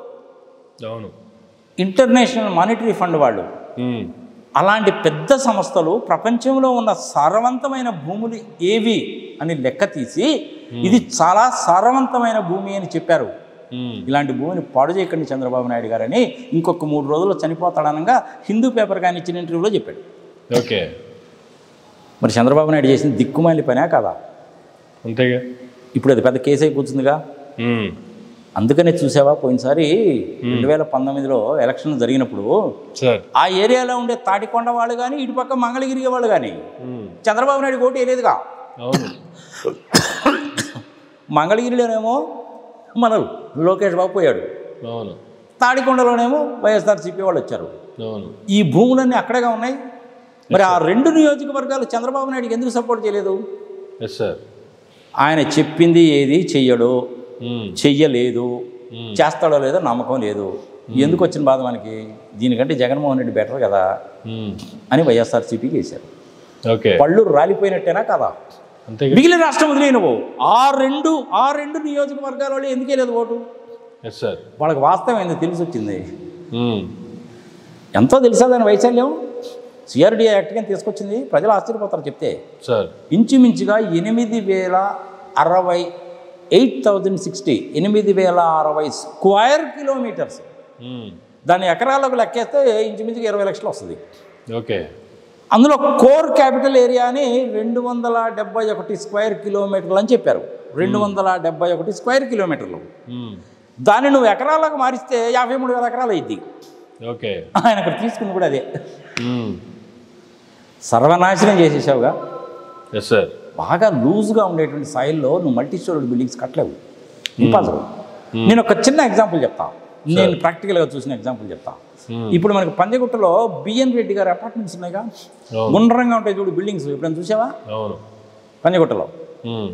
అవును ఇంటర్నేషనల్ మానిటరీ ఫండ్ వాళ్ళు ఉమ్. అలాంటి పెద్ద సంస్థలు ప్రపంచంలో ఉన్న సారవంతమైన భూములు ఏవి అని లెక్క తీసి ఇది చాలా సారవంతమైన భూమి అని చెప్పారు ఉమ్. ఇలాంటి భూమిని పాడు చేయకండి చంద్రబాబు నాయుడు గారని ఇంకొక మూడు రోజుల్లో చనిపోతాడనగా హిందూ పేపర్ కానీ ఇచ్చిన ఇంటర్వ్యూలో చెప్పాడు ఓకే మరి చంద్రబాబు నాయుడు చేసిన దిక్కుమాలి పనే కదా అంతేగా ఇప్పుడు అది పెద్ద కేసు అయిపోతుందిగా ఉమ్. అందుకనే చూసావా పోయినసారి రెండు వేల పంతొమ్మిదిలో ఎలక్షన్ జరిగినప్పుడు సార్ ఆ ఏరియాలో ఉండే తాటికొండ వాళ్ళు కానీ ఇటుపక్క మంగళగిరి వాళ్ళు కానీ ఉమ్. చంద్రబాబు నాయుడు ఓటు వేయలేదుగా అవును మంగళగిరిలోనేమో మన లోకేష్ బాబు పోయాడు అవును తాడికొండలోనేమో వైఎస్ఆర్సీపీ వాళ్ళు వచ్చారు అవును ఈ భూములన్నీ అక్కడేగా ఉన్నాయి మరి ఆ రెండు నియోజకవర్గాలు చంద్రబాబు నాయుడుకి ఎందుకు సపోర్ట్ చేయలేదు ఎస్ సార్ ఆయన చెప్పింది ఏది చెయ్యడు ఉమ్. చెయ్యలేదు Hmm. చేస్తాడో లేదో నమ్మకం లేదు ఎందుకు వచ్చిన బాధ మనకి దీనికంటే జగన్మోహన్ రెడ్డి బెటర్ కదా ఉమ్. అని వైఎస్ఆర్సీపీకి వేశారు ఓకే పళ్ళు రాలిపోయినట్టేనా కదా అంతేగా మిగిలిన రాష్ట్రం వదిలే నువ్వు ఆ రెండు ఆ రెండు నియోజకవర్గాల వాళ్ళు ఎందుకే లేదు ఓటు ఎస్ సార్ వాళ్ళకి వాస్తవం ఏందో తెలిసి వచ్చింది ఉమ్. ఎంతో తెలుసా దాని వైశాల్యం సిఆర్డీఏ యాక్ట్ కింద తీసుకొచ్చింది ప్రజలు ఆశ్చర్యపోతారు చెప్తే సార్ ఇంచుమించుగా ఎనిమిది వేల అరవై ఎయిట్ థౌజండ్ సిక్స్టీ ఎనిమిది వేల అరవై స్క్వేర్ కిలోమీటర్స్ ఉమ్. దాన్ని ఎకరాలకు లెక్కేస్తే ఇంచుమించుగా ఇరవై లక్షలు వస్తుంది ఓకే అందులో కోర్ క్యాపిటల్ ఏరియాని రెండు వందల డెబ్బై ఒకటి స్క్వేర్ కిలోమీటర్లు అని చెప్పారు రెండు వందల డెబ్బై ఒకటి స్క్వేర్ కిలోమీటర్లు ఉమ్. దాన్ని నువ్వు ఎకరాలకు మారిస్తే యాభై మూడు వేల ఎకరాలు అయింది ఓకే ఆయన అక్కడ తీసుకుని కూడా అదే ఉమ్. సర్వనాశనం చేసేసావుగా ఎస్ సార్ బాగా లూజ్గా ఉండేటువంటి సాయిల్లో నువ్వు మల్టీ స్టోరీ బిల్డింగ్స్ కట్టలేవు ఇంపాసిబుల్ నేను ఒక చిన్న ఎగ్జాంపుల్ చెప్తా నేను ప్రాక్టికల్గా చూసిన ఎగ్జాంపుల్ చెప్తా Hmm. ఇప్పుడు మనకి పంజగుట్టలో బిఎన్ రెడ్డి గారి అపార్ట్మెంట్స్ ఉన్నాయిగా అవును. గుండ్రంగా ఉంటాయి చూడు బిల్డింగ్స్ ఎప్పుడైనా చూసావా అవును పంజగుట్టలో ఉమ్.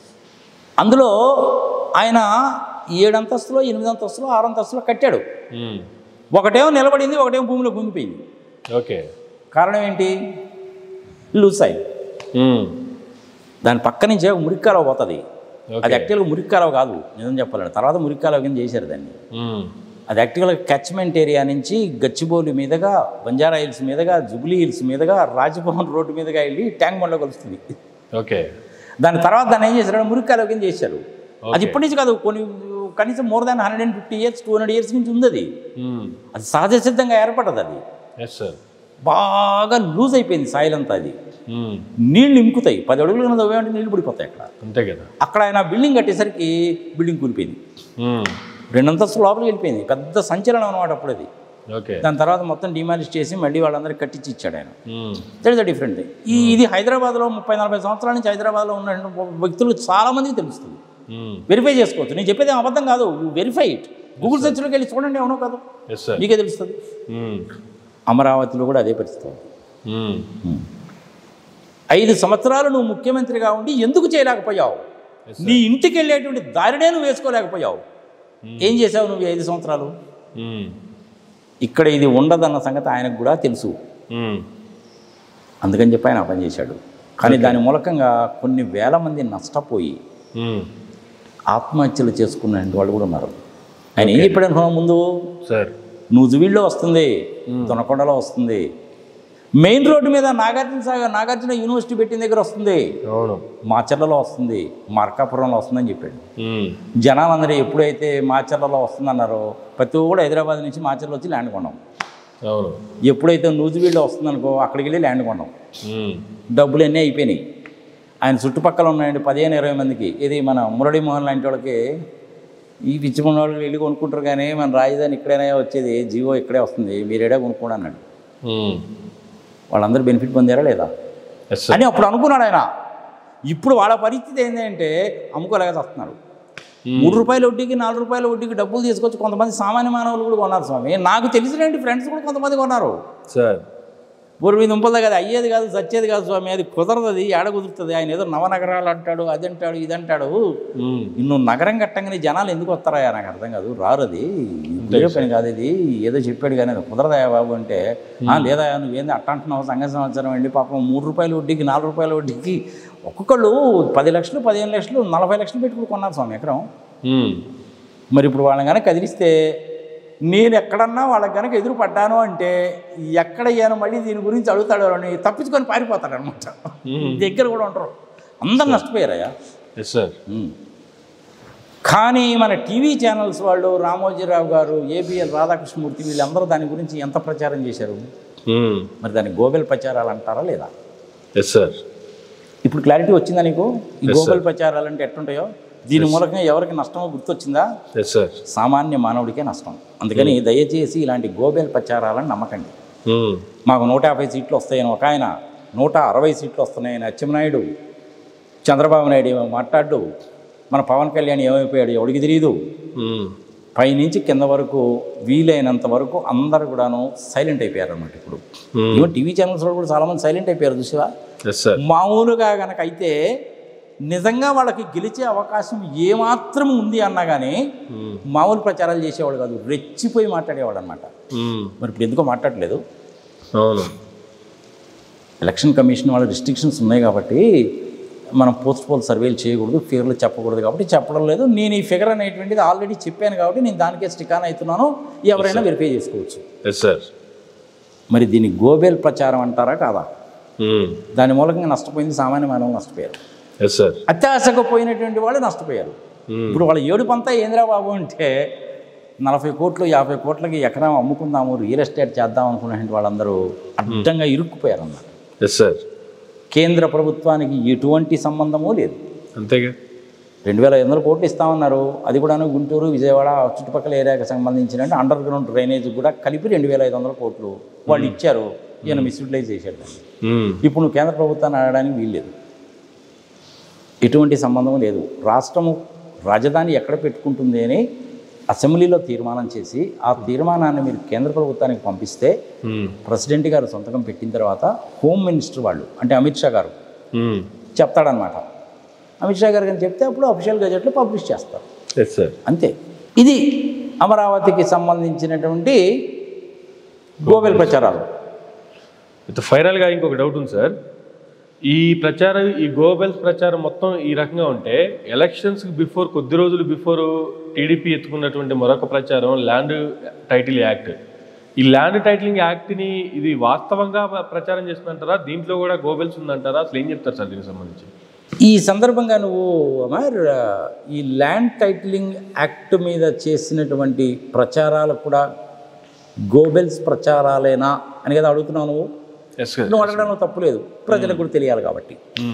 అందులో ఆయన ఏడు అంతస్తులో ఎనిమిది అంతస్తులో ఆరు అంతస్తులో కట్టాడు ఉమ్. ఒకటేమో నిలబడింది ఒకటేమో భూమిలో గుంగిపోయింది ఓకే కారణం ఏంటి లూజ్ అయింది ఉమ్. దాని పక్క నుంచే ఒక మురిక్కాలవ పోతుంది ఓకే. అది యాక్చువల్గా మురిక్కాలవ కాదు నిజం చెప్పాలంటే తర్వాత మురిక్కాలవ కింద చేశారు దాన్ని ఉమ్. అది యాక్చువల్గా క్యాచ్మెంట్ ఏరియా నుంచి గచ్చిబౌలి మీదుగా బంజారా హిల్స్ మీదుగా జుబ్లీ హిల్స్ మీదుగా రాజభవన్ రోడ్డు మీదుగా వెళ్ళి ట్యాంక్ బండ్లో కలుస్తుంది ఓకే దాని తర్వాత దాన్ని ఏం చేశారు మురిక్కాలవ కింద చేశారు అది ఓకే. ఇప్పటి నుంచి కాదు కొన్ని కనీసం more than hundred and fifty years two hundred years నుంచి ఉంది అది ఉమ్. అది సహజ సిద్ధంగా ఏర్పడదు అది ఎస్ సార్ బాగా లూజ్ అయిపోయింది సాయిల్ అంతా అది ఉమ్. నీళ్లు ఇంకుతాయి పది అడుగులు కింద తవ్వేమంటే నీళ్లు పడిపోతాయి అక్కడ అంతే కదా అక్కడ ఆయన బిల్డింగ్ కట్టేసరికి బిల్డింగ్ కూలిపోయింది ఉమ్. రెండంతస్తులు లోపలికి వెళ్ళిపోయింది పెద్ద సంచలనం అనమాట అప్పుడు అది ఓకే దాని తర్వాత మొత్తం డిమాలిష్ చేసి మళ్ళీ వాళ్ళందరికీ కట్టించి ఇచ్చాడు ఆయన ఉమ్. దట్ ఇస్ ద డిఫరెంట్ ఈ ఇది హైదరాబాద్లో ముప్పై నలభై సంవత్సరాల నుంచి హైదరాబాద్లో ఉన్న వ్యక్తులు చాలామందికి తెలుస్తుంది ఉమ్. వెరిఫై చేసుకోవచ్చు నేను చెప్పేది ఏం అబద్ధం కాదు యూ వెరిఫై ఇట్ గూగుల్ సెర్చ్లోకి వెళ్ళి చూడండి అవునో కాదు ఎస్ సార్ మీకే తెలుస్తుంది ఉమ్. అమరావతిలో కూడా అదే పరిస్థితి ఉంది. ఉమ్. ఐదు సంవత్సరాలు నువ్వు ముఖ్యమంత్రిగా ఉండి ఎందుకు చేయలేకపోయావు నీ ఇంటికి వెళ్ళేటువంటి దారినే నువ్వు వేసుకోలేకపోయావు ఏం చేసావు నువ్వు ఈ ఐదు సంవత్సరాలు ఉమ్, ఇక్కడ ఇది ఉండదన్న సంగతి ఆయనకు కూడా తెలుసు ఉమ్, అందుకని చెప్పి ఆయన ఆ పని చేశాడు కానీ దాని మూలకంగా కొన్ని వేల మంది నష్టపోయి ఉమ్. ఆత్మహత్యలు చేసుకున్న వాళ్ళు కూడా ఉన్నారు ఆయన ఏం చెప్పాడు అనుకున్నావు ముందు సార్ నూజువీడులో వస్తుంది దొనకొండలో వస్తుంది మెయిన్ రోడ్డు మీద నాగార్జున సాగర్ నాగార్జున యూనివర్సిటీ పెట్టిన దగ్గర వస్తుంది అవును మాచర్లలో వస్తుంది మార్కాపురంలో వస్తుందని చెప్పాడు ఉమ్, జనాలందరూ ఎప్పుడైతే మాచర్లలో వస్తుందన్నారో ప్రతి కూడా హైదరాబాద్ నుంచి మాచర్లో వచ్చి ల్యాండ్ కొన్నాం అవును ఎప్పుడైతే నూజివీడులో వస్తుందనుకో అక్కడికి వెళ్ళి ల్యాండ్ కొన్నాం ఉమ్, డబ్బులు అన్నీ అయిపోయినాయి ఆయన చుట్టుపక్కల ఉన్నాయండి పదిహేను ఇరవై మందికి ఇది మన మురళీమోహన్ లాంటి వాళ్ళకి ఈ పిచ్చిమన్న వాళ్ళు వెళ్ళి కొనుక్కుంటారు కానీ మన రాజధాని ఇక్కడైనా వచ్చేది జియో ఇక్కడే వస్తుంది మీరేడా కొనుక్కోండి అన్నాడు ఉమ్. వాళ్ళందరూ బెనిఫిట్ పొందారా లేదా ఎస్ సార్ అని అప్పుడు అనుకున్నాడు ఆయన ఇప్పుడు వాళ్ళ పరిస్థితి ఏంటంటే అమ్ముకోలేక వస్తున్నారు మూడు రూపాయల వడ్డీకి నాలుగు రూపాయల వడ్డీకి డబ్బులు తీసుకొచ్చి కొంతమంది సామాన్య మానవులు కూడా కొన్నారు స్వామి నాకు తెలిసినటువంటి ఫ్రెండ్స్ కూడా కొంతమంది కొన్నారు సార్ పూర్వీ దుంపలదా కదా అయ్యేది కాదు సచ్చేది కాదు స్వామి అది కుదరదు అది ఏడ కుదురుతుంది ఆయన ఏదో నవనగరాలు అంటాడు అది అంటాడు ఇది అంటాడు ఉమ్, నువ్వు నగరం కట్టంగానే జనాలు ఎందుకు వస్తారా నాకు అర్థం కాదు రారు అది ఇదే పని కాదు ఇది ఏదో చెప్పాడు కానీ అది కుదరదాయా బాబు అంటే "ఆ, లేదా నువ్వేంది అట్ట అంటున్నావు సంఘ సంవత్సరం అండి పాపం మూడు రూపాయల వడ్డీకి నాలుగు రూపాయల వడ్డీకి ఒక్కొక్కళ్ళు పది లక్షలు పదిహేను లక్షలు నలభై లక్షలు పెట్టుకుని కొన్నారు స్వామి ఎకరం ఉమ్, మరి ఇప్పుడు వాళ్ళని కనుక కదిలిస్తే నేను ఎక్కడన్నా వాళ్ళకి కనుక ఎదురు పడ్డాను అంటే ఎక్కడ అయ్యాను మళ్ళీ దీని గురించి అడుగుతాడు అని తప్పించుకొని పారిపోతాడు అనమాట ఉమ్. దగ్గర కూడా ఉంటారు అందరు నష్టపోయారయ్యా ఎస్ సార్ ఉమ్. కానీ మన టీవీ ఛానల్స్ వాళ్ళు రామోజీరావు గారు ఏబిఎల్ రాధాకృష్ణమూర్తి వీళ్ళందరూ దాని గురించి ఎంత ప్రచారం చేశారు ఉమ్, మరి దాన్ని గోబెల్ ప్రచారాలు అంటారా లేదా ఎస్ సార్ ఇప్పుడు క్లారిటీ వచ్చిందా నీకు ఈ Yes, గోబెల్ ప్రచారాలు అంటే ఎట్టుంటాయో దీని మూలకంగా ఎవరికి నష్టమో గుర్తొచ్చిందా ఎస్ సార్ సామాన్య మానవుడికే నష్టం అందుకని దయచేసి ఇలాంటి గోబెల్ ప్రచారాలను నమ్మకండి ఉమ్, మాకు నూట యాభై సీట్లు వస్తాయని ఒక ఆయన నూట అరవై సీట్లు వస్తున్నాయని అచ్చెన్నాయుడు చంద్రబాబు నాయుడు ఏమో మాట్లాడు మన పవన్ కళ్యాణ్ ఏమైపోయాడు ఎవడికి తెలియదు ఉమ్, పైనుంచి కింద వరకు వీలైనంత వరకు అందరు కూడాను సైలెంట్ అయిపోయారు అన్నమాట ఇప్పుడు Hmm. ఈవెన్ టీవీ ఛానల్స్ వాళ్ళు కూడా చాలామంది సైలెంట్ అయిపోయారు చూసావా ఎస్ సార్ మామూలుగా గనక అయితే నిజంగా వాళ్ళకి గెలిచే అవకాశం ఏమాత్రం ఉంది అన్నా కానీ ఉమ్, మామూలు ప్రచారాలు చేసేవాడు కాదు రెచ్చిపోయి మాట్లాడేవాడు అనమాట ఉమ్, మరి ఇప్పుడు ఎందుకో మాట్లాడలేదు అవును ఎలక్షన్ కమిషన్ వాళ్ళ రిస్ట్రిక్షన్స్ ఉన్నాయి కాబట్టి మనం పోస్ట్ పోల్ సర్వేలు చేయకూడదు ఫిగర్లు చెప్పకూడదు కాబట్టి చెప్పడం లేదు నేను ఈ ఫిగర్ అనేటువంటిది ఆల్రెడీ చెప్పాను కాబట్టి నేను దానికే స్టికాన్ అవుతున్నాను ఎవరైనా వెరిఫై చేసుకోవచ్చు ఎస్ సార్ మరి దీన్ని గోబెల్ ప్రచారం అంటారా కాదా ఉమ్, దాని మూలంగా నష్టపోయింది సామాన్య మానవులు నష్టపోయారు ఎస్ సార్ అత్యాశకు పోయినటువంటి వాళ్ళు నష్టపోయారు ఉమ్, ఇప్పుడు వాళ్ళ ఏడు పంతా ఏంద్రా బాబు అంటే నలభై కోట్లు యాభై కోట్లకి ఎకరం అమ్ముకుందాము రియల్ ఎస్టేట్ చేద్దాం అనుకునేటువంటి వాళ్ళందరూ అడ్డంగా ఇరుక్కుపోయారు అన్నమాట ఎస్ సార్ కేంద్ర ప్రభుత్వానికి ఎటువంటి సంబంధము లేదు అంతేగా రెండు వేల ఐదు వందల కోట్లు ఇస్తామన్నారు అది కూడాను గుంటూరు విజయవాడ ఆ చుట్టుపక్కల ఏరియాకి సంబంధించిన అండర్ గ్రౌండ్ డ్రైనేజ్ కూడా కలిపి రెండు వేల ఐదు వందల కోట్లు వాళ్ళు ఇచ్చారు ఈయన మిస్యూటిలైజ్ చేశాడు దాన్ని ఉమ్, ఇప్పుడు నువ్వు కేంద్ర ప్రభుత్వాన్ని అడగడానికి వీల్లేదు ఎటువంటి సంబంధం లేదు రాష్ట్రము రాజధాని ఎక్కడ పెట్టుకుంటుంది అని అసెంబ్లీలో తీర్మానం చేసి ఆ తీర్మానాన్ని మీరు కేంద్ర ప్రభుత్వానికి పంపిస్తే ఉమ్, ప్రెసిడెంట్ గారు సంతకం పెట్టిన తర్వాత హోమ్ మినిస్టర్ వాళ్ళు అంటే అమిత్ షా గారు ఉమ్, చెప్తాడనమాట అమిత్ షా గారు కానీ చెప్తే అప్పుడు అఫీషియల్ గజెట్లో పబ్లిష్ చేస్తారు ఎస్ సార్ అంతే ఇది అమరావతికి సంబంధించినటువంటి గోబెల్ ప్రచారాలు అయితే ఫైనల్గా ఇంకొక డౌట్ ఉంది సార్ ఈ ప్రచారం ఈ గోబెల్స్ ప్రచారం మొత్తం ఈ రకంగా ఉంటే ఎలక్షన్స్కి బిఫోర్ కొద్ది రోజులు బిఫోర్ టీడీపీ ఎత్తుకున్నటువంటి మరొక ప్రచారం ల్యాండ్ టైటిల్ యాక్ట్ ఈ ల్యాండ్ టైటిలింగ్ యాక్ట్ని ఇది వాస్తవంగా ప్రచారం చేస్తుందంటారా దీంట్లో కూడా గోబెల్స్ ఉందంటారా అసలు ఏం చెప్తారు సార్ దీనికి సంబంధించి ఈ సందర్భంగా నువ్వు అమర్ ఈ ల్యాండ్ టైటిలింగ్ యాక్ట్ మీద చేసినటువంటి ప్రచారాలు కూడా గోబెల్స్ ప్రచారాలేనా అని కదా అడుగుతున్నావు నువ్వు ఎస్ నువ్వు అడగడంలో తప్పు లేదు ప్రజలకు కూడా తెలియాలి కాబట్టి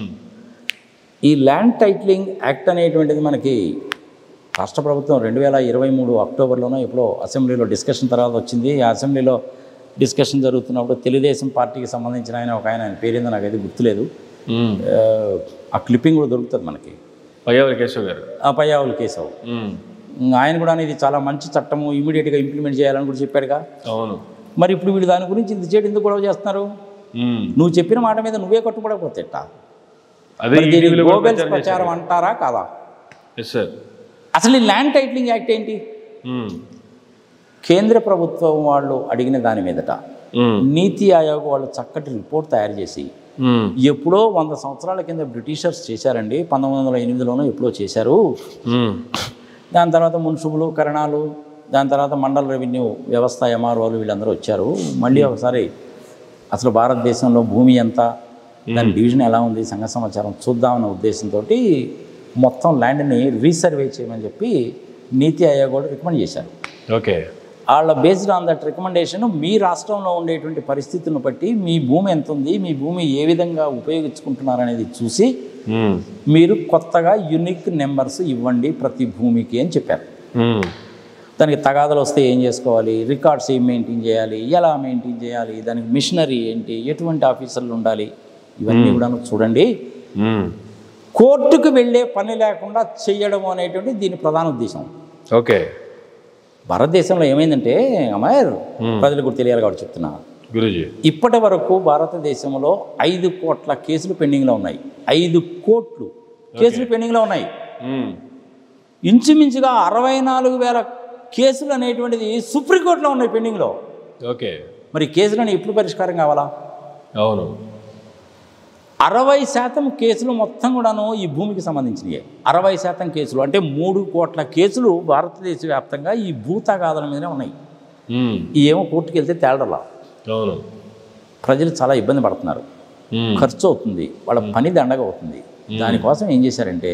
ఈ ల్యాండ్ టైటిలింగ్ యాక్ట్ అనేటువంటిది మనకి రాష్ట్ర ప్రభుత్వం రెండు వేల ఇరవై మూడు అక్టోబర్లోనో ఎప్పుడో అసెంబ్లీలో డిస్కషన్ తర్వాత వచ్చింది ఆ అసెంబ్లీలో డిస్కషన్ జరుగుతున్నప్పుడు తెలుగుదేశం పార్టీకి సంబంధించిన ఆయన ఒక ఆయన ఆయన పేరేందో నాకైతే గుర్తులేదు ఆ, ఆ క్లిప్పింగ్ కూడా దొరుకుతుంది మనకి పయ్యావరి కేశవ్ గారు ఆ పయ్యావులు కేశవ్ ఉమ్, ఆయన కూడా ఇది చాలా మంచి చట్టము ఇమీడియట్గా ఇంప్లిమెంట్ చేయాలని కూడా చెప్పాడుగా అవును మరి ఇప్పుడు వీళ్ళు దాని గురించి ఇంత చేయడం ఎందుకు గొడవ చేస్తున్నారు మ్మ్. నువ్వు చెప్పిన మాట మీద నువ్వే కట్టుబడకపోతే ఎట్టా? అదే మరి ఈ దీన్ని టీవీలో కూడా గోబెల్స్ ప్రచారం ప్రచారం అంటారా కాదా ఎస్ సార్ అసలు ఈ ల్యాండ్ టైటిలింగ్ యాక్ట్ ఏంటి మ్మ్. కేంద్ర ప్రభుత్వం వాళ్ళు అడిగిన దాని మీదట మ్మ్. నీతి ఆయోగ్ వాళ్ళు చక్కటి రిపోర్ట్ తయారు చేసి మ్మ్. ఎప్పుడో వంద సంవత్సరాల కింద బ్రిటిషర్స్ చేశారండి పంతొమ్మిది వందల ఎనిమిదిలోనో ఎప్పుడో చేశారు మ్మ్. దాని తర్వాత మున్సిపులు కరణాలు దాని తర్వాత మండల రెవెన్యూ వ్యవస్థ ఎంఆర్ఓలు వీళ్ళందరూ వచ్చారు మళ్ళీ ఒకసారి అసలు భారతదేశంలో భూమి ఎంత దాని డివిజన్ ఎలా ఉంది సంఘ సమాచారం చూద్దామన్న ఉద్దేశంతో మొత్తం ల్యాండ్ని రీసర్వే చేయమని చెప్పి నీతి ఆయోగ్ కూడా రికమెండ్ చేశారు ఓకే వాళ్ళ బేస్డ్ ఆన్ దట్ రికమెండేషన్ మీ రాష్ట్రంలో ఉండేటువంటి పరిస్థితులను బట్టి మీ భూమి ఎంత ఉంది మీ భూమి ఏ విధంగా ఉపయోగించుకుంటున్నారనేది చూసి మ్మ్. మీరు కొత్తగా యునిక్ నెంబర్స్ ఇవ్వండి ప్రతి భూమికి అని చెప్పారు మ్మ్. దానికి తగాదలు వస్తే ఏం చేసుకోవాలి రికార్డ్స్ ఏం మెయింటైన్ చేయాలి ఎలా మెయింటైన్ చేయాలి దానికి మిషనరీ ఏంటి ఎటువంటి ఆఫీసర్లు ఉండాలి ఇవన్నీ కూడా చూడండి మ్మ్. కోర్టుకు వెళ్ళే పని లేకుండా చేయడం అనేటువంటి దీని ప్రధాన ఉద్దేశం ఓకే భారతదేశంలో ఏమైందంటే అమ్మాయి ప్రజలకు కూడా తెలియాలి కాబట్టి చెప్తున్నా గురూజీ ఇప్పటి వరకు భారతదేశంలో ఐదు కోట్ల కేసులు పెండింగ్లో ఉన్నాయి ఐదు కోట్లు కేసులు పెండింగ్లో ఉన్నాయి మ్మ్. ఇంచుమించుగా అరవై నాలుగు వేల కేసులు అనేటువంటిది సుప్రీంకోర్టులో ఉన్నాయి పెండింగ్లో ఓకే మరి కేసులను ఎప్పుడు పరిష్కారం కావాలా అవును అరవై శాతం కేసులు మొత్తం కూడాను ఈ భూమికి సంబంధించినవి అరవై శాతం కేసులు అంటే మూడు కోట్ల కేసులు భారతదేశ వ్యాప్తంగా ఈ భూ తగాదాల మీదనే ఉన్నాయి మ్మ్. ఈ ఏమో కోర్టుకు వెళ్తే తేలడలా అవును ప్రజలు చాలా ఇబ్బంది పడుతున్నారు మ్మ్. ఖర్చు అవుతుంది వాళ్ళ పని దండగా అవుతుంది దానికోసం ఏం చేశారంటే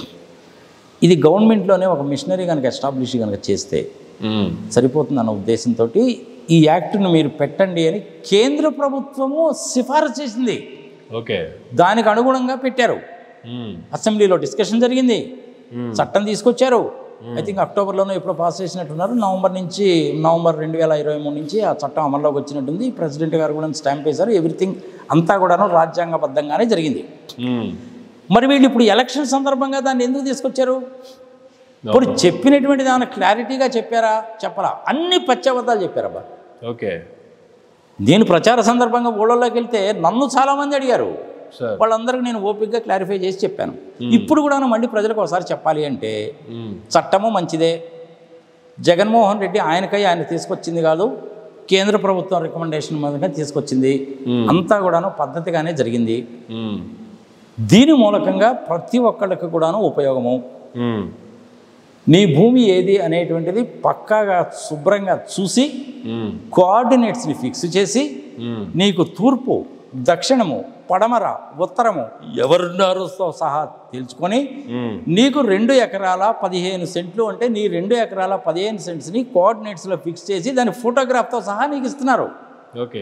ఇది గవర్నమెంట్లోనే ఒక మిషనరీ కనుక ఎస్టాబ్లిష్ కనుక చేస్తే మ్మ్. సరిపోతుంది అన్న ఉద్దేశంతో ఈ యాక్ట్ను మీరు పెట్టండి అని కేంద్ర ప్రభుత్వము సిఫారసు చేసింది ఓకే దానికి అనుగుణంగా పెట్టారు మ్మ్. అసెంబ్లీలో డిస్కషన్ జరిగింది మ్మ్. చట్టం తీసుకొచ్చారు ఐ థింక్ అక్టోబర్లోనో ఎప్పుడో పాస్ చేసినట్టున్నారు నవంబర్ నుంచి నవంబర్ రెండు వేల ఇరవై మూడు నుంచి ఆ చట్టం అమల్లోకి వచ్చినట్టుంది ప్రెసిడెంట్ గారు కూడా స్టాంప్ వేశారు ఎవ్రీథింగ్ అంతా కూడాను రాజ్యాంగబద్ధంగానే జరిగింది మ్మ్. మరి వీళ్ళు ఇప్పుడు ఎలక్షన్ సందర్భంగా దాన్ని ఎందుకు తీసుకొచ్చారు ఇప్పుడు చెప్పినటువంటి దాని క్లారిటీగా చెప్పారా చెప్పరా అన్ని పచ్చబద్దాలు చెప్పారబ్బా ఓకే నేను ప్రచార సందర్భంగా ఊళ్ళలోకి వెళ్తే నన్ను చాలామంది అడిగారు సార్ వాళ్ళందరికీ నేను ఓపికగా క్లారిఫై చేసి చెప్పాను ఇప్పుడు కూడా మళ్ళీ ప్రజలకు ఒకసారి చెప్పాలి అంటే మ్మ్. చట్టము మంచిదే జగన్మోహన్ రెడ్డి ఆయనకై ఆయన తీసుకొచ్చింది కాదు కేంద్ర ప్రభుత్వం రికమెండేషన్ మీదగా తీసుకొచ్చింది అంతా కూడాను పద్ధతిగానే జరిగింది మ్మ్. దీని మూలకంగా ప్రతి ఒక్కళ్ళకి కూడాను ఉపయోగము మ్మ్. నీ భూమి ఏది అనేటువంటిది పక్కాగా శుభ్రంగా చూసి మ్మ్. కోఆర్డినేట్స్ని ఫిక్స్ చేసి మ్మ్. నీకు తూర్పు దక్షిణము పడమర ఉత్తరము ఎవరున్నారుతో సహా తెలుసుకొని మ్మ్. నీకు రెండు ఎకరాల పదిహేను సెంట్లు అంటే నీ రెండు ఎకరాల పదిహేను సెంట్స్ని కోఆర్డినేట్స్లో ఫిక్స్ చేసి దాని ఫోటోగ్రాఫ్తో సహా నీకు ఇస్తున్నారు ఓకే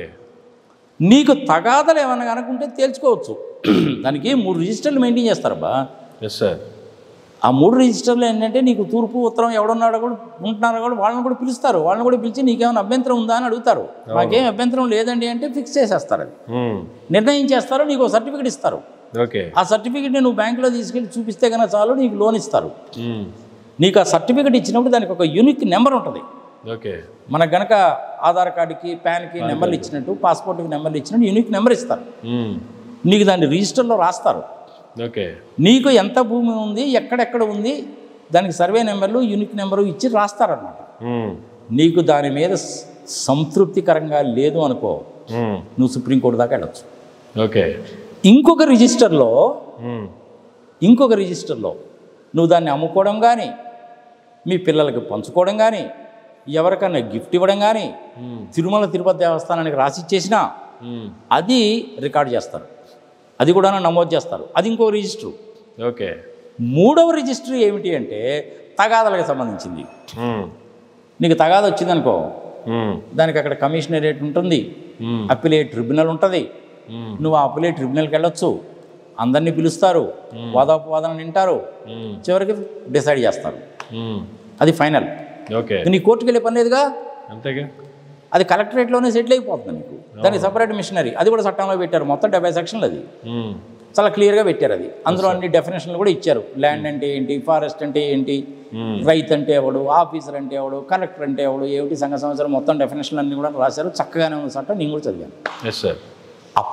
నీకు తగాదలు ఏమన్నా కనుకుంటే తేల్చుకోవచ్చు దానికి మూడు రిజిస్టర్లు మెయింటైన్ చేస్తారబ్బా ఎస్ సార్ ఆ మూడు రిజిస్టర్లు ఏంటంటే నీకు తూర్పు ఉత్తరం ఎవడున్నాడో కూడా ఉంటున్నారో కూడా వాళ్ళని కూడా పిలుస్తారు వాళ్ళని కూడా పిలిచి నీకేమైనా అభ్యంతరం ఉందా అని అడుగుతారు నాకేం అభ్యంతరం లేదండి అంటే ఫిక్స్ చేసేస్తారు అది మ్మ్. నిర్ణయం చేస్తారు నీకు సర్టిఫికేట్ ఇస్తారు ఓకే ఆ సర్టిఫికేట్ని నువ్వు బ్యాంకులో తీసుకెళ్ళి చూపిస్తే కనుక చాలు నీకు లోన్ ఇస్తారు మ్మ్. నీకు ఆ సర్టిఫికేట్ ఇచ్చినప్పుడు దానికి ఒక యూనిక్ నెంబర్ ఉంటుంది ఓకే మనకు గనక ఆధార్ కార్డుకి పాన్కి నెంబర్లు ఇచ్చినట్టు పాస్పోర్ట్కి నెంబర్లు ఇచ్చినట్టు యూనిక్ నెంబర్ ఇస్తారు మ్మ్. నీకు దాన్ని రిజిస్టర్లో రాస్తారు ఓకే నీకు ఎంత భూమి ఉంది ఎక్కడెక్కడ ఉంది దానికి సర్వే నెంబర్లు యూనిక్ నెంబరు ఇచ్చి రాస్తారనమాట మ్మ్. నీకు దాని మీద స- సంతృప్తికరంగా లేదు అనుకో మ్మ్. నువ్వు సుప్రీంకోర్టు దాకా వెళ్ళచ్చు ఓకే ఇంకొక రిజిస్టర్లో మ్మ్. ఇంకొక రిజిస్టర్లో నువ్వు దాన్ని అమ్ముకోవడం కానీ మీ పిల్లలకి పంచుకోవడం కానీ ఎవరికన్నా గిఫ్ట్ ఇవ్వడం కానీ మ్మ్. తిరుమల తిరుపతి దేవస్థానానికి రాసిచ్చేసినా మ్మ్. అది రికార్డ్ చేస్తారు అది కూడా నమోదు చేస్తారు అది ఇంకో రిజిస్టర్ ఓకే మూడవ రిజిస్టర్ ఏమిటి అంటే తగాదలకు సంబంధించింది మ్మ్. నీకు తగాద వచ్చిందనుకో మ్మ్. దానికి అక్కడ కమిషనరేట్ ఉంటుంది మ్మ్. అప్పిలేట్ ట్రిబ్యునల్ ఉంటుంది మ్మ్. నువ్వు ఆ అప్పిలేట్ ట్రిబ్యునల్కి వెళ్ళొచ్చు అందరినీ పిలుస్తారు వాదోపవాదన వింటారు మ్మ్. చివరికి డిసైడ్ చేస్తారు మ్మ్. అది ఫైనల్ ఓకే నీ కోర్టుకు వెళ్ళే పని లేదుగా అంతేగా అది కలెక్టరేట్లోనే సెటిల్ అయిపోతుంది నీకు దానికి సపరేట్ మిషనరీ అది కూడా చట్టంలో పెట్టారు మొత్తం డెబ్బై సెక్షన్లు అది మ్మ్. చాలా క్లియర్గా పెట్టారు అది అందులో అన్ని డెఫినేషన్లు కూడా ఇచ్చారు ల్యాండ్ అంటే ఏంటి ఫారెస్ట్ అంటే ఏంటి మ్మ్. రైతు అంటే ఎవడు ఆఫీసర్ అంటే ఎవడు కలెక్టర్ అంటే ఎవడు ఏమిటి సంఘ సంవత్సరం మొత్తం డెఫినేషన్లు అన్ని కూడా రాశారు చక్కగానే ఉంది చట్టం నేను కూడా చదివాను ఎస్ సార్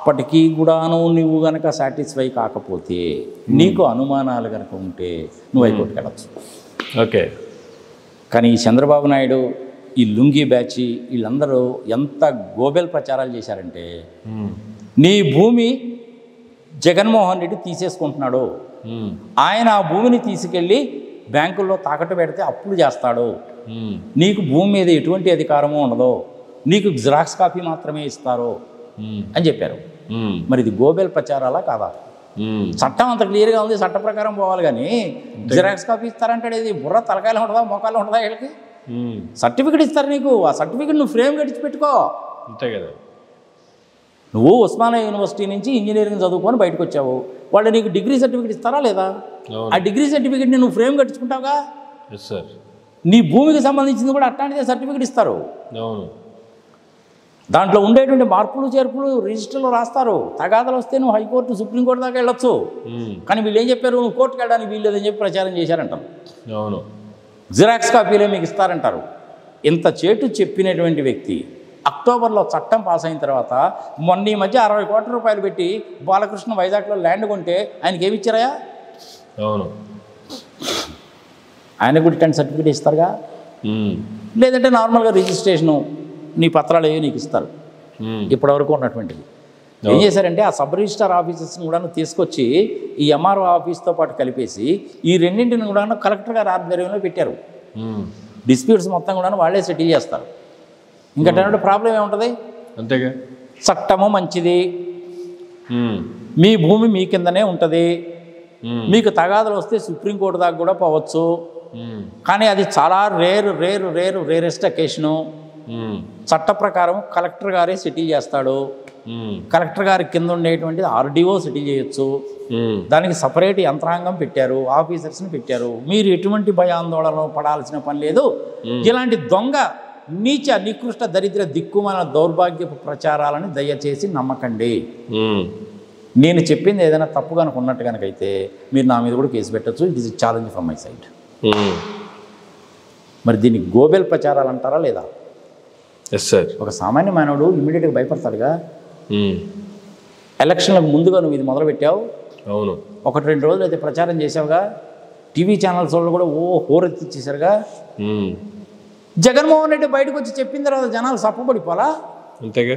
అప్పటికీ కూడాను నువ్వు గనక సాటిస్ఫై కాకపోతే నీకు అనుమానాలు కనుక ఉంటే నువ్వు హైకోర్టుకి వెళ్ళచ్చు ఓకే కానీ ఈ చంద్రబాబు నాయుడు ఈ లుంగి బ్యాచ్ వీళ్ళందరూ ఎంత గోబెల్ ప్రచారాలు చేశారంటే ఉమ్. నీ భూమి జగన్మోహన్ రెడ్డి తీసేసుకుంటున్నాడు ఉమ్. ఆయన ఆ భూమిని తీసుకెళ్ళి బ్యాంకుల్లో తాకట్టు పెడితే అప్పులు చేస్తాడు ఉమ్. నీకు భూమి మీద ఎటువంటి అధికారము ఉండదు నీకు జిరాక్స్ కాపీ మాత్రమే ఇస్తారు ఉమ్. అని చెప్పారు ఉమ్. మరి ఇది గోబెల్ ప్రచారాలా కాదా ఉమ్. చట్టం అంత క్లియర్గా ఉంది చట్ట ప్రకారం పోవాలి కానీ జిరాక్స్ కాపీ ఇస్తారంటాడు ఇది బుర్ర తలకాయలు ఉంటుందా మోకాలు ఉంటుందా వీళ్ళకి ఉమ్. సర్టిఫికెట్ ఇస్తారు నీకు ఆ సర్టిఫికెట్ నువ్వు ఫ్రేమ్ కట్టించి పెట్టుకో అంతే కదా నువ్వు ఉస్మానియా యూనివర్సిటీ నుంచి ఇంజనీరింగ్ చదువుకొని బయటకు వచ్చావు వాళ్ళు నీకు డిగ్రీ సర్టిఫికెట్ ఇస్తారా లేదా అవును ఆ డిగ్రీ సర్టిఫికెట్ని నువ్వు ఫ్రేమ్ కట్టించుకుంటావుగా ఎస్ సార్ నీ భూమికి సంబంధించింది కూడా అట్లాంటిదే సర్టిఫికెట్ ఇస్తారు అవును దాంట్లో ఉండేటువంటి మార్పులు చేర్పులు రిజిస్టర్లో రాస్తారు తగాదలు వస్తే నువ్వు హైకోర్టు సుప్రీంకోర్టు దాకా వెళ్ళొచ్చు ఉమ్. కానీ వీళ్ళు ఏం చెప్పారు నువ్వు కోర్టుకు వెళ్ళడానికి వీలు లేదని చెప్పి ప్రచారం చేశారంటారు అవును జిరాక్స్ కాపీలే మీకు ఇస్తారంటారు ఇంత చేటు చెప్పినటువంటి వ్యక్తి అక్టోబర్లో చట్టం పాస్ అయిన తర్వాత మొన్న ఈ మధ్య అరవై కోట్ల రూపాయలు పెట్టి బాలకృష్ణ వైజాగ్లో ల్యాండ్ కొంటే ఆయనకి ఏమి ఇచ్చారయా అవును ఆయన కూడా టెన్ సర్టిఫికేట్ ఇస్తారుగా ఉమ్. లేదంటే నార్మల్గా రిజిస్ట్రేషను నీ పత్రాలు ఏవి నీకు ఇస్తారు ఉమ్. ఇప్పటివరకు ఉన్నటువంటిది ఏం చేశారంటే ఆ సబ్ రిజిస్టార్ ఆఫీసెస్ని కూడా తీసుకొచ్చి ఈ ఎంఆర్ఓ ఆఫీస్తో పాటు కలిపేసి ఈ రెండింటిని కూడా కలెక్టర్ గారి ఆధ్వర్యంలో పెట్టారు ఉమ్. డిస్ప్యూట్స్ మొత్తం కూడా వాళ్ళే సెటిల్ చేస్తారు ఇంకా ప్రాబ్లం ఏముంటుంది అంతేగా చట్టము మంచిది ఉమ్. మీ భూమి మీ కిందనే ఉంటుంది ఉమ్. మీకు తగాదలు వస్తే సుప్రీంకోర్టు దాకా కూడా పోవచ్చు ఉమ్. కానీ అది చాలా రేరు రేరు రేరు రేరెస్ట్ అకేషను ఉమ్. చట్ట ప్రకారం కలెక్టర్ గారే సెటిల్ చేస్తాడు ఉమ్. కలెక్టర్ గారి కింద ఉండేటువంటి ఆర్డీఓ సెటిల్ చేయొచ్చు ఉమ్. దానికి సపరేట్ యంత్రాంగం పెట్టారు ఆఫీసర్స్ని పెట్టారు మీరు ఎటువంటి భయాందోళన పడాల్సిన పని లేదు ఇలాంటి దొంగ నీచ నికృష్ట దరిద్ర దిక్కుమాల దౌర్భాగ్యపు ప్రచారాలని దయచేసి నమ్మకండి ఉమ్. నేను చెప్పింది ఏదైనా తప్పు కనుక ఉన్నట్టు కనుకైతే మీరు నా మీద కూడా కేసు పెట్టచ్చు it is challenge from my side ఉమ్. మరి దీన్ని గోబెల్ ప్రచారాలు అంటారా లేదా ఎస్ సార్ ఒక సామాన్య మానవుడు ఇమ్మీడియట్గా భయపడతాడుగా ఉమ్. ఎలక్షన్లకు ముందుగా నువ్వు ఇది మొదలుపెట్టావు అవును ఒకటి రెండు రోజులు అయితే ప్రచారం చేసావుగా టీవీ ఛానల్స్ వాళ్ళు కూడా ఓ హోరెత్తిచ్చేసారుగా ఉమ్. జగన్మోహన్ రెడ్డి బయటకు వచ్చి చెప్పిన తర్వాత జనాలు సప్పబడిపోలా అంతేగా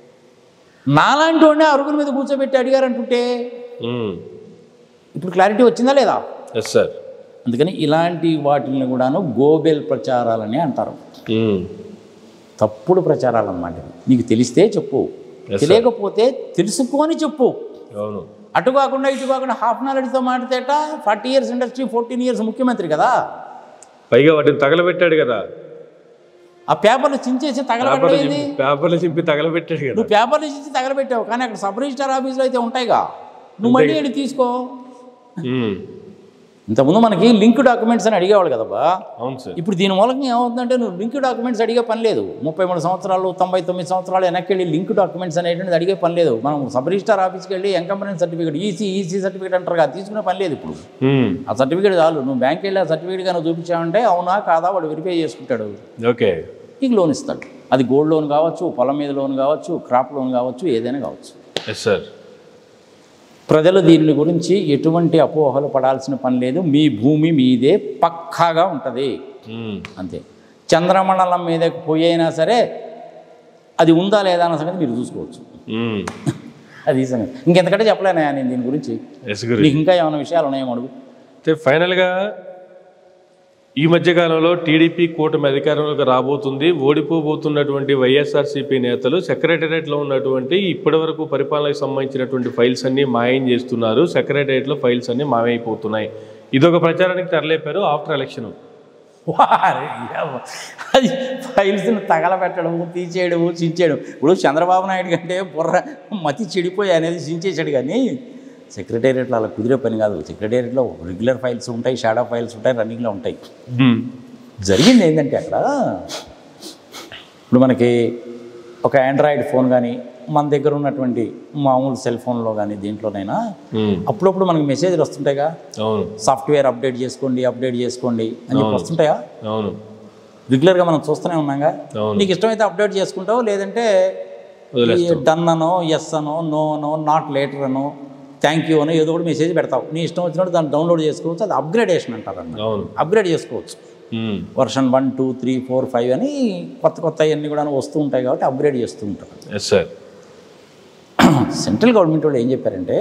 నాలాంటి వాడిని అరుగుల మీద కూర్చోబెట్టి అడిగారంటుంటే ఉమ్. ఇప్పుడు క్లారిటీ వచ్చిందా లేదా ఎస్ సార్ అందుకని ఇలాంటి వాటిని కూడాను గోబెల్ ప్రచారాలని అంటారు ఉమ్. తప్పుడు ప్రచారాలు అన్నమాట ఇవి. నీకు తెలిస్తే చెప్పు Yes, sir. తెలియకపోతే తెలుసుకొని చెప్పు అవును అటు కాకుండా ఇటు కాకుండా హాఫ్ నాలెడ్జ్తో మాట్లాడేట forty years industry fourteen years ముఖ్యమంత్రి కదా పైగా వాటిని తగలబెట్టాడు కదా ఆ పేపర్లు చించేసి పేపర్లు తగలబెట్టేది చింపి పేపర్లు చింపి తగలబెట్టాడు కదా నువ్వు పేపర్లు చించి తగలబెట్టావు కానీ అక్కడ సబ్ రిజిస్టార్ ఆఫీస్లో అయితే ఉంటాయిగా నువ్వు మళ్ళీ వెళ్ళి తీసుకో ఉమ్. ఇంతకుముందు మనకి లింక్ డాక్యుమెంట్స్ అని అడిగేవాళ్ళు కదబ్బా అవును సార్ ఇప్పుడు దీని మూలంగా ఏమవుతుందంటే నువ్వు లింక్ డాక్యుమెంట్స్ అడిగే పని లేదు ముప్పై మూడు సంవత్సరాలు తొంభై తొమ్మిది సంవత్సరాలు వెనక్కి వెళ్ళి లింక్ డాక్యుమెంట్స్ అనేటువంటిది అడిగే పని లేదు మనం సబ్ రిజిస్టార్ ఆఫీస్కి వెళ్ళి encumbrance certificate EC EC certificate అంటారు కదా తీసుకునే పని లేదు ఇప్పుడు ఉమ్. ఆ సర్టిఫికేట్ చాలు నువ్వు బ్యాంక్ వెళ్ళి ఆ సర్టిఫికేట్ కానీ చూపించావంటే అవునా కాదా వాడు వెరిఫై చేసుకుంటాడు ఓకే నీకు లోన్ ఇస్తాడు అది గోల్డ్ లోన్ కావచ్చు పొలం మీద లోన్ కావచ్చు క్రాప్ లోన్ కావచ్చు ఏదైనా కావచ్చు ఎస్ సార్ ప్రజలు దీని గురించి ఎటువంటి అపోహలు పడాల్సిన పని లేదు మీ భూమి మీదే పక్కాగా ఉంటుంది ఉమ్. అంతే చంద్రమండలం మీదకి పోయైనా సరే అది ఉందా లేదా అన్న సంగతి మీరు చూసుకోవచ్చు ఉమ్. అది ఈ సంగతి ఇంకెంతకంటే చెప్పలేనా నేను దీని గురించి ఎస్ గురు నీకు ఇంకా ఏమైనా విషయాలు ఉన్నాయేమో అడుగు అయితే ఫైనల్గా ఈ మధ్యకాలంలో టీడీపీ కూటమి అధికారంలోకి రాబోతుంది ఓడిపోబోతున్నటువంటి వైఎస్ఆర్సీపీ నేతలు సెక్రటేరియట్లో ఉన్నటువంటి ఇప్పటివరకు పరిపాలనకు సంబంధించినటువంటి ఫైల్స్ అన్ని మాయం చేస్తున్నారు సెక్రటేరియట్లో ఫైల్స్ అన్ని మాయమైపోతున్నాయి ఇదొక ప్రచారానికి తెరలేపారు ఆఫ్టర్ ఎలక్షన్ వారి యవ్వ. అది ఫైల్స్ని తగలబెట్టడము తీసేయడము చించేయడం ఇప్పుడు చంద్రబాబు నాయుడు కంటే బుర్ర మతి చెడిపోయి అనేది చించేశాడు కానీ సెక్రటేరియట్లో అలా కుదిరే పని కాదు సెక్రటేరియట్లో రెగ్యులర్ ఫైల్స్ ఉంటాయి షాడో ఫైల్స్ ఉంటాయి రన్నింగ్లో ఉంటాయి జరిగింది ఏంటంటే అక్కడ ఇప్పుడు మనకి ఒక ఆండ్రాయిడ్ ఫోన్ కానీ మన దగ్గర ఉన్నటువంటి మామూలు సెల్ ఫోన్లో కానీ దీంట్లోనైనా అప్పుడప్పుడు మనకి మెసేజ్లు వస్తుంటాయిగా అవును సాఫ్ట్వేర్ అప్డేట్ చేసుకోండి అప్డేట్ చేసుకోండి అని చెప్పి వస్తుంటాయా అవును రెగ్యులర్గా మనం చూస్తూనే ఉన్నాగా అవును. నీకు ఇష్టమైతే అప్డేట్ చేసుకుంటావు లేదంటే వదిలేస్తావు డన్ అనో ఎస్ అనో నో అనో నాట్ లేటర్ అనో థ్యాంక్ యూ అనో ఏదో ఒకటి మెసేజ్ పెడతావు నీ ఇష్టం వచ్చినట్టు దాన్ని డౌన్లోడ్ చేసుకోవచ్చు అది అప్గ్రేడేషన్ అంటారు అన్నమాట అవును అప్గ్రేడ్ చేసుకోవచ్చు ఉమ్. Version one two three four five అని కొత్త కొత్త అన్నీ కూడా వస్తూ ఉంటాయి కాబట్టి అప్గ్రేడ్ చేస్తూ ఉంటారు ఎస్ సార్ సెంట్రల్ గవర్నమెంట్ వాళ్ళు ఏం చెప్పారంటే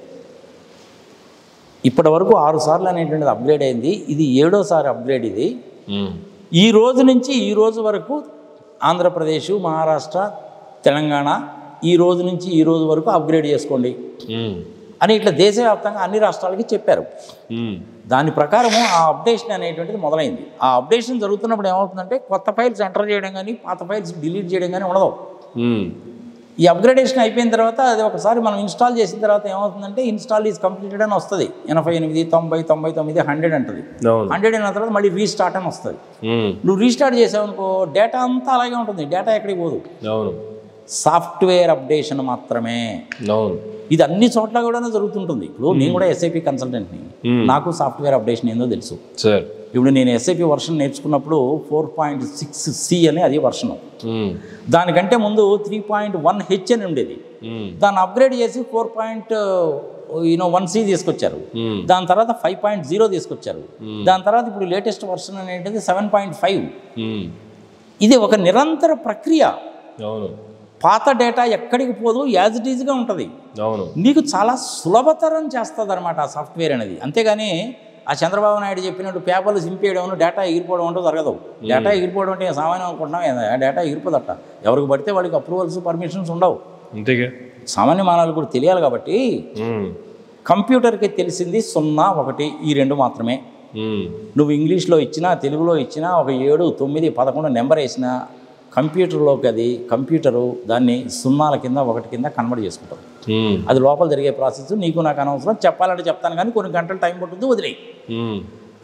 ఇప్పటి వరకు ఆరు సార్లు అనేటువంటిది అప్గ్రేడ్ అయింది ఇది ఏడోసారి అప్గ్రేడ్ ఇది ఉమ్. ఈ రోజు నుంచి ఈ రోజు వరకు ఆంధ్రప్రదేశ్ మహారాష్ట్ర తెలంగాణ ఈ రోజు నుంచి ఈ రోజు వరకు అప్గ్రేడ్ చేసుకోండి ఉమ్. అని ఇట్లా దేశవ్యాప్తంగా అన్ని రాష్ట్రాలకి చెప్పారు ఉమ్. దాని ప్రకారము ఆ అప్డేషన్ అనేటువంటిది మొదలైంది ఆ అప్డేషన్ జరుగుతున్నప్పుడు ఏమవుతుందంటే కొత్త ఫైల్స్ ఎంటర్ చేయడం కానీ పాత ఫైల్స్ డిలీట్ చేయడం కానీ ఉండదు ఉమ్. ఈ అప్గ్రేడేషన్ అయిపోయిన తర్వాత అది ఒకసారి మనం ఇన్స్టాల్ చేసిన తర్వాత ఏమవుతుందంటే ఇన్స్టాల్ ఈజ్ కంప్లీటెడ్ అని వస్తుంది ఎనభై ఎనిమిది తొంభై తొంభై తొమ్మిది హండ్రెడ్ అంటుంది అవును హండ్రెడ్ అయిన తర్వాత మళ్ళీ రీస్టార్ట్ అని వస్తుంది ఉమ్. నువ్వు రీస్టార్ట్ చేసావు అనుకో డేటా అంతా అలాగే ఉంటుంది డేటా ఎక్కడికి పోదు అవును సాఫ్ట్వేర్ అప్డేషన్ మాత్రమే అవును ఇది అన్ని చోట్ల కూడా జరుగుతుంటుంది ఇప్పుడు నేను కూడా ఎస్ఐపి కన్సల్టెంట్ని Hmm. నాకు సాఫ్ట్వేర్ అప్డేషన్ ఏందో తెలుసు సార్ ఇప్పుడు నేను ఎస్ఐపి వర్షన్ నేర్చుకున్నప్పుడు ఫోర్ పాయింట్ సిక్స్ సి అని అది వర్షన్ ఉమ్. దానికంటే ముందు త్రీ పాయింట్ వన్ హెచ్ అని ఉండేది ఉమ్. దాన్ని అప్గ్రేడ్ చేసి ఫోర్ పాయింట్ యూనో వన్ సి తీసుకొచ్చారు ఉమ్. దాని తర్వాత ఫైవ్ పాయింట్ జీరో తీసుకొచ్చారు దాని తర్వాత ఇప్పుడు లేటెస్ట్ వర్షన్ అనేటిది సెవెన్ పాయింట్ ఫైవ్ ఉమ్. ఇది ఒక నిరంతర ప్రక్రియ అవును పాత డేటా ఎక్కడికి పోదు యాజ్ ఇట్ ఈజ్గా ఉంటుంది అవును నీకు చాలా సులభతరం చేస్తుంది అనమాట ఆ సాఫ్ట్వేర్ అనేది అంతేగాని ఆ చంద్రబాబు నాయుడు చెప్పినట్టు పేపర్లు సింపేయడం డేటా ఎగిరిపోవడం అంటూ జరగదు డేటా ఎగిరిపోవడం అంటే సామాన్యం అనుకుంటున్నాం ఏంది? ఆ డేటా ఎగిరిపోదట ఎవరికి పడితే వాళ్ళకి అప్రూవల్స్ పర్మిషన్స్ ఉండవు అంతేగా సామాన్య మానవులు కూడా తెలియాలి కాబట్టి ఉమ్. కంప్యూటర్కి తెలిసింది సున్నా ఒకటి ఈ రెండు మాత్రమే ఉమ్. నువ్వు ఇంగ్లీష్లో ఇచ్చినా తెలుగులో ఇచ్చినా ఒక ఏడు తొమ్మిది పదకొండు నెంబర్ వేసినా కంప్యూటర్లోకి అది కంప్యూటరు దాన్ని సున్నాల కింద ఒకటి కింద కన్వర్ట్ చేసుకుంటారు ఉమ్. అది లోపల జరిగే ప్రాసెస్ నీకు నాకు అనవసరం చెప్పాలంటే చెప్తాను కానీ కొన్ని గంటలు టైం పడుతుంది వదిలేయి ఉమ్.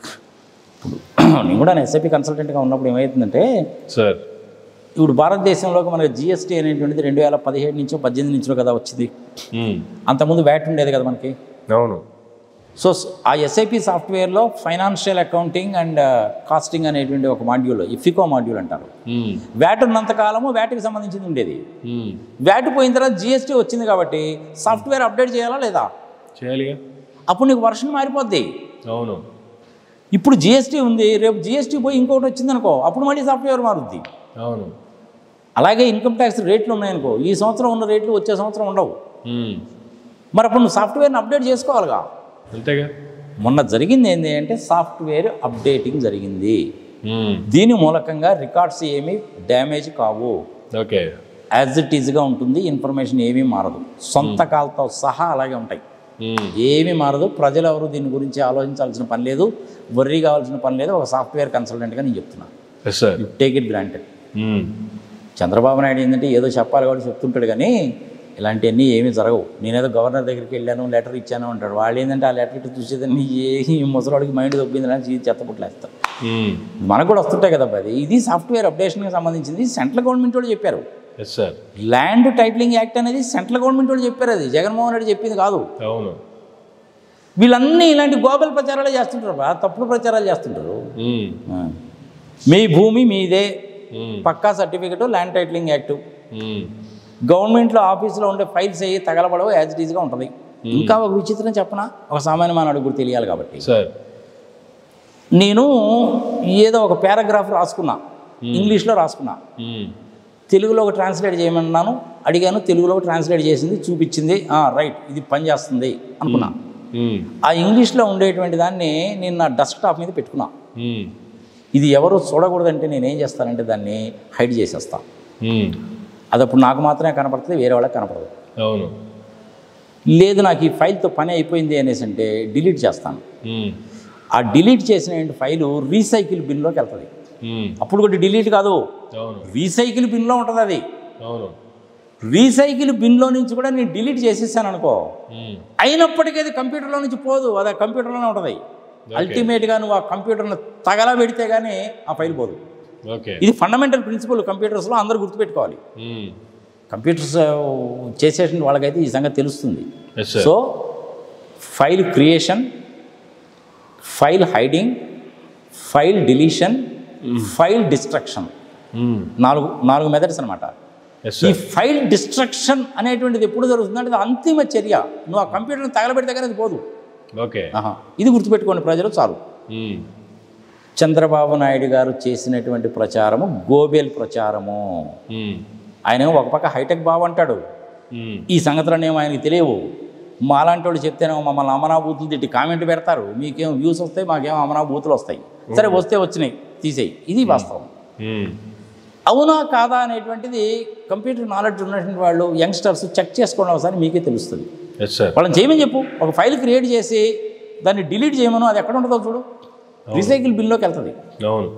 నేను కూడా ఎస్ఐపి కన్సల్టెంట్గా ఉన్నప్పుడు ఏమవుతుందంటే సార్ ఇప్పుడు భారతదేశంలోకి మనకి జిఎస్టీ అనేటువంటిది రెండు వేల పదిహేడు నుంచో పద్దెనిమిది నుంచో కదా వచ్చింది ఉమ్. అంతకుముందు వ్యాట్ ఉండేది కదా మనకి అవును సో ఆ ఎస్ఐపి సాఫ్ట్వేర్లో ఫైనాన్షియల్ అకౌంటింగ్ అండ్ కాస్టింగ్ అనేటువంటి ఒక మాడ్యూల్ ఇఫికో మాడ్యూల్ అంటారు ఉమ్. వ్యాట్ ఉన్నంతకాలము వ్యాట్కి సంబంధించింది ఉండేది ఉమ్. వ్యాట్ పోయిన తర్వాత జిఎస్టీ వచ్చింది కాబట్టి సాఫ్ట్వేర్ అప్డేట్ చేయాలా లేదా చేయాలిగా అప్పుడు నీకు వర్షన్ మారిపోద్ది అవును ఇప్పుడు జిఎస్టీ ఉంది రేపు జిఎస్టీ పోయి ఇంకొకటి వచ్చింది అనుకో అప్పుడు మళ్ళీ సాఫ్ట్వేర్ మారుద్ది అవును అలాగే ఇన్కమ్ ట్యాక్స్ రేట్లు ఉన్నాయనుకో ఈ సంవత్సరం ఉన్న రేట్లు వచ్చే సంవత్సరం ఉండవు ఉమ్. మరి అప్పుడు నువ్వు సాఫ్ట్వేర్ని అప్డేట్ చేసుకోవాలిగా అంతేగా మొన్న జరిగింది ఏంటి అంటే సాఫ్ట్వేర్ అప్డేటింగ్ జరిగింది ఉమ్. దీని మూలకంగా రికార్డ్స్ ఏమీ డ్యామేజ్ కావు ఓకే యాజ్ ఇట్ ఈజ్గా ఉంటుంది ఇన్ఫర్మేషన్ ఏమీ మారదు సొంతకాలతో సహా అలాగే ఉంటాయి ఉమ్. ఏమీ మారదు ప్రజలు ఎవరు దీని గురించి ఆలోచించాల్సిన పని లేదు వర్రీ కావాల్సిన పని లేదు ఒక సాఫ్ట్వేర్ కన్సల్టెంట్గా నేను చెప్తున్నాను yes sir you take it granted ఉమ్. చంద్రబాబు నాయుడు ఏంటంటే ఏదో చెప్పాలి కాబట్టి చెప్తుంటాడు కానీ ఇలాంటివన్నీ ఏమీ జరగవు నేనేదో గవర్నర్ దగ్గరికి వెళ్ళాను లెటర్ ఇచ్చాను అంటాడు వాళ్ళు ఏంటంటే ఆ లెటర్ ఇటు చూసేదాన్ని ఏ ముసలాడికి మైండ్ దొబ్బింది అని చెత్తపుట్లేస్తారు ఉమ్. మనకు కూడా వస్తుంటాయి కదా అది ఇది సాఫ్ట్వేర్ అప్డేషన్కి సంబంధించింది సెంట్రల్ గవర్నమెంట్ వాళ్ళు చెప్పారు yes sir land titling act అనేది సెంట్రల్ గవర్నమెంట్ వాళ్ళు చెప్పారు అది జగన్మోహన్ రెడ్డి చెప్పింది కాదు అవును వీళ్ళన్నీ ఇలాంటి గోబల్ ప్రచారాలే చేస్తుంటారు బా తప్పుడు ప్రచారాలు చేస్తుంటారు ఉమ్. ఆ. మీ భూమి మీదే ఉమ్. పక్కా సర్టిఫికెట్ ల్యాండ్ టైటిలింగ్ యాక్ట్ ఉమ్. గవర్నమెంట్లో ఆఫీస్లో ఉండే ఫైల్స్ అయ్యి తగలబడవు యాజ్ ఇట్ ఈస్గా ఉంటుంది ఇంకా ఒక విచిత్రం చెప్పనా ఒక సామాన్య మానవుడికి కూడా తెలియాలి కాబట్టి సార్ నేను ఏదో ఒక పారాగ్రాఫ్ రాసుకున్నా ఇంగ్లీష్లో రాసుకున్నా ఉమ్. తెలుగులో ఒక ట్రాన్స్లేట్ చేయమన్నాను అడిగాను తెలుగులో ట్రాన్స్లేట్ చేసింది చూపించింది "ఆ, రైట్ ఇది పని చేస్తుంది అనుకున్నా ఉమ్. ఆ ఇంగ్లీష్లో ఉండేటువంటి దాన్ని నేను నా డెస్క్టాప్ మీద పెట్టుకున్నా ఉమ్. ఇది ఎవరు చూడకూడదంటే నేను ఏం చేస్తానంటే దాన్ని హైడ్ చేసేస్తాను ఉమ్. అది అప్పుడు నాకు మాత్రమే కనపడుతుంది వేరే వాళ్ళకి కనపడదు అవును లేదు నాకు ఈ ఫైల్తో పని అయిపోయింది అనేసి అంటే డిలీట్ చేస్తాను ఉమ్. ఆ డిలీట్ చేసిన ఫైలు రీసైకిల్ బిన్లోకి వెళ్తుంది ఉమ్. అప్పుడు కూడా డిలీట్ కాదు అవును రీసైకిల్ బిన్లో ఉంటుంది అది అవును రీసైకిల్ బిన్లో నుంచి కూడా నేను డిలీట్ చేసేసాను అనుకో ఉమ్. అయినప్పటికీ అది కంప్యూటర్లో నుంచి పోదు అది ఆ కంప్యూటర్లోనే ఉంటుంది అల్టిమేట్గా నువ్వు ఆ కంప్యూటర్ను తగలా పెడితే కానీ ఆ ఫైల్ పోదు ఓకే ఇది ఫండమెంటల్ ప్రిన్సిపల్ కంప్యూటర్స్లో అందరూ గుర్తుపెట్టుకోవాలి ఉమ్. కంప్యూటర్స్ చేసేసిన వాళ్ళకైతే ఈ సంగతి తెలుస్తుంది yes sir so file creation file hiding file deletion file destruction ఉమ్. నాలుగు నాలుగు మెథడ్స్ అనమాట ఎస్ ఈ సార్ ఫైల్ డిస్ట్రక్షన్ అనేటువంటిది ఎప్పుడు జరుగుతుందంటే అది అంతిమ చర్య నువ్వు ఆ కంప్యూటర్ని తగలబెడితే కానీ అది పోదు ఓకే ఆహా ఇది గుర్తుపెట్టుకోండి ప్రజలు చాలు మ్మ్. చంద్రబాబు నాయుడు గారు చేసినటువంటి ప్రచారము గోబెల్ ప్రచారము మ్మ్. ఆయన ఒక పక్క హైటెక్ బాబు అంటాడు మ్మ్. ఈ సంగతులనేమో ఆయనకి తెలియవు మాలాంటి వాళ్ళు చెప్తేనేమో మమ్మల్ని అమనాభూతులు తిట్టి కామెంట్ పెడతారు మీకేం వ్యూస్ వస్తాయి మాకేమో అమనాభూతులు వస్తాయి సరే వస్తే వచ్చినాయి తీసేయి ఇది వాస్తవం మ్మ్. అవునా కాదా అనేటువంటిది కంప్యూటర్ నాలెడ్జ్ ఉన్నటువంటి వాళ్ళు యంగ్స్టర్స్ చెక్ చేసుకోవడం ఒకసారి మీకే తెలుస్తుంది ఎస్ సార్ వాళ్ళని చేయమని చెప్పు ఒక ఫైల్ క్రియేట్ చేసి దాన్ని డిలీట్ చేయమను అది ఎక్కడ ఉంటుందో చూడు రీసైకిల్ బిల్లోకి వెళ్తుంది అవును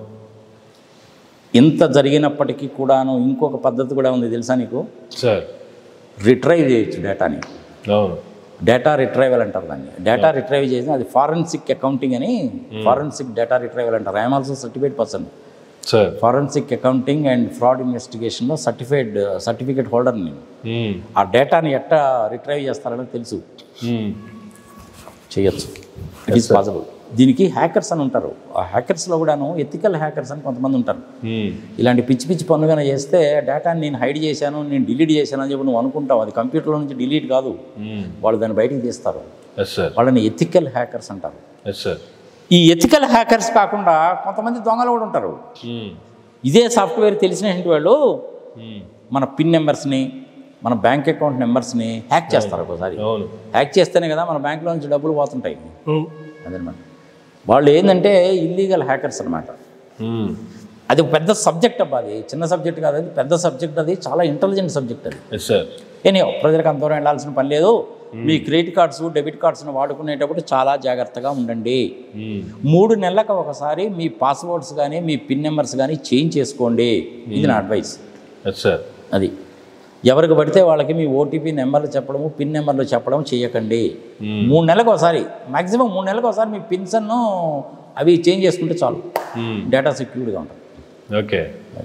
ఇంత జరిగినప్పటికీ కూడాను ఇంకొక పద్ధతి కూడా ఉంది తెలుసా నీకు సార్ రిట్రైవ్ చేయొచ్చు డేటాని అవును డేటా రిట్రైవల్ అంటారు దాన్ని డేటా రిట్రైవ్ చేసి అది ఫారెన్సిక్ అకౌంటింగ్ అని ఫారెన్సిక్ డేటా రిట్రైవల్ అంటారు I'm also certified person sir forensic accounting and fraud ఇన్వెస్టిగేషన్లో సర్టిఫైడ్ సర్టిఫికేట్ హోల్డర్ నేను మ్మ్. ఆ డేటాని ఎట్టా రిట్రైవ్ చేస్తారని తెలుసు మ్మ్. చేయొచ్చు ఇట్ ఈస్ పాసిబుల్ దీనికి హ్యాకర్స్ అని ఉంటారు ఆ హ్యాకర్స్లో కూడాను ఎథికల్ హ్యాకర్స్ అని కొంతమంది ఉంటారు మ్మ్. ఇలాంటి పిచ్చి పిచ్చి పనులుగానే చేస్తే డేటాని నేను హైడ్ చేశాను నేను డిలీట్ చేశాను అని చెప్పి నువ్వు అనుకుంటావు అది కంప్యూటర్లో నుంచి డిలీట్ కాదు మ్మ్. వాళ్ళు దాన్ని బయటికి తీస్తారు ఎస్ సార్ వాళ్ళని ఎథికల్ హ్యాకర్స్ అంటారు ఎస్ సార్ ఈ ఎథికల్ హ్యాకర్స్ కాకుండా కొంతమంది దొంగలు కూడా ఉంటారు మ్మ్. ఇదే సాఫ్ట్వేర్ తెలిసినటువంటి వాళ్ళు మ్మ్. మన పిన్ నెంబర్స్ని మన బ్యాంక్ అకౌంట్ నెంబర్స్ని హ్యాక్ చేస్తారు ఒకసారి అవును హ్యాక్ చేస్తేనే కదా మన బ్యాంక్లో నుంచి డబ్బులు పోతుంటాయి అదనమాట వాళ్ళు ఏంటంటే ఇల్లీగల్ హ్యాకర్స్ అనమాట మ్మ్. అది ఒక పెద్ద సబ్జెక్ట్ అబ్బా అది చిన్న సబ్జెక్ట్ కాదు అది పెద్ద సబ్జెక్ట్ అది చాలా ఇంటెలిజెంట్ సబ్జెక్ట్ అది ఎస్ సార్ ఏనియో ప్రజలకు అంత దూరం వెళ్ళాల్సిన పని లేదు మీ క్రెడిట్ కార్డ్స్ డెబిట్ కార్డ్స్ని వాడుకునేటప్పుడు చాలా జాగ్రత్తగా ఉండండి మ్మ్. మూడు నెలలకు ఒకసారి మీ పాస్వర్డ్స్ కానీ మీ పిన్ నెంబర్స్ కానీ చేంజ్ చేసుకోండి ఇది నా అడ్వైస్ ఎస్ సార్ అది ఎవరికి పడితే వాళ్ళకి మీ ఓటీపీ నెంబర్లు చెప్పడము పిన్ నెంబర్లు చెప్పడం చేయకండి మ్మ్. మూడు నెలలకు ఒకసారి మ్యాక్సిమం మూడు నెలలకు ఒకసారి మీ పిన్సన్ను అవి చేంజ్ చేసుకుంటే చాలు మ్మ్. డేటా సెక్యూర్డ్గా ఉంటుంది ఓకే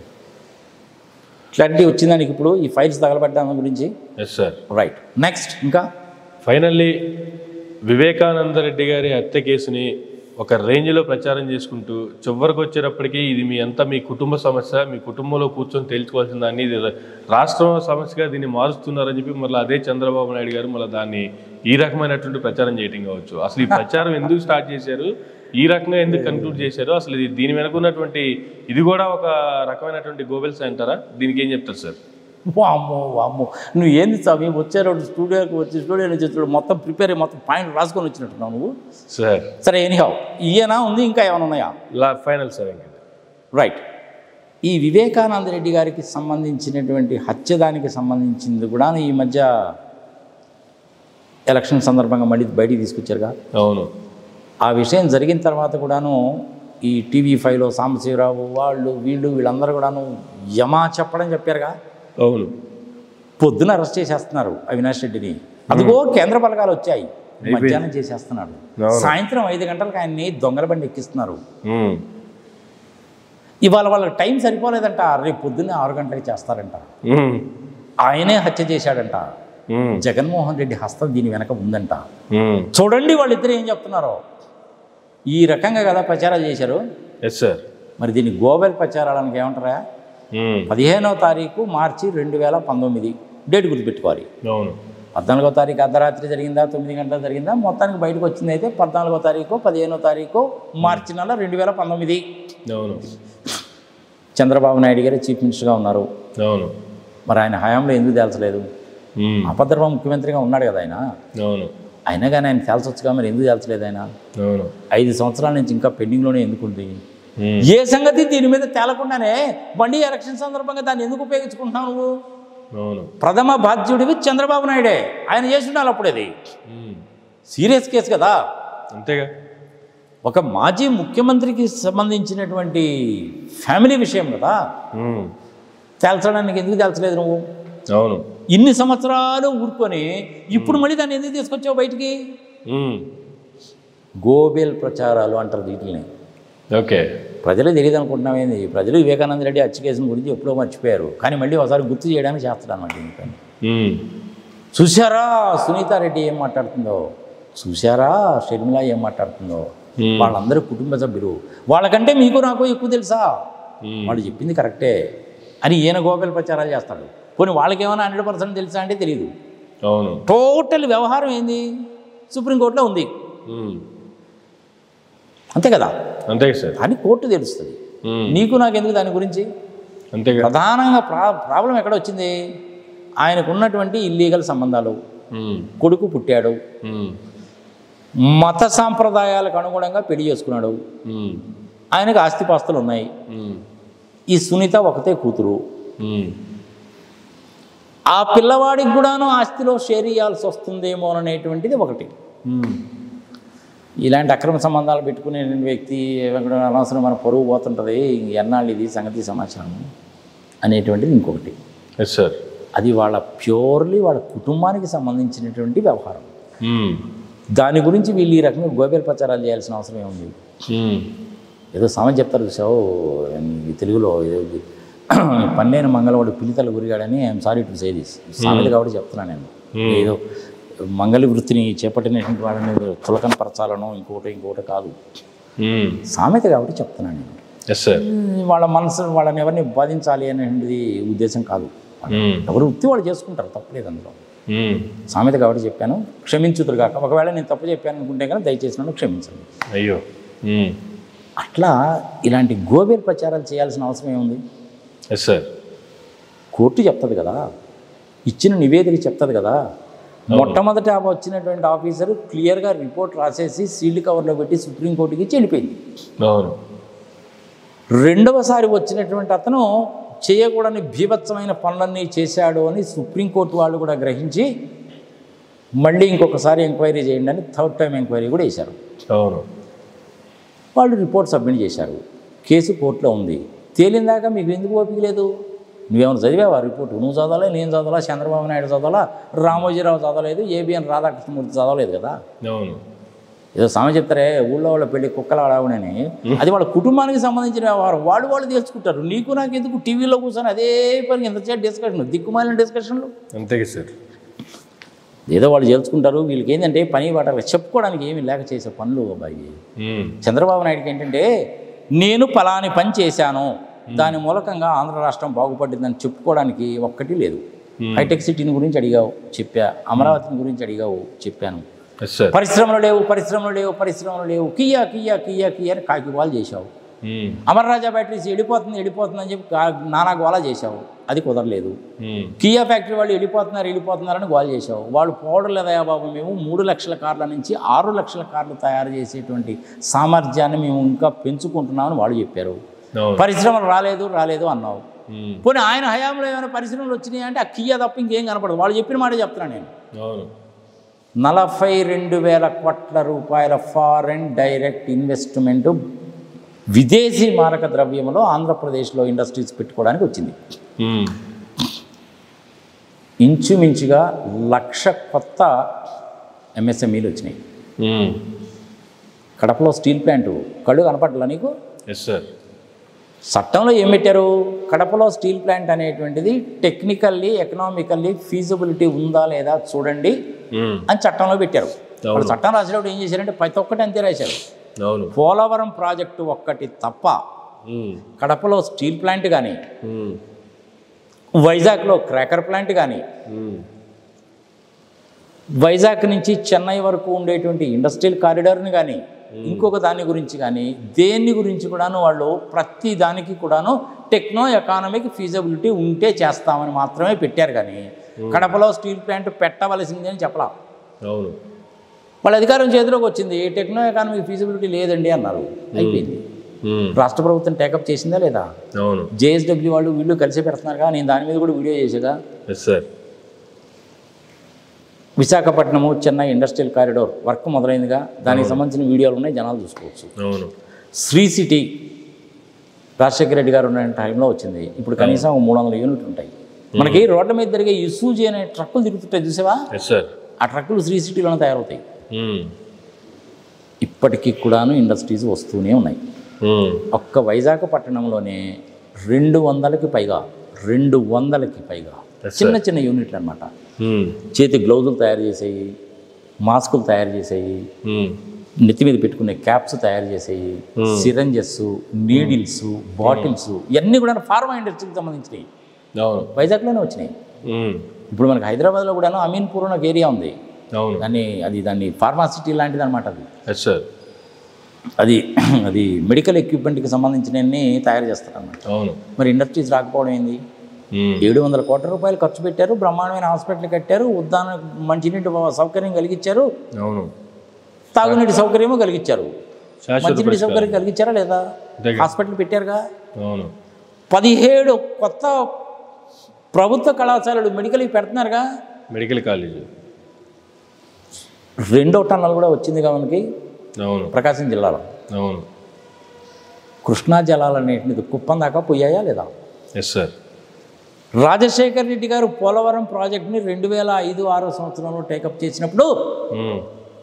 క్లారిటీ వచ్చిందా నీకు ఇప్పుడు ఈ ఫైల్స్ తగలబెట్టడం గురించి ఎస్ సార్ రైట్ నెక్స్ట్ ఇంకా ఫైనల్లీ వివేకానంద రెడ్డి గారి హత్య కేసుని ఒక రేంజ్లో ప్రచారం చేసుకుంటూ చివరికి వచ్చేటప్పటికి ఇది మీ అంతా మీ కుటుంబ సమస్య మీ కుటుంబంలో కూర్చొని తేల్చుకోవాల్సిన దాన్ని ఇది రాష్ట్రం సమస్యగా దీన్ని మారుస్తున్నారని చెప్పి మళ్ళీ అదే చంద్రబాబు నాయుడు గారు మళ్ళీ దాన్ని ఈ రకమైనటువంటి ప్రచారం చేయటం కావచ్చు అసలు ఈ ప్రచారం ఎందుకు స్టార్ట్ చేశారు ఈ రకంగా ఎందుకు కన్క్లూడ్ చేశారు అసలు ఇది దీని వెనక ఉన్నటువంటి ఇది కూడా ఒక రకమైనటువంటి గోబెల్స్ అంటారా దీనికి ఏం చెప్తారు సార్ వామ్మో వామ్మో నువ్వు ఏంది స్వామి వచ్చే రోజు స్టూడియోకి వచ్చి స్టూడియో నుంచి వచ్చి మొత్తం ప్రిపేర్ అయ్యి మొత్తం పాయింట్ రాసుకొని వచ్చినట్టున్నావు నువ్వు సార్ సరే ఎనీహావ్ ఈయన ఉంది ఇంకా ఏమైనా ఉన్నాయా లా ఫైనల్ సార్ ఇంకా ఇది. రైట్ ఈ వివేకానంద రెడ్డి గారికి సంబంధించినటువంటి హత్య దానికి సంబంధించింది కూడా ఈ మధ్య ఎలక్షన్ సందర్భంగా మళ్ళీ బయటికి తీసుకొచ్చారుగా అవును ఆ విషయం జరిగిన తర్వాత కూడాను ఈ టీవీ ఫైవ్లో సాంబశివరావు వాళ్ళు వీళ్ళు వీళ్ళందరూ కూడాను యమా చెప్పడం చెప్పారుగా అవును పొద్దున అరెస్ట్ చేసేస్తున్నారు అవినాష్ రెడ్డిని అదిగో కేంద్ర బలగాలు వచ్చాయి మధ్యాహ్నం చేసేస్తున్నాడు అవును. సాయంత్రం ఐదు గంటలకు ఆయన్ని దొంగల బండి ఎక్కిస్తున్నారు మ్మ్. ఇవాళ వాళ్ళకి టైం సరిపోలేదంట రేపు పొద్దున్నే ఆరు గంటలకు చేస్తారంట మ్మ్. ఆయనే హత్య చేశాడంట మ్మ్. జగన్మోహన్ రెడ్డి హస్తం దీని వెనక ఉందంట మ్మ్. చూడండి వాళ్ళిద్దరు ఏం చెప్తున్నారో ఈ రకంగా కదా ప్రచారాలు చేశారు ఎస్ సార్ మరి దీన్ని గోబెల్ ప్రచారాలకు ఏమంటారా మ్మ్. పదిహేనవ తారీఖు మార్చి రెండు వేల పంతొమ్మిది డేట్ గుర్తుపెట్టుకోవాలి అవును పద్నాలుగో తారీఖు అర్ధరాత్రి జరిగిందా తొమ్మిది గంటలు జరిగిందా మొత్తానికి బయటకు వచ్చింది అయితే పద్నాలుగో తారీఖు పదిహేనో తారీఖు మార్చి నెల రెండు వేల పంతొమ్మిది అవును చంద్రబాబు నాయుడు గారు చీఫ్ మినిస్టర్గా ఉన్నారు అవును మరి ఆయన హయాంలో ఎందుకు తేల్చలేదు మ్మ్. అభద్రమ ముఖ్యమంత్రిగా ఉన్నాడు కదా ఆయన అవును అయినా కానీ ఆయన తేల్చొచ్చుగా మరి ఎందుకు తేల్చలేదు ఆయన అవును ఐదు సంవత్సరాల నుంచి ఇంకా పెండింగ్లోనే ఎందుకుంది మ్మ్. ఏ సంగతి దీని మీద తేలకుండానే బండి ఎలక్షన్ సందర్భంగా దాన్ని ఎందుకు ఉపయోగించుకుంటున్నావు నువ్వు అవును ప్రథమ బాధ్యుడివి చంద్రబాబు నాయుడే ఆయన చేసి ఉండాలి అప్పుడు అది మ్మ్. సీరియస్ కేసు కదా అంతేగా ఒక మాజీ ముఖ్యమంత్రికి సంబంధించినటువంటి ఫ్యామిలీ విషయం కదా మ్మ్. తేల్చడానికి ఎందుకు తేల్చలేదు నువ్వు అవును ఇన్ని సంవత్సరాలు ఊరుకొని ఇప్పుడు మళ్ళీ దాన్ని ఎందుకు తీసుకొచ్చావు బయటికి మ్మ్. గోబెల్ ప్రచారాలు అంటారు వీటిని ఓకే ప్రజలు తెలియదు అనుకుంటున్నామేంది ప్రజలు వివేకానంద రెడ్డి హత్య కేసుని గురించి ఎప్పుడో మర్చిపోయారు కానీ మళ్ళీ ఒకసారి గుర్తు చేయడానికి చేస్తాడు అనమాట ఇంకా మ్మ్. చూశారా సునీతారెడ్డి ఏం మాట్లాడుతుందో చూశారా షర్మిల ఏం మాట్లాడుతుందో మ్మ్. వాళ్ళందరూ కుటుంబ సభ్యులు వాళ్ళకంటే మీకు నాకు ఎక్కువ తెలుసా మ్మ్. వాళ్ళు చెప్పింది కరెక్టే అని ఈయన గోబెల్ ప్రచారాలు చేస్తాడు పోనీ వాళ్ళకేమైనా హండ్రెడ్ పర్సెంట్ తెలుసా అంటే తెలియదు అవును టోటల్ వ్యవహారం ఏంది సుప్రీంకోర్టులో ఉంది ఉమ్. అంతే కదా అంతే సార్ అని కోర్టు తెలుస్తుంది ఉమ్. నీకు నాకు ఎందుకు దాని గురించి అంతే కదా ప్రధానంగా ప్రా ప్రాబ్లం ఎక్కడ వచ్చింది ఆయనకు ఉన్నటువంటి ఇల్లీగల్ సంబంధాలు ఉమ్. కొడుకు పుట్టాడు ఉమ్. మత సాంప్రదాయాలకు అనుగుణంగా పెళ్లి చేసుకున్నాడు ఉమ్. ఆయనకు ఆస్తిపాస్తులు ఉన్నాయి ఉమ్. ఈ సునీత ఒకతే కూతురు ఉమ్. ఆ పిల్లవాడికి కూడాను ఆస్తిలో షేర్ ఇవ్వాల్సి వస్తుందేమో అనేటువంటిది ఒకటి ఉమ్. ఇలాంటి అక్రమ సంబంధాలు పెట్టుకునే వ్యక్తి ఎక్కడ అనవసరం మన పరువు పోతుంటుంది ఎన్నాళ్ళు ఇది సంగతి సమాచారం అనేటువంటిది ఇంకొకటి ఎస్ సార్ అది వాళ్ళ ప్యూర్లీ వాళ్ళ కుటుంబానికి సంబంధించినటువంటి వ్యవహారం ఉమ్. దాని గురించి వీళ్ళు ఈ రకంగా గోబెల్ ప్రచారాలు చేయాల్సిన అవసరం ఏముంది ఉమ్. ఏదో సామెత చెప్తారు చూసావు ఈ తెలుగులో ఏదో ఇది. పన్నైన మంగళవాడు పిలితల గురిగాడని I'm sorry to say this సామెత కాబట్టి చెప్తున్నాను నేను ఏదో మంగళ వృత్తిని చేపట్టినటువంటి వాళ్ళని తులకన పరచాలనో ఇంకోటి ఇంకోటి కాదు ఉమ్. సామెత కాబట్టి చెప్తున్నాను నేను ఎస్ సార్ వాళ్ళ మనసు వాళ్ళని ఎవరిని బాధించాలి అనేటువంటిది ఉద్దేశం కాదు ఉమ్. ఎవరు వృత్తి వాళ్ళు చేసుకుంటారు తప్పలేదు అందులో ఉమ్. సామెత కాబట్టి చెప్పాను క్షమించుదురు కాక ఒకవేళ నేను తప్పు చెప్పాను అనుకుంటే కనుక దయచేసి నన్ను క్షమించండి అయ్యో ఉమ్. అట్లా ఇలాంటి గోబేల్ ప్రచారాలు చేయాల్సిన అవసరం ఏముంది ఎస్ సార్ కోర్టు చెప్తుంది కదా ఇచ్చిన నివేదిక చెప్తుంది కదా మొట్టమొదట ఆమె వచ్చినటువంటి ఆఫీసర్ క్లియర్గా రిపోర్ట్ రాసేసి సీల్డ్ కవర్లో పెట్టి సుప్రీంకోర్టుకి ఇచ్చి వెళ్ళిపోయింది అవును రెండవసారి వచ్చినటువంటి అతను చేయకూడని భీభత్సమైన పనులన్నీ చేశాడు అని సుప్రీంకోర్టు వాళ్ళు కూడా గ్రహించి మళ్ళీ ఇంకొకసారి ఎంక్వైరీ చేయండి అని థర్డ్ టైం ఎంక్వైరీ కూడా వేశారు అవును వాళ్ళు రిపోర్ట్ సబ్మిట్ చేశారు కేసు కోర్టులో ఉంది తేలిందాక మీకు ఎందుకు ఓపిక లేదు నువ్వేమైనా చదివావా రిపోర్ట్ నువ్వు చదవాలా నేను చదవాలా చంద్రబాబు నాయుడు చదవాలా రామోజీరావు చదవలేదు ఏబిఎన్ రాధాకృష్ణమూర్తి చదవలేదు కదా అవును ఏదో సామె చెప్తారే ఊళ్ళో వాళ్ళ పెళ్ళి కుక్కలు ఆడావునని అది వాళ్ళ కుటుంబానికి సంబంధించిన వ్యవహారం వాళ్ళు వాళ్ళు తెలుసుకుంటారు నీకు నాకు ఎందుకు టీవీలో కూర్చొని అదే పని ఎంతసేపు డిస్కషన్ దిక్కుమాలిన డిస్కషన్లు అంతే సార్ ఏదో వాళ్ళు తెలుసుకుంటారు వీళ్ళకి ఏంటంటే పని వాట చెప్పుకోవడానికి ఏమీ లేక చేసే పనులు అబ్బాయి ఉమ్. చంద్రబాబు నాయుడుకి ఏంటంటే నేను పలాని పని చేశాను దాని మూలకంగా ఆంధ్ర రాష్ట్రం బాగుపడిందని చెప్పుకోవడానికి ఒక్కటి లేదు హైటెక్ సిటీని గురించి అడిగావు చెప్పా అమరావతిని గురించి అడిగావు చెప్పాను ఎస్ సార్ పరిశ్రమలు లేవు పరిశ్రమలు లేవు పరిశ్రమలు లేవు కియా కియా కియా కియా అని కాకి గోల చేశావు ఉమ్. అమర్రాజా బ్యాటరీస్ వెళ్ళిపోతుంది వెళ్ళిపోతుంది అని చెప్పి కా- నానా గోల చేశావు అది కుదరలేదు ఉమ్. కియా ఫ్యాక్టరీ వాళ్ళు వెళ్ళిపోతున్నారు వెళ్ళిపోతున్నారని గోల్ చేశావు వాళ్ళు పోవడం లేదయా బాబు మేము మూడు లక్షల కార్ల నుంచి ఆరు లక్షల కార్లు తయారు చేసేటువంటి సామర్థ్యాన్ని మేము ఇంకా పెంచుకుంటున్నామని వాళ్ళు చెప్పారు అవును పరిశ్రమలు రాలేదు రాలేదు అన్నావు ఉమ్. పోనీ ఆయన హయాంలో ఏమైనా పరిశ్రమలు వచ్చినాయి అంటే ఆ కియా తప్ప ఇంకేం కనపడదు వాళ్ళు చెప్పిన మాట చెప్తున్నాను నేను అవును నలభై రెండు వేల కోట్ల రూపాయల ఫారెన్ డైరెక్ట్ ఇన్వెస్ట్మెంట్ విదేశీ మారక ద్రవ్యంలో ఆంధ్రప్రదేశ్లో ఇండస్ట్రీస్ పెట్టుకోవడానికి వచ్చింది ఉమ్. ఇంచుమించుగా లక్ష కొత్త ఎంఎస్ఎంఈలు వచ్చినాయి ఉమ్. కడపలో స్టీల్ ప్లాంట్ కళ్ళు కనపడలా నీకు ఎస్ సార్ చట్టంలో ఏం పెట్టారు కడపలో స్టీల్ ప్లాంట్ అనేటువంటిది టెక్నికల్లీ ఎకనామికల్లీ ఫీజిబిలిటీ ఉందా లేదా చూడండి ఉమ్. అని చట్టంలో పెట్టారు అవును. వాళ్ళు చట్టం రాసేటప్పుడు ఏం చేశారంటే ప్రతి ఒక్కటి అంతే రాశారు అవును పోలవరం ప్రాజెక్టు ఒక్కటి తప్ప ఉమ్. కడపలో స్టీల్ ప్లాంట్ కానీ ఉమ్. వైజాగ్లో క్రాకర్ ప్లాంట్ కానీ ఉమ్. వైజాగ్ నుంచి చెన్నై వరకు ఉండేటువంటి ఇండస్ట్రియల్ కారిడార్ని కానీ ఇంకొక దాని గురించి కానీ దేన్ని గురించి కూడాను వాళ్ళు ప్రతి దానికి కూడాను టెక్నో ఎకానమిక్ ఫీజబిలిటీ ఉంటే చేస్తామని మాత్రమే పెట్టారు కానీ కడపలో స్టీల్ ప్లాంట్ పెట్టవలసింది అని చెప్పలా అవును వాళ్ళ అధికారం చేతిలోకి వచ్చింది టెక్నో ఎకానమిక్ ఫీజిబిలిటీ లేదండి అన్నారు అయిపోయింది ఉమ్. రాష్ట్ర ప్రభుత్వం టేకప్ చేసిందా లేదా అవును జేఎస్డబ్ల్యూ వాళ్ళు వీళ్ళు కలిసి పెడుతున్నారుగా నేను దాని మీద కూడా వీడియో చేసేగా yes sir Visakhapatnam Chennai industrial corridor work మొదలైందిగా దానికి సంబంధించిన వీడియోలు ఉన్నాయి జనాలు చూసుకోవచ్చు అవును శ్రీ సిటీ రాజశేఖర రెడ్డి గారు ఉన్న టైంలో వచ్చింది ఇప్పుడు కనీసం ఒక మూడు వందల యూనిట్లు ఉంటాయి మనకి రోడ్ల మీద తిరిగే ఇసూజీ అనే ట్రక్కులు తిరుగుతుంటాయి చూసావా ఎస్ సార్ ఆ ట్రక్కులు శ్రీ సిటీలోనే తయారవుతాయి ఉమ్. ఇప్పటికీ కూడాను ఇండస్ట్రీస్ వస్తూనే ఉన్నాయి ఉమ్. ఒక్క వైజాగ్ పట్టణంలోనే రెండు వందలకి పైగా రెండు వందలకి పైగా Yes, చిన్న చిన్న యూనిట్లు అనమాట ఉమ్. చేతి గ్లౌజులు తయారు చేసేవి మాస్కులు తయారు చేసేవి ఉమ్. నెత్తి మీద పెట్టుకునే క్యాప్స్ తయారు చేసేవి సిరంజెస్ నీడిల్స్ బాటిల్స్ ఇవన్నీ కూడా ఫార్మా ఇండస్ట్రీకి సంబంధించినవి అవును వైజాగ్లోనే వచ్చినాయి ఉమ్. ఇప్పుడు మనకి హైదరాబాద్లో కూడాను అమీన్పూర్ అని ఒక ఏరియా ఉంది అవును దాన్ని అది దాన్ని ఫార్మాసిటీ లాంటిది అనమాట అది ఎస్ సార్ అది అది మెడికల్ ఎక్విప్మెంట్కి సంబంధించినవన్నీ తయారు చేస్తారు అన్నమాట అవును మరి ఇండస్ట్రీస్ రాకపోవడం ఏంది ఉమ్. ఏడు వందల కోట్ల రూపాయలు ఖర్చు పెట్టారు బ్రహ్మాండమైన హాస్పిటల్ కట్టారు ఉద్దాన మంచినీటి సౌకర్యం కలిగించారు అవును తాగునీటి సౌకర్యము కలిగించారు శాశ్వత మంచినీటి పరిష్కారం. సౌకర్యం కలిగించారా లేదా అంతేగా. హాస్పిటల్ పెట్టారుగా అవును పదిహేడు కొత్త ప్రభుత్వ కళాశాలలు మెడికల్కి పెడుతున్నారుగా మెడికల్ కాలేజ్ రెండో టన్నల్ కూడా వచ్చిందిగా మనకి అవును ప్రకాశం జిల్లాలో అవును కృష్ణా జలాలన్నింటినీ కుప్పం దాకా పోయాయా లేదా ఎస్ సార్ రాజశేఖర్ రెడ్డి గారు పోలవరం ప్రాజెక్ట్ని రెండు వేల ఐదు ఆరో సంవత్సరంలో టేకప్ చేసినప్పుడు ఉమ్.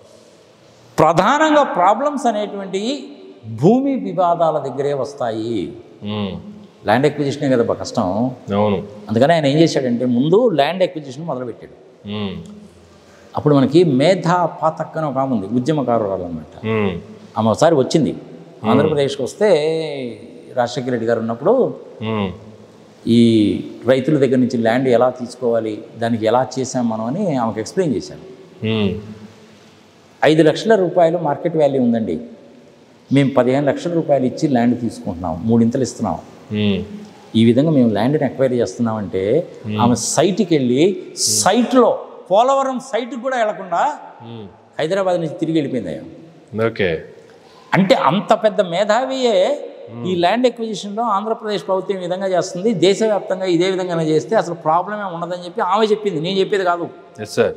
ప్రధానంగా ప్రాబ్లమ్స్ అనేటువంటివి భూమి వివాదాల దగ్గరే వస్తాయి ఉమ్. ల్యాండ్ ఎక్విజిషనే కదా బా కష్టం అవును అందుకని ఆయన ఏం చేశాడంటే ముందు ల్యాండ్ ఎక్విజిషన్ మొదలుపెట్టాడు ఉమ్. అప్పుడు మనకి మేధా పాతక్ అని ఒక ఆమె ఉంది ఉద్యమకారురాలు అనమాట ఉమ్. ఆమె ఒకసారి వచ్చింది ఆంధ్రప్రదేశ్కి వస్తే రాజశేఖర రెడ్డి గారు ఉన్నప్పుడు ఉమ్. ఈ రైతుల దగ్గర నుంచి ల్యాండ్ ఎలా తీసుకోవాలి దానికి ఎలా చేసాం మనం అని ఆమెకు ఎక్స్ప్లెయిన్ చేశాను ఉమ్. ఐదు లక్షల రూపాయలు మార్కెట్ వాల్యూ ఉందండి మేము పదిహేను లక్షల రూపాయలు ఇచ్చి ల్యాండ్ తీసుకుంటున్నాం మూడింతలు ఇస్తున్నాం ఉమ్. ఈ విధంగా మేము ల్యాండ్ని ఎక్వైరీ చేస్తున్నామంటే ఆమె సైట్కి వెళ్ళి సైట్లో పోలవరం సైట్కి కూడా వెళ్లకుండా ఉమ్. హైదరాబాద్ నుంచి తిరిగి వెళ్ళిపోయింది ఆమె. ఓకే అంటే అంత పెద్ద మేధావియే ఈ ల్యాండ్ ఎక్విజిషన్లో ఆంధ్రప్రదేశ్ ప్రభుత్వం ఈ విధంగా చేస్తుంది దేశవ్యాప్తంగా ఇదే విధంగా చేస్తే అసలు ప్రాబ్లమే ఉండదని చెప్పి ఆమె చెప్పింది నేను చెప్పేది కాదు ఎస్ సార్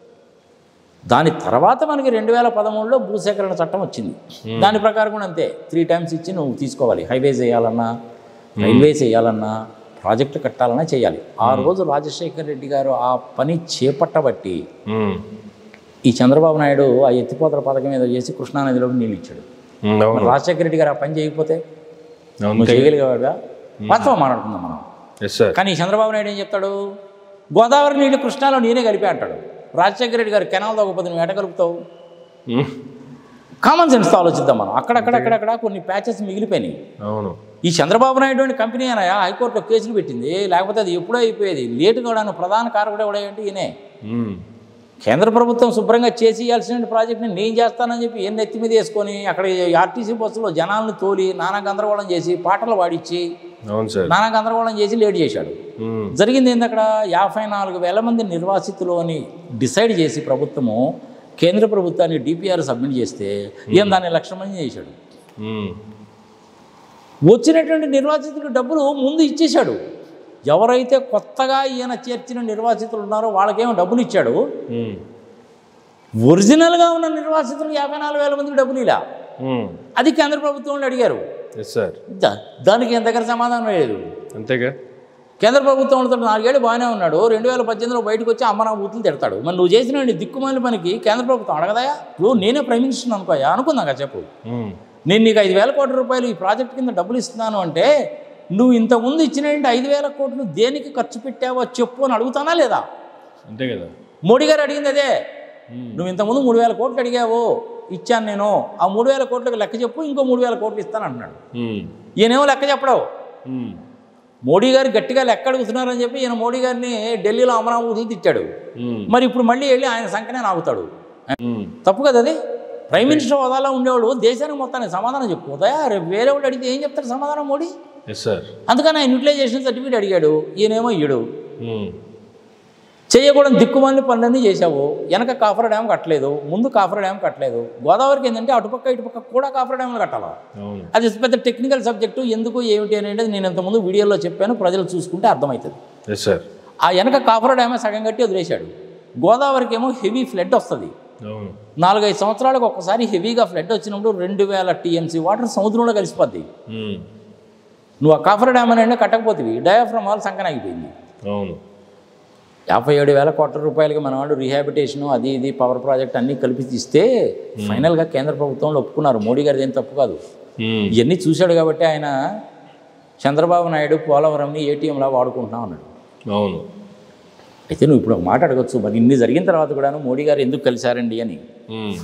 దాని తర్వాత మనకి రెండు వేల పదమూడులో భూసేకరణ చట్టం వచ్చింది దాని ప్రకారం కూడా అంతే త్రీ టైమ్స్ ఇచ్చి నువ్వు తీసుకోవాలి హైవేస్ వేయాలన్నా రైల్వేస్ వేయాలన్నా ప్రాజెక్టు కట్టాలన్నా చేయాలి ఆ రోజు రాజశేఖర్ రెడ్డి గారు ఆ పని చేపట్టబట్టి ఉమ్. ఈ చంద్రబాబు నాయుడు ఆ ఎత్తిపోతల పథకం ఏదో చేసి కృష్ణానదిలోకి నీళ్ళు ఇచ్చాడు ఉమ్. అవును మరి రాజశేఖర రెడ్డి గారు ఆ పని చేయకపోతే అవును నువ్వు చేయగలిగేవాడుగా వాస్తవం మాట్లాడుకుందాం మనం ఎస్ సార్ కానీ ఈ చంద్రబాబు నాయుడు ఏం చెప్తాడు గోదావరి నీళ్ళు కృష్ణాలో నేనే కలిపి అంటాడు రాజశేఖర రెడ్డి గారు కెనాల్ తగ్గకపోతే నువ్వు ఎట కలుపుతావు ఉమ్. కామన్ సెన్స్తో ఆలోచిద్దాం మనం అక్కడక్కడక్కడక్కడ కొన్ని ప్యాచెస్ మిగిలిపోయినాయి అవును ఈ చంద్రబాబు నాయుడు అని కంపెనీ అనయా హైకోర్టులో కేసులు పెట్టింది లేకపోతే అది ఎప్పుడో అయిపోయేది లేటు కూడా ప్రధాన కారకుడు ఎవడంటే ఈయనే ఉమ్. కేంద్ర ప్రభుత్వం శుభ్రంగా చేసి ఇవ్వాల్సిన ప్రాజెక్ట్ని నేను చేస్తానని చెప్పి ఎన్ని ఎత్తి మీద వేసుకొని అక్కడ ఆర్టీసీ బస్సులో జనాలను తోలి నానా గందరగోళం చేసి పాటలు పాడించి అవును సార్ నానా గందరగోళం చేసి లేట్ చేశాడు ఉమ్. జరిగింది ఏంది అక్కడ యాభై నాలుగు వేల మంది నిర్వాసితులు అని డిసైడ్ చేసి ప్రభుత్వము కేంద్ర ప్రభుత్వానికి డిపిఆర్ సబ్మిట్ చేస్తే ఈయన దాన్ని లక్ష మంది చేశాడు ఉమ్. వచ్చినటువంటి నిర్వాసితులకు డబ్బులు ముందు ఇచ్చేశాడు ఎవరైతే కొత్తగా ఈయన చేర్చిన నిర్వాసితులు ఉన్నారో వాళ్ళకేమో డబ్బులు ఇచ్చాడు ఉమ్. ఒరిజినల్గా ఉన్న నిర్వాసితులు యాభై నాలుగు వేల మందికి డబ్బులు ఇలా ఉమ్. అది కేంద్ర ప్రభుత్వం వాళ్ళు అడిగారు ఎస్ సార్ దా- దానికి ఎంత దగ్గర సమాధానం లేదు అంతేగా కేంద్ర ప్రభుత్వం వాళ్ళతో నాలుగేళ్ళు బాగానే ఉన్నాడు రెండు వేల పద్దెనిమిదిలో బయటకు వచ్చి అమ్మ నా బూతులు తిడతాడు మరి నువ్వు చేసిన దిక్కుమాలి పనికి కేంద్ర ప్రభుత్వం అడగదాయా ఇప్పుడు నేనే ప్రైమ్ మినిస్టర్ అనుకోయా అనుకుందాం కదా చెప్పు ఉమ్. నేను నీకు ఐదు వేల కోట్ల రూపాయలు ఈ ప్రాజెక్ట్ కింద డబ్బులు ఇస్తున్నాను అంటే నువ్వు ఇంతకుముందు ఇచ్చినటువంటి ఐదు వేల కోట్లు దేనికి ఖర్చు పెట్టావో చెప్పు అని అడుగుతానా లేదా అంతే కదా మోడీ గారు అడిగింది అదే ఉమ్. నువ్వు ఇంతకుముందు మూడు వేల కోట్లు అడిగావు ఇచ్చాను నేను ఆ మూడు వేల కోట్లకు లెక్క చెప్పు ఇంకో మూడు వేల కోట్లు ఇస్తాను అంటున్నాడు ఉమ్. ఈయనేమో లెక్క చెప్పడవు ఉమ్. మోడీ గారు గట్టిగా లెక్క అడుగుతున్నారని చెప్పి ఈయన మోడీ గారిని ఢిల్లీలో అమరావతి తిట్టాడు ఉమ్. మరి ఇప్పుడు మళ్ళీ వెళ్ళి ఆయన సంఖ్యనే నాగుతాడు ఉమ్. తప్పు కదా అది ప్రైమ్ మినిస్టర్ హోదాలో ఉండేవాడు దేశానికి మొత్తానికి సమాధానం చెప్పుకోదా రేపు వేరే వాడు అడిగితే ఏం చెప్తాడు సమాధానం మోడీ ఎస్ సార్ అందుకని ఆయన యూటిలైజేషన్ సర్టిఫికేట్ అడిగాడు ఈయనేమో ఇయ్యడు ఉమ్. చేయకూడని దిక్కుమాలిన పనులన్నీ చేశావు వెనక కాఫర్ డ్యామ్ కట్టలేదు ముందు కాఫర్ డ్యామ్ కట్టలేదు గోదావరికి ఏంటంటే అటుపక్క ఇటుపక్క కూడా కాఫర్ డ్యామ్లు కట్టాలి అవును అది పెద్ద టెక్నికల్ సబ్జెక్టు ఎందుకు ఏమిటి అనేది నేను ఇంతకుముందు వీడియోలో చెప్పాను ప్రజలు చూసుకుంటే అర్థమవుతుంది ఎస్ సార్ ఆ వెనక కాఫర్ డ్యామే సగం కట్టి వదిలేశాడు గోదావరికి ఏమో హెవీ ఫ్లడ్ వస్తుంది అవును నాలుగైదు సంవత్సరాలకు ఒక్కసారి హెవీగా ఫ్లడ్ వచ్చినప్పుడు రెండు వేల టీఎంసీ వాటర్ సముద్రంలో కలిసిపోద్ది ఉమ్. నువ్వు ఆ కాఫర్ డ్యామ్ అనేది కట్టకపోతే డయాఫ్రమ్ వాల్ సంకనాగిపోయింది అవును యాభై ఏడు వేల కోట్ల రూపాయలకి మన వాళ్ళు రీహాబిటేషన్ అది ఇది పవర్ ప్రాజెక్ట్ అన్నీ కలిపి ఇస్తే ఫైనల్గా కేంద్ర ప్రభుత్వంలో ఒప్పుకున్నారు మోడీ గారిది ఏం తప్పు కాదు ఉమ్. ఇవన్నీ చూశాడు కాబట్టి ఆయన చంద్రబాబు నాయుడు పోలవరంని ఏటీఎంలా వాడుకుంటున్నాం అన్నాడు అవును అయితే నువ్వు ఇప్పుడు ఒక మాట అడగచ్చు మరి ఇన్ని జరిగిన తర్వాత కూడాను మోడీ గారు ఎందుకు కలిశారండి అని ఉమ్.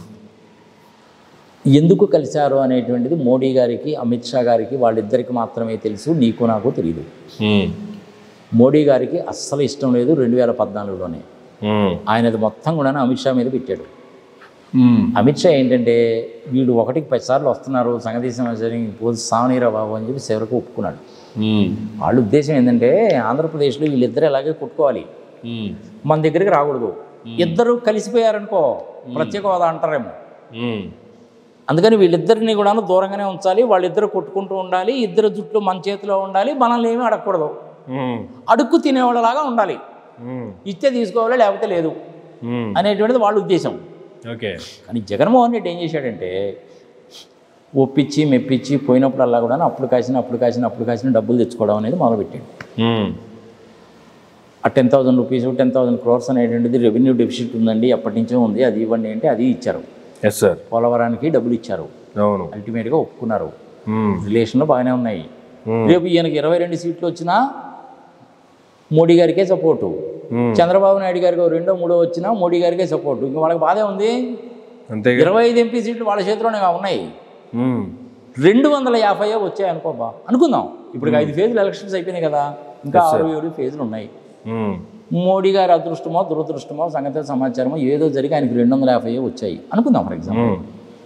ఎందుకు కలిశారు అనేటువంటిది మోడీ గారికి అమిత్ షా గారికి వాళ్ళిద్దరికి మాత్రమే తెలుసు నీకు నాకు తెలియదు ఉమ్. మోడీ గారికి అస్సలు ఇష్టం లేదు రెండు వేల పద్నాలుగులోనే ఉమ్. ఆయనది మొత్తం కూడా అమిత్ షా మీద పెట్టాడు ఉమ్. అమిత్ షా ఏంటంటే వీళ్ళు ఒకటికి పది సార్లు వస్తున్నారు సంగతి సమాచారం పోదు సావనీరా బాబు అని చెప్పి చివరికి ఒప్పుకున్నాడు ఉమ్. వాళ్ళ ఉద్దేశం ఏంటంటే ఆంధ్రప్రదేశ్లో వీళ్ళిద్దరు ఇలాగే కొట్టుకోవాలి ఉమ్. మన దగ్గరికి రాకూడదు ఇద్దరు కలిసిపోయారనుకో ప్రత్యేక హోదా అంటారేమో ఉమ్. అందుకని వీళ్ళిద్దరిని కూడా దూరంగానే ఉంచాలి వాళ్ళిద్దరు కొట్టుకుంటూ ఉండాలి ఇద్దరు జుట్లు మన చేతిలో ఉండాలి మనల్ని ఏమీ అడగకూడదు ఉమ్. అడుక్కు తినేవాళ్ళలాగా ఉండాలి ఉమ్. ఇస్తే తీసుకోవాలి లేకపోతే లేదు ఉమ్. అనేటువంటిది వాళ్ళ ఉద్దేశం ఓకే కానీ జగన్మోహన్ రెడ్డి ఏం చేశాడంటే ఒప్పించి మెప్పించి పోయినప్పుడల్లా కూడా అప్పుడు కాసిన అప్పుడు కాసిన అప్పుడు కాసిన డబ్బులు తెచ్చుకోవడం అనేది మొదలుపెట్టాడు ఉమ్. ఆ ten thousand rupees ten thousand crores అనేటువంటిది రెవెన్యూ డెఫిసిట్ ఉందండి ఎప్పటి నుంచో ఉంది అది ఇవ్వండి అంటే అది ఇచ్చారు ఎస్ సార్ పోలవరానికి డబ్బులు ఇచ్చారు అవును అల్టిమేట్గా ఒప్పుకున్నారు ఉమ్. రిలేషన్లో బాగానే ఉన్నాయి ఉమ్. రేపు ఈయనకి ఇరవై రెండు సీట్లు వచ్చినా మోడీ గారికే సపోర్టు ఉమ్. చంద్రబాబు నాయుడు గారికి ఓ రెండో మూడో వచ్చినా మోడీ గారికే సపోర్టు ఇంకా వాళ్ళకి బాధే ఉంది అంతేగా ఇరవై ఐదు ఎంపీ సీట్లు వాళ్ళ చేతిలోనే ఉన్నాయి ఉమ్. రెండు వందల యాభై వచ్చాయి అనుకోబా అనుకుందాం ఇప్పుడు ఐదు ఫేజులు ఎలక్షన్స్ అయిపోయినాయి కదా ఇంకా ఆరు ఏడు ఫేజులు ఉన్నాయి ఉమ్. మోడీ గారి అదృష్టమో దురదృష్టమో సంగతి సమాచారమో ఏదో జరిగి ఆయనకి రెండు వందల యాభై వచ్చాయి అనుకుందాం ఫర్ ఎగ్జాంపుల్ ఉమ్.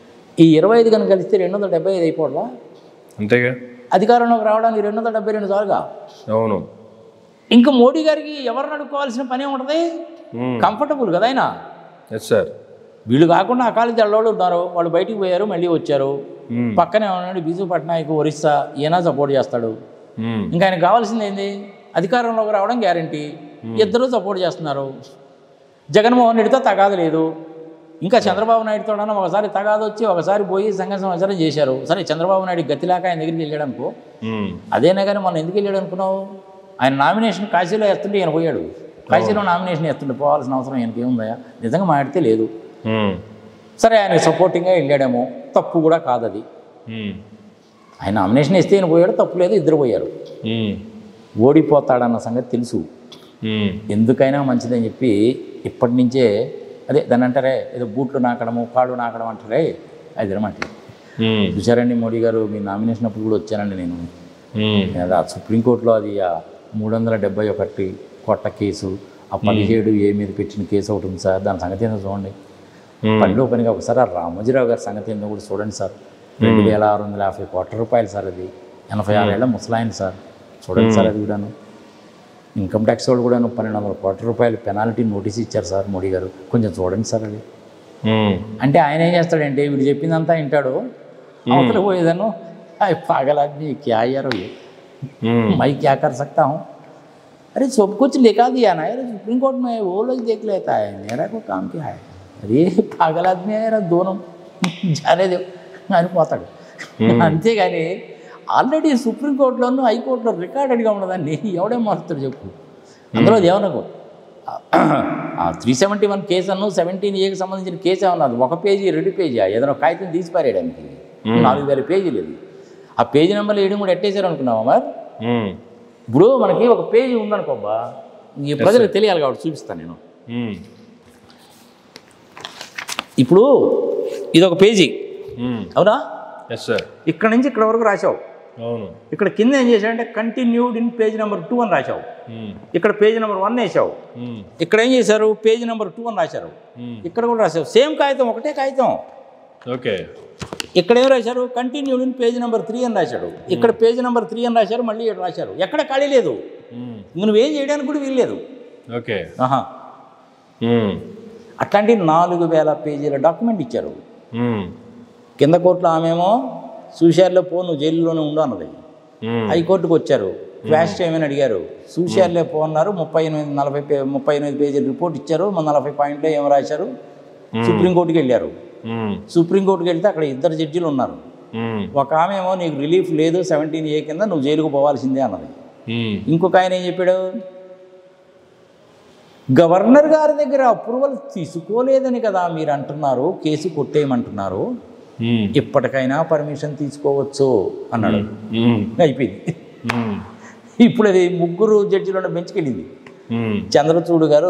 ఈ ఇరవై ఐదు కనుక కలిస్తే రెండు వందల డెబ్బై ఐదు అయిపోవట్లా అంతేగా అధికారంలోకి రావడానికి రెండు వందల డెబ్బై రెండు సార్లుగా అవును ఇంకా మోడీ గారికి ఎవరిని అడుక్కోవాల్సిన పని ఉంటుంది ఉమ్. కంఫర్టబుల్ కదా ఆయన ఎస్ సార్ వీళ్ళు కాకుండా అకాలి దళోళ్ళు ఉన్నారు వాళ్ళు బయటికి పోయారు మళ్ళీ వచ్చారు ఉమ్. పక్కనే ఉన్నాడు బిజు పట్నాయక్ ఒరిస్సా ఈయన సపోర్ట్ చేస్తాడు ఉమ్. ఇంకా ఆయనకు కావాల్సింది ఏంది అధికారంలోకి రావడం గ్యారంటీ ఇద్దరు సపోర్ట్ చేస్తున్నారు జగన్మోహన్ రెడ్డితో తగాదు లేదు ఇంకా చంద్రబాబు నాయుడుతో ఒకసారి తగాదు వచ్చి ఒకసారి పోయి సంఘ సంవత్సరం చేశారు సరే చంద్రబాబు నాయుడు గతిలాక ఆయన దగ్గరికి వెళ్ళాడు అనుకో ఉమ్. అదేనా కానీ మనం ఎందుకు వెళ్ళాడు అనుకున్నావు ఆయన నామినేషన్ కాశీలో వేస్తుంటే ఈయన పోయాడు కాశీలో నామినేషన్ వేస్తుంటే పోవాల్సిన అవసరం ఈయనకి ఏముందా నిజంగా మాట్లాడితే లేదు ఉమ్. సరే ఆయనకు సపోర్టింగ్గా వెళ్ళాడేమో తప్పు కూడా కాదు అది ఉమ్. ఆయన నామినేషన్ వేస్తే ఈయన పోయాడు తప్పు లేదు ఇద్దరు పోయారు ఉమ్. ఓడిపోతాడన్న సంగతి తెలుసు ఉమ్. ఎందుకైనా మంచిదని చెప్పి ఇప్పటి నుంచే అదే దాన్ని అంటారే ఏదో బూట్లు నాకడము కాళ్ళు నాకడం అంటారే అది అనమాట ఉమ్. చూసారండి మోడీ గారు మీ నామినేషన్ అప్పుడు కూడా వచ్చానండి నేను ఉమ్. అది ఆ సుప్రీంకోర్టులో అది ఆ మూడు వందల డెబ్బై ఒకటి కొట్ట కేసు ఆ పదిహేడు ఏ మీద పెట్టిన కేసు ఒకటి ఉంది సార్ దాని సంగతి ఏందో చూడండి ఉమ్. పనిలో పనిగా ఒకసారి ఆ రామోజీరావు గారి సంగతి ఏందో కూడా చూడండి సార్ రెండు వేల ఆరు వందల యాభై కోట్ల రూపాయలు సార్ అది ఎనభై ఆరేళ్ల ముసలాయన సార్ చూడండి సార్ అది కూడాను ఇన్కమ్ ట్యాక్స్ వాళ్ళు కూడాను పన్నెండు వందల కోట్ల రూపాయలు పెనాల్టీ నోటీస్ ఇచ్చారు సార్ మోడీ గారు కొంచెం చూడండి సార్ అది ఉమ్. అంటే ఆయన ఏం చేస్తాడంటే వీడు చెప్పిందంతా వింటాడు అవతల పోయేదాను అవి పాగలాద్మీ క్యా యారో ये ఉమ్. मैं क्या कर सकता हूँ अरे सब कुछ लिखा दिया ना यार सुप्रीम कोर्ट में वो लोग देख लेता है मेरा को काम क्या है अरे पागल आदमी है यार दोनों जाने दो అని పోతాడు అంతేగాని ఆల్రెడీ సుప్రీంకోర్టులోను హైకోర్టులో రికార్డెడ్గా ఉన్నదాన్ని ఎవడే మారుతాడు చెప్పు అందులో ఏమనకు ఆ త్రీ సెవెంటీ వన్ కేసు అನ್ನು సెవెంటీన్ ఏకి సంబంధించిన కేసు ఏమన్నది ఒక పేజీ రెండు పేజీ ఏదైనా ఒక కాగితం తీసి పారేయడానికి నాలుగు వేల పేజీలు ఇది ఆ పేజీ నెంబర్లు వేయడం కూడా ఎట్టేశారు అనుకున్నావా మరి ఉమ్. ఇప్పుడు మనకి ఒక పేజీ ఉందనుకోబ్బా ఈ ప్రజలకు తెలియాలి కాబట్టి చూపిస్తాను నేను ఉమ్. ఇప్పుడు ఇది ఒక పేజీ ఉమ్. అవునా ఎస్ సార్ ఇక్కడ నుంచి ఇక్కడ వరకు రాశావు అవును ఇక్కడ కింద ఏం చేశావంటే continued in page number two అని రాశావు ఉమ్. ఇక్కడ పేజ్ నెంబర్ వన్ వేసావు ఉమ్. ఇక్కడ ఏం చేశారు పేజ్ నెంబర్ టూ అని రాశారు ఉమ్. ఇక్కడ కూడా రాశావు సేమ్ కాగితం ఒకటే కాగితం ఓకే ఇక్కడ ఏం రాశారు continued in page number three అని రాశాడు ఇక్కడ పేజ్ నెంబర్ త్రీ అని రాశారు మళ్ళీ ఇక్కడ రాశారు ఎక్కడ ఖాళీ లేదు ఉమ్. ఇంక నువ్వేం చేయడానికి కూడా వీల్లేదు ఓకే ఆహా ఉమ్. అట్లాంటి నాలుగు వేల పేజీల డాక్యుమెంట్ ఇచ్చారు ఉమ్. కింద కోర్టులో ఆమెమో సూషార్లో పో నువ్వు జైల్లోనే ఉండు అన్నది ఉమ్. హైకోర్టుకు వచ్చారు క్వాష్ చేయమని అడిగారు సూషార్లే పో అన్నారు ముప్పై ఎనిమిది నలభై పే ముప్పై ఎనిమిది పేజీల రిపోర్ట్ ఇచ్చారు మన నలభై పాయింట్లో ఏం రాశారు సుప్రీంకోర్టుకి వెళ్ళారు ఉమ్. సుప్రీంకోర్టుకి వెళ్తే అక్కడ ఇద్దరు జడ్జీలు ఉన్నారు ఉమ్. ఒక ఆమె ఏమో నీకు రిలీఫ్ లేదు సెవెంటీన్ ఏ కింద నువ్వు జైలుకు పోవాల్సిందే అన్నది ఉమ్. ఇంకొక ఆయన ఏం చెప్పాడు గవర్నర్ గారి దగ్గర అప్రూవల్ తీసుకోలేదని కదా మీరు అంటున్నారు కేసు కొట్టేయమంటున్నారు ఉమ్. ఇప్పటికైనా పర్మిషన్ తీసుకోవచ్చు అన్నాడు ఉమ్. అయిపోయింది ఉమ్. ఇప్పుడు అది ముగ్గురు జడ్జిలో బెంచ్కి వెళ్ళింది ఉమ్. చంద్రచూడ్ గారు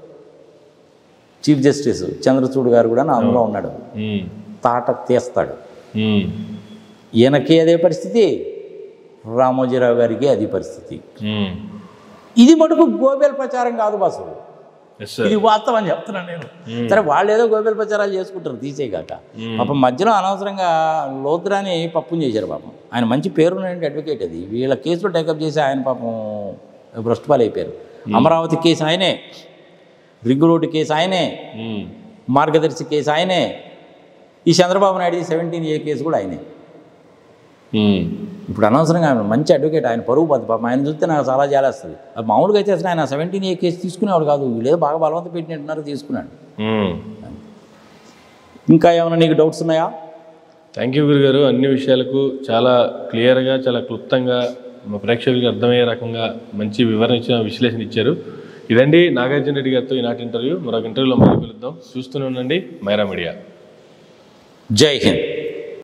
చీఫ్ జస్టిస్ చంద్రచూడ్ గారు కూడా నా అందులో ఉన్నాడు ఉమ్. తాట తీస్తాడు ఉమ్. ఈయనకి అదే పరిస్థితి రామోజీరావు గారికి అది పరిస్థితి ఉమ్. ఇది మటుకు గోబెల్ ప్రచారం కాదు బాసు ఎస్ సార్ ఇది వాస్తవం అని చెప్తున్నాను నేను సరే వాళ్ళు ఏదో గోబెల్ ప్రచారాలు చేసుకుంటారు తీసేయగాక పాపం మధ్యలో అనవసరంగా లోద్రాని పప్పుని చేశారు పాపం ఆయన మంచి పేరున్నటువంటి అడ్వకేట్ అది వీళ్ళ కేసులో టేకప్ చేసి ఆయన పాపం భ్రష్టుపాలు అయిపోయారు అమరావతి కేసు ఆయనే రింగ్ రోడ్డు కేసు ఆయనే మ్మ్. మార్గదర్శి కేసు ఆయనే ఈ Chandrababu Naidu seventeen A case కూడా ఆయనే మ్మ్. ఇప్పుడు అనవసరంగా ఆయన మంచి అడ్వకేట్ ఆయన పరువు పోద్ది పాపం ఆయన చూస్తే నాకు చాలా జాలేస్తుంది అది మామూలుగా అయితే అసలు ఆయన సెవెంటీన్ ఏ కేసు తీసుకునేవాడు కాదు వీళ్ళేదో బాగా బలవంత పెట్టినట్టున్నారు తీసుకున్నాడు మ్మ్. ఇంకా ఏమైనా నీకు డౌట్స్ ఉన్నాయా థ్యాంక్ యూ గురుగారు అన్ని విషయాలకు చాలా క్లియర్గా చాలా క్లుప్తంగా మా ప్రేక్షకులకు అర్థమయ్యే రకంగా మంచి వివరణ ఇచ్చిన విశ్లేషణ ఇచ్చారు ఇదండి నాగార్జున రెడ్డి గారితో ఈనాటి ఇంటర్వ్యూ మరొక ఇంటర్వ్యూలో మళ్ళీ కలుద్దాం చూస్తూనే ఉండండి మైరా మీడియా జై హింద్